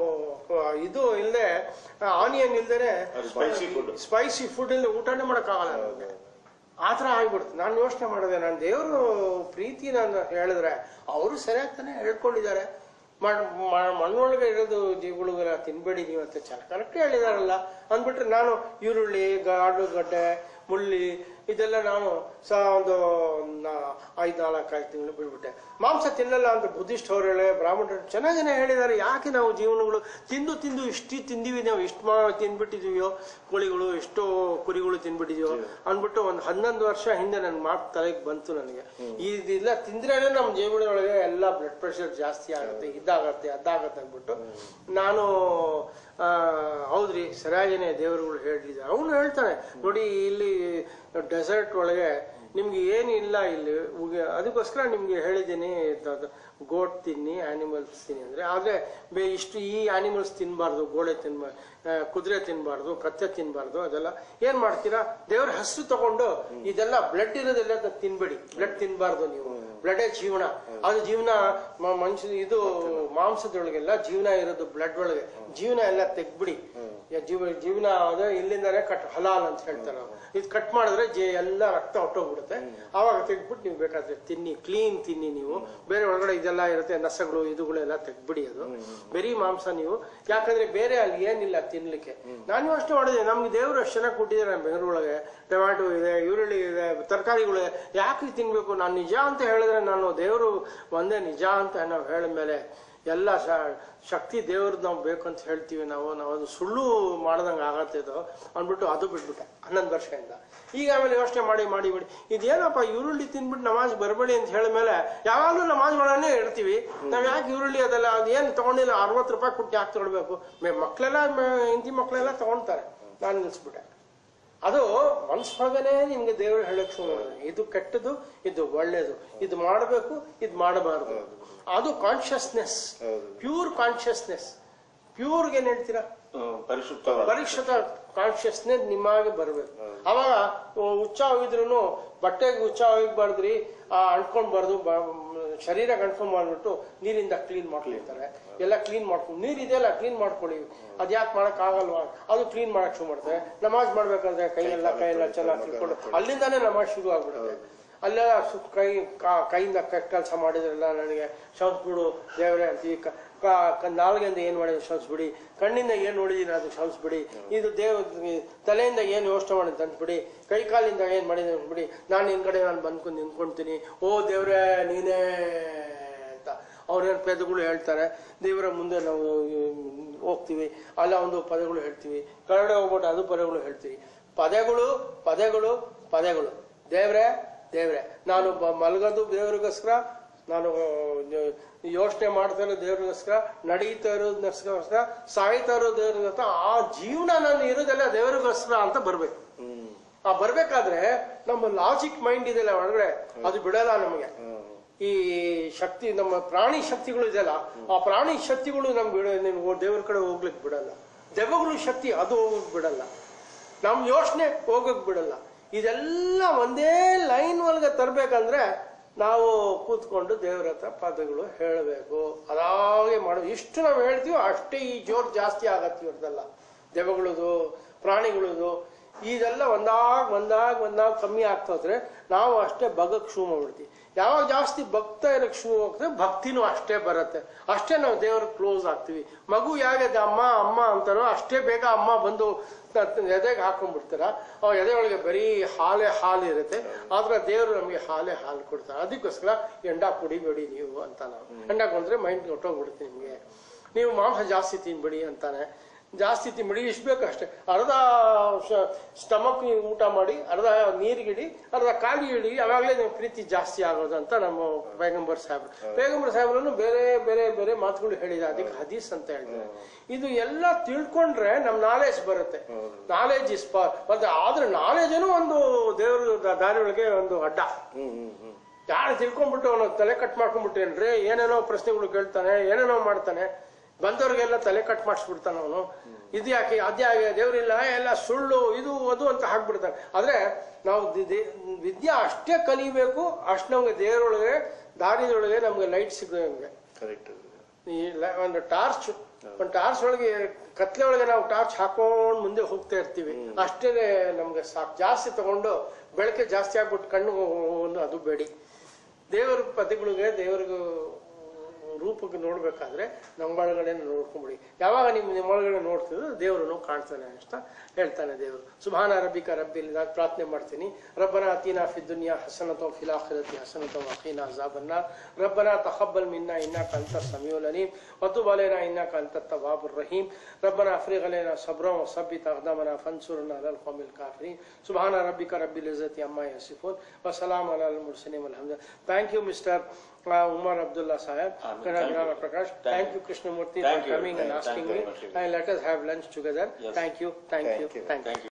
ಇದು ಇಲ್ಲದೆ ಆನಿಯನ್ ಇಲ್ದೇನೆ ಸ್ಪೈಸಿ ಫುಡ್ ಸ್ಪೈಸಿ ಫುಡ್ ಇಲ್ಲದೆ ಊಟನೇ ಮಾಡೋಕ್ಕಾಗಲ್ಲ ನಮಗೆ ಆ ಥರ ಆಗ್ಬಿಡ್ತು ನಾನು ಯೋಚನೆ ಮಾಡಿದೆ ನಾನು ದೇವರು ಪ್ರೀತಿ ನಾನು ಹೇಳಿದ್ರೆ ಅವರು ಸರಿಯಾಗಿ ತಾನೇ ಹೇಳ್ಕೊಂಡಿದ್ದಾರೆ ಮಣ್ ಮ- ಮಣ್ಣೊಳಗೆ ಇರೋದು ಜೀವಿಗಳಿಗೆಲ್ಲ ತಿನ್ಬೇಡಿ ನೀವು ಅಂತ ಚೆನ್ನಾಗಿ ಕರೆಕ್ಟ್ ಹೇಳಿದಾರಲ್ಲ ಅಂದ್ಬಿಟ್ರೆ ನಾನು ಈರುಳ್ಳಿ ಗಾಡುಗಡ್ಡೆ ಮುಳ್ಳಿ ಇದೆಲ್ಲ ನಾನು ಸಹ ಒಂದು ನಾ- ಐದ್ ನಾಲ್ಕು ಐದು ತಿಂಗಳು ಬಿಟ್ಬಿಟ್ಟೆ ಮಾಂಸ ತಿನ್ನಲ್ಲ ಅಂತ ಬುದ್ಧಿಸ್ಟ್ ಅವ್ರು ಹೇಳಿ ಬ್ರಾಹ್ಮಣರು ಚೆನ್ನಾಗೇನೆ ಹೇಳಿದ್ದಾರೆ ಯಾಕೆ ನಾವು ಜೀವನಗಳು ತಿಂದು ತಿಂದು ಇಷ್ಟು ತಿಂದೀವಿ ನಾವು ಇಷ್ಟು ಮಾ ತಿಂದ್ಬಿಟ್ಟಿದೀವೋ ಕೋಳಿಗಳು ಎಷ್ಟೋ ಕುರಿಗಳು ತಿನ್ಬಿಟ್ಟಿದೀವೋ ಅಂದ್ಬಿಟ್ಟು ಒಂದು ಹನ್ನೊಂದು ವರ್ಷ ಹಿಂದೆ ನನ್ನ ಮಾತು ತಲೆಗೆ ಬಂತು ನನಗೆ ಇದೆಲ್ಲ ತಿಂದ್ರೇನೆ ನಮ್ಮ ಜೀವನದೊಳಗೆ ಎಲ್ಲ ಬ್ಲಡ್ ಪ್ರೆಷರ್ ಜಾಸ್ತಿ ಆಗುತ್ತೆ ಇದಾಗತ್ತೆ ಅದಾಗತ್ತೆ ಅಂದ್ಬಿಟ್ಟು ನಾನು ಆ, ಹೌದ್ರಿ ಸರಿಯಾಗಿನೇ ದೇವರುಗಳು ಹೇಳಿದ್ದಾರೆ ಅವನು ಹೇಳ್ತಾನೆ ನೋಡಿ ಇಲ್ಲಿ ಡೆಸರ್ಟ್ ಒಳಗೆ ನಿಮ್ಗೆ ಏನಿಲ್ಲ ಇಲ್ಲಿ ಉಗೆ- ಅದಕ್ಕೋಸ್ಕರ ನಿಮ್ಗೆ ಹೇಳಿದ್ದೀನಿ ಗೋಟ್ ತಿನ್ನಿ ಆನಿಮಲ್ಸ್ ತಿನ್ನಿ ಅಂದ್ರೆ ಆದ್ರೆ ಬೇ ಇಷ್ಟು ಈ ಆನಿಮಲ್ಸ್ ತಿನ್ಬಾರ್ದು ಗೋಡೆ ತಿನ್ಬಾರ್ದು ಕುದುರೆ ತಿನ್ಬಾರ್ದು ಕತ್ತೆ ತಿನ್ಬಾರ್ದು ಅದೆಲ್ಲ ಏನ್ ಮಾಡ್ತೀರಾ ದೇವ್ರ ಹೆಸರು ತಗೊಂಡು ಇದೆಲ್ಲ ಬ್ಲಡ್ ಇರೋದೆಲ್ಲ ತಿನ್ಬೇಡಿ ಬ್ಲಡ್ ತಿನ್ಬಾರ್ದು ನೀವು ಬ್ಲಡೇ ಜೀವನ ಅದು ಜೀವನ ಮ- ಮನುಷ್ಯ ಇದು ಮಾಂಸದೊಳಗೆಲ್ಲ ಜೀವನ ಇರೋದು ಬ್ಲಡ್ ಒಳಗೆ ಜೀವನ ಎಲ್ಲ ತೆಗ್ಬಿಡಿ ಯ- ಜೀವ ಜೀವನ ಅದೇ ಇಲ್ಲಿಂದಾನೆ ಕಟ್ ಹಲಾಲ್ ಅಂತ ಹೇಳ್ತಾರೆ ಇದು ಕಟ್ ಮಾಡಿದ್ರೆ ಜೇ ಎಲ್ಲ ರಕ್ತ ಹೊಟ್ಟೋಗ್ಬಿಡುತ್ತೆ ಆವಾಗ ತೆಗ್ಬಿಟ್ಟು ನೀವು ಬೇಕಾದ್ರೆ ತಿನ್ನಿ ಕ್ಲೀನ್ ತಿನ್ನಿ ನೀವು ಬೇರೆ ಒಳಗಡೆ ಇದೆಲ್ಲ ಇರುತ್ತೆ ನಸಗಳು ಇದುಗಳೆಲ್ಲ ತೆಗ್ಬಿಡಿ ಅದು ಬರೀ ಮಾಂಸ ನೀವು ಯಾಕಂದ್ರೆ ಬೇರೆ ಅಲ್ಲಿ ಏನಿಲ್ಲ ತಿನ್ಲಿಕ್ಕೆ ನಾನು ಅಷ್ಟೇ ಮಾಡಿದೆ ನಮ್ಗೆ ದೇವರು ಅಷ್ಟು ಚೆನ್ನಾಗಿ ಕೊಟ್ಟಿದ್ದಾರೆ ನಮ್ಮ ಬೆಂಗಳೂರೊಳಗೆ ಟೊಮ್ಯಾಟೊ ಇದೆ ಈರುಳ್ಳಿ ಇದೆ ತರಕಾರಿಗಳು ಯಾಕೆ ತಿನ್ಬೇಕು ನಾನು ನಿಜ ಅಂತ ಹೇಳಿದ್ರೆ ನಾನು ದೇವರು ಒಂದೇ ನಿಜ ಅಂತ ನಾವು ಹೇಳಿದ ಮೇಲೆ ಎಲ್ಲ ಶ- ಶಕ್ತಿ ದೇವ್ರದ್ದು ನಾವು ಬೇಕು ಅಂತ ಹೇಳ್ತೀವಿ ನಾವು ನಾವು ಅದು ಸುಳ್ಳು ಮಾಡ್ದಂಗೆ ಆಗತ್ತೆ ಇದು ಅಂದ್ಬಿಟ್ಟು ಅದು ಬಿಟ್ಬಿಟ್ಟೆ ಹನ್ನೊಂದು ವರ್ಷದಿಂದ ಈಗ ಆಮೇಲೆ ಯೋಚನೆ ಮಾಡಿ ಮಾಡಿ ಮಾಡಿ ಇದೇನಪ್ಪ ಈರುಳ್ಳಿ ತಿನ್ಬಿಟ್ಟು ನಮಾಜ್ ಬರಬೇಡಿ ಅಂತ ಹೇಳಿದ ಮೇಲೆ ಯಾವಾಗಲೂ ನಮಾಜ್ ಮಾಡೋನೇ ಇರ್ತೀವಿ ನಾವ್ ಯಾಕೆ ಈರುಳ್ಳಿ ಅದೆಲ್ಲ ಅದು ಏನು ತಗೊಂಡಿಲ್ಲ ಅರವತ್ತು ರೂಪಾಯಿ ಕೊಟ್ಟು ಯಾಕೆ ತಗೊಳ್ಬೇಕು ಮೆ- ಮಕ್ಳೆಲ್ಲ ಮ- ಹೆಂಡತಿ ಮಕ್ಳೆಲ್ಲ ತಗೊಳ್ತಾರೆ ನಾನು ನಿಲ್ಸ್ಬಿಟ್ಟೆ ಅದು ಮನ್ಸೊಳಗನೆ ನಿಮ್ಗೆ ದೇವರು ಹೇಳಕ್ ಶುರು ಮಾಡಿದ್ರು. ಇದು ಕೆಟ್ಟದು ಇದು ಒಳ್ಳೇದು ಇದು ಮಾಡಬೇಕು ಇದು ಮಾಡಬಾರ್ದು ಅದು ಕಾನ್ಶಿಯಸ್ನೆಸ್ ಹೌದು. ಪ್ಯೂರ್ ಕಾನ್ಶಿಯಸ್ನೆಸ್ ಪ್ಯೂರ್ಗೆ ಏನ್ ಹೇಳ್ತೀರಾ ಪರಿಶುದ್ಧ ಪರಿಶುದ್ಧ ಕಾನ್ಶಿಯಸ್ನೆಸ್ ನಿಮಗೆ ಬರಬೇಕು ಅವಾಗ ಉಚ್ಚ ಹೋಗಿದ್ರು ಬಟ್ಟೆಗೆ ಉಚ್ಚ ಹೋಗ್ಬಾರ್ದ್ರಿ ಆ ಅಂಟ್ಕೊಂಡ್ಬಾರ್ದು ಶರೀರ ಅಂಟ್ಕೊಂಡ್ ಮಾಡ್ಬಿಟ್ಟು ನೀರಿಂದ ಕ್ಲೀನ್ ಮಾಡ್ಕೊಳ್ತಾರೆ ಎಲ್ಲ ಕ್ಲೀನ್ ಮಾಡ್ಕೊಂಡು ನೀರ್ ಇದೆಯಲ್ಲ ಕ್ಲೀನ್ ಮಾಡ್ಕೊಳ್ಳಿ ಅದ್ ಯಾಕೆ ಮಾಡಕ್ ಆಗಲ್ವಾ ಅದು ಕ್ಲೀನ್ ಮಾಡಕ್ ಶುರು ಮಾಡ್ತಾರೆ ನಮಾಜ್ ಮಾಡ್ಬೇಕಾದ್ರೆ ಕೈಯೆಲ್ಲ ಕೈಯೆಲ್ಲ ಚೆನ್ನಾಗಿ ತಿಳ್ಕೊಂಡು ಅಲ್ಲಿಂದಾನೇ ನಮಾಜ್ ಶುರು ಆಗ್ಬಿಡುತ್ತೆ ಅಲ್ಲೆಲ್ಲ ಸುತ್ತ ಕೈ ಕಾ- ಕೈಯಿಂದ ಕೆಟ್ಟ ಕೆಲಸ ಮಾಡಿದ್ರೆಲ್ಲ ನನಗೆ ಕ್ಷಮಿಸ್ಬಿಡು ದೇವರೇ ಅಂತೀವಿ ಕ- ಕ- ಕ- ನಾಲ್ಗೆಯಿಂದ ಏನ್ ಮಾಡಿದ್ರೆ ಕ್ಷಮಿಸ್ಬಿಡಿ ಕಣ್ಣಿಂದ ಏನ್ ನೋಡಿದೀನಿ ಅದು ಕ್ಷಮಿಸ್ಬಿಡಿ ಇದು ದೇವ ತಲೆಯಿಂದ ಏನ್ ಯೋಚನೆ ಮಾಡಿದ್ ಅಂದ್ಬಿಡಿ ಕೈ ಕಾಲಿಂದ ಏನ್ ಮಾಡಿದೆ ಅಂದ್ಬಿಡಿ ನಾನು ನಿನ್ ಕಡೆ ನಾನು ಬಂದ್ಕೊಂಡು ನಿಂತ್ಕೊಂತೀನಿ ಓ ದೇವ್ರೇ ನೀನೇ ಅಂತ ಅವ್ರೇನು ಪದಗಳು ಹೇಳ್ತಾರೆ ದೇವರ ಮುಂದೆ ನಾವು ಹೋಗ್ತೀವಿ ಅಲ್ಲ ಒಂದು ಪದಗಳು ಹೇಳ್ತೀವಿ ಕನ್ನಡ ಹೋಗ್ಬಿಟ್ಟು ಅದು ಪದಗಳು ಹೇಳ್ತೀವಿ ಪದಗಳು ಪದಗಳು ಪದಗಳು ದೇವ್ರೆ ದೇವ್ರೆ ನಾನು ಬ- ಮಲಗೋದು ದೇವ್ರಿಗೋಸ್ಕರ ನಾನು ಯೋಚನೆ ಮಾಡ್ತಾ ಇರೋ ದೇವ್ರಿಗೋಸ್ಕರ ನಡೀತಾ ಇರೋದಕ್ಕೋಸ್ಕರ ಸಾಯ್ತಾ ಇರೋ ದೇವ್ರಿಗೋಸ್ಕರ ಆ ಜೀವನ ನಾನು ಇರೋದೆಲ್ಲ ದೇವ್ರಿಗೋಸ್ಕರ ಅಂತ ಬರ್ಬೇಕು ಹ್ಮ್ ಆ ಬರ್ಬೇಕಾದ್ರೆ ನಮ್ಮ ಲಾಜಿಕ್ ಮೈಂಡ್ ಇದೆಯಲ್ಲ ಒಳಗಡೆ ಅದು ಬಿಡಲ್ಲ ನಮಗೆ ಹ್ಮ್ ಈ ಶಕ್ತಿ ನಮ್ಮ ಪ್ರಾಣಿ ಶಕ್ತಿಗಳು ಇದೆಯಲ್ಲ ಆ ಪ್ರಾಣಿ ಶಕ್ತಿಗಳು ನಮ್ಗೆ ಬಿಡ ನೀನು ದೇವ್ರ ಕಡೆ ಹೋಗ್ಲಿಕ್ಕೆ ಬಿಡಲ್ಲ ದೆವ್ವಗಳು ಶಕ್ತಿ ಅದು ಹೋಗಕ್ ಬಿಡಲ್ಲ ನಮ್ ಯೋಚನೆ ಹೋಗಕ್ ಬಿಡಲ್ಲ ಇದೆಲ್ಲ ಒಂದೇ ಲೈನ್ ಒಳಗೆ ತರ್ಬೇಕಂದ್ರೆ ನಾವು ಕೂತ್ಕೊಂಡು ದೇವ್ರ ಹತ್ರ ಪದಗಳು ಹೇಳಬೇಕು ಅದಾಗೆ ಮಾಡೋ ಇಷ್ಟು ನಾವು ಹೇಳ್ತೀವೋ ಅಷ್ಟೇ ಈ ಜೋರ್ ಜಾಸ್ತಿ ಆಗತ್ತೆ ಇವ್ರದೆಲ್ಲ ದೆವ್ವಗಳದು ಪ್ರಾಣಿಗಳದು ಇದೆಲ್ಲ ಒಂದಾಗ ಒಂದಾಗ ಒಂದಾಗ ಕಮ್ಮಿ ಆಗ್ತಾ ಹೋದ್ರೆ ನಾವು ಅಷ್ಟೇ ಬಗಕ್ ಶುರು ಮಾಡ್ಬಿಡ್ತೀವಿ ಯಾವಾಗ ಜಾಸ್ತಿ ಭಕ್ತ ಇರಕ್ ಶುರು ಹೋಗ್ತದೆ ಭಕ್ತಿನೂ ಅಷ್ಟೇ ಬರುತ್ತೆ ಅಷ್ಟೇ ನಾವು ದೇವ್ರ ಕ್ಲೋಸ್ ಆಗ್ತೀವಿ ಮಗು ಯಾವಾಗ ಅಮ್ಮ ಅಮ್ಮ ಅಂತಾರೋ ಅಷ್ಟೇ ಬೇಗ ಅಮ್ಮ ಬಂದು ತ- ಎದೆಗೆ ಹಾಕೊಂಡ್ಬಿಡ್ತಾರ ಅವ ಎದೆ ಒಳಗೆ ಬರೀ ಹಾಲೇ ಹಾಲು ಇರುತ್ತೆ ಆದ್ರೆ ದೇವರು ನಮಗೆ ಹಾಲೇ ಹಾಲು ಕೊಡ್ತಾರೆ ಅದಕ್ಕೋಸ್ಕರ ಎಂಡ ಕುಡಿಬೇಡಿ ನೀವು ಅಂತ ನಾವು ಎಂಡ ಕೊಂಡ್ರೆ ಮೈಂಡ್ ಹೊಟ್ಟೋಗ್ಬಿಡುತ್ತೆ ನಿಮಗೆ ನೀವು ಮಾಂಸ ಜಾಸ್ತಿ ತಿನ್ಬೇಡಿ ಅಂತಾನೆ ಜಾಸ್ತಿ ತಿನ್ಬೇಡಿ ಇಷ್ಟು ಬೇಕು ಅಷ್ಟೇ ಅರ್ಧ ಸ್ಟಮಕ್ ನೀವು ಊಟ ಮಾಡಿ ಅರ್ಧ ನೀರಿಗಿಡಿ ಅರ್ಧ ಖಾಲಿ ಇಡಿ ಅವಾಗಲೇ ನೀವು ಪ್ರೀತಿ ಜಾಸ್ತಿ ಆಗೋದು ಅಂತ ನಮ್ಮ ಪೈಗಂಬರ್ ಸಾಹೇಬ್ರು ಪೈಗಂಬರ್ ಸಾಹೇಬ್ರನ್ನು ಬೇರೆ ಬೇರೆ ಬೇರೆ ಮಾತುಗಳು ಹೇಳಿದ ಅದಕ್ಕೆ ಹದೀಸ್ ಅಂತ ಹೇಳ್ತಾರೆ ಇದು ಎಲ್ಲ ತಿಳ್ಕೊಂಡ್ರೆ ನಮ್ ನಾಲೆಜ್ ಬರುತ್ತೆ ನಾಲೆಜ್ ಇಸ್ ಮತ್ತೆ ಆದ್ರೆ ನಾಲೆಜನು ಒಂದು ದೇವ್ರ ದಾರಿ ಒಳಗೆ ಒಂದು ಅಡ್ಡ ಹ್ಮ್ ಹ್ಮ್ ಹ್ಮ್ ಯಾರು ತಿಳ್ಕೊಂಡ್ಬಿಟ್ಟು ಅವನು ತಲೆ ಕಟ್ ಮಾಡ್ಕೊಂಡ್ಬಿಟ್ಟೇನ್ರಿ ಏನೇನೋ ಪ್ರಶ್ನೆಗಳು ಕೇಳ್ತಾನೆ ಏನೇನೋ ಮಾಡ್ತಾನೆ ಬಂದವ್ರಿಗೆಲ್ಲ ತಲೆ ಕಟ್ ಮಾಡಿಸ್ಬಿಡ್ತಾನೆ ಅವನು ಇದು ಯಾಕೆ ಅದೇ ಯಾಕೆ ದೇವರಿಲ್ಲ ಎಲ್ಲ ಸುಳ್ಳು ಇದು ಅದು ಅಂತ ಹಾಕ್ಬಿಡ್ತಾನೆ ಆದ್ರೆ ನಾವು ದಿ- ದಿ- ವಿದ್ಯೆ ಅಷ್ಟೇ ಕಲಿಬೇಕು ಅಷ್ಟು ನಮ್ಗೆ ದೇವರೊಳಗೆ ದಾರಿದೊಳಗೆ ನಮ್ಗೆ ಲೈಟ್ ಸಿಗೋಂಗೆ ಕರೆಕ್ಟ್ ಈ ಲ- ಒಂದು ಟಾರ್ಚ್ ಒಂದು ಟಾರ್ಚ್ ಒಳಗೆ ಕತ್ಲೆ ಒಳಗೆ ನಾವು ಟಾರ್ಚ್ ಹಾಕೊಂಡು ಮುಂದೆ ಹೋಗ್ತಾ ಇರ್ತೀವಿ ಅಷ್ಟೇ ನಮ್ಗೆ ಸಾಕು ಜಾಸ್ತಿ ತಗೊಂಡು ಬೆಳಕೆ ಜಾಸ್ತಿ ಆಗ್ಬಿಟ್ಟು ಕಣ್ಣು ಹೋಗೋದು ಅದು ಬೇಡಿ ದೇವರ ಪದಗಳಿಗೆ ದೇವರಿಗೂ ರೂಪಕ್ಕೆ ನೋಡ್ಬೇಕಾದ್ರೆ ನಮ್ಮೊಳಗಡೆ ನೋಡ್ಕೊಂಬಿಡಿ ಯಾವಾಗ ನಿಮ್ಮ ನಿಮ್ಮೊಳಗಡೆ ನೋಡ್ತಿದ್ರು ದೇವರನ್ನು ಕಾಣ್ತಾನೆ ಅಂತ ಹೇಳ್ತಾನೆ ದೇವರು ಸುಭಾನ ರಬ್ಬಿಕ ರಬ್ಬಿಲಿ ನಾನು ಪ್ರಾರ್ಥನೆ ಮಾಡ್ತೀನಿ ರಬ್ಬನ ಅತೀನಾ ಫಿ ದುನಿಯಾ ಹಸನತೋ ಫಿಲ್ ಆಖಿರತಿ ಹಸನತೋ ವಕೀನಾ ಅಜಾಬನ್ನ ರಬ್ಬನ ತಖಬ್ಬಲ್ ಮಿನ್ನ ಇನ್ನಕ ಅಂತ ಸಮೀউল haleem وتب علينا انك انت التواب الرحيم ربنا افرغ علينا صبرا وثبت اقدامنا فانصرنا على القوم الكافرين سبحان ربك رب العزه عما يصفون وسلام على المرسلين والحمد لله thank you mr uh, umar abdullah sahab Amen. Kanad Thank you. Rama prakash Thank thank you. you krishnamurti Thank for you. coming and Thank- thank asking you me very much. and let us have lunch together Yes. thank you thank, Thank you you. thank you Thank you.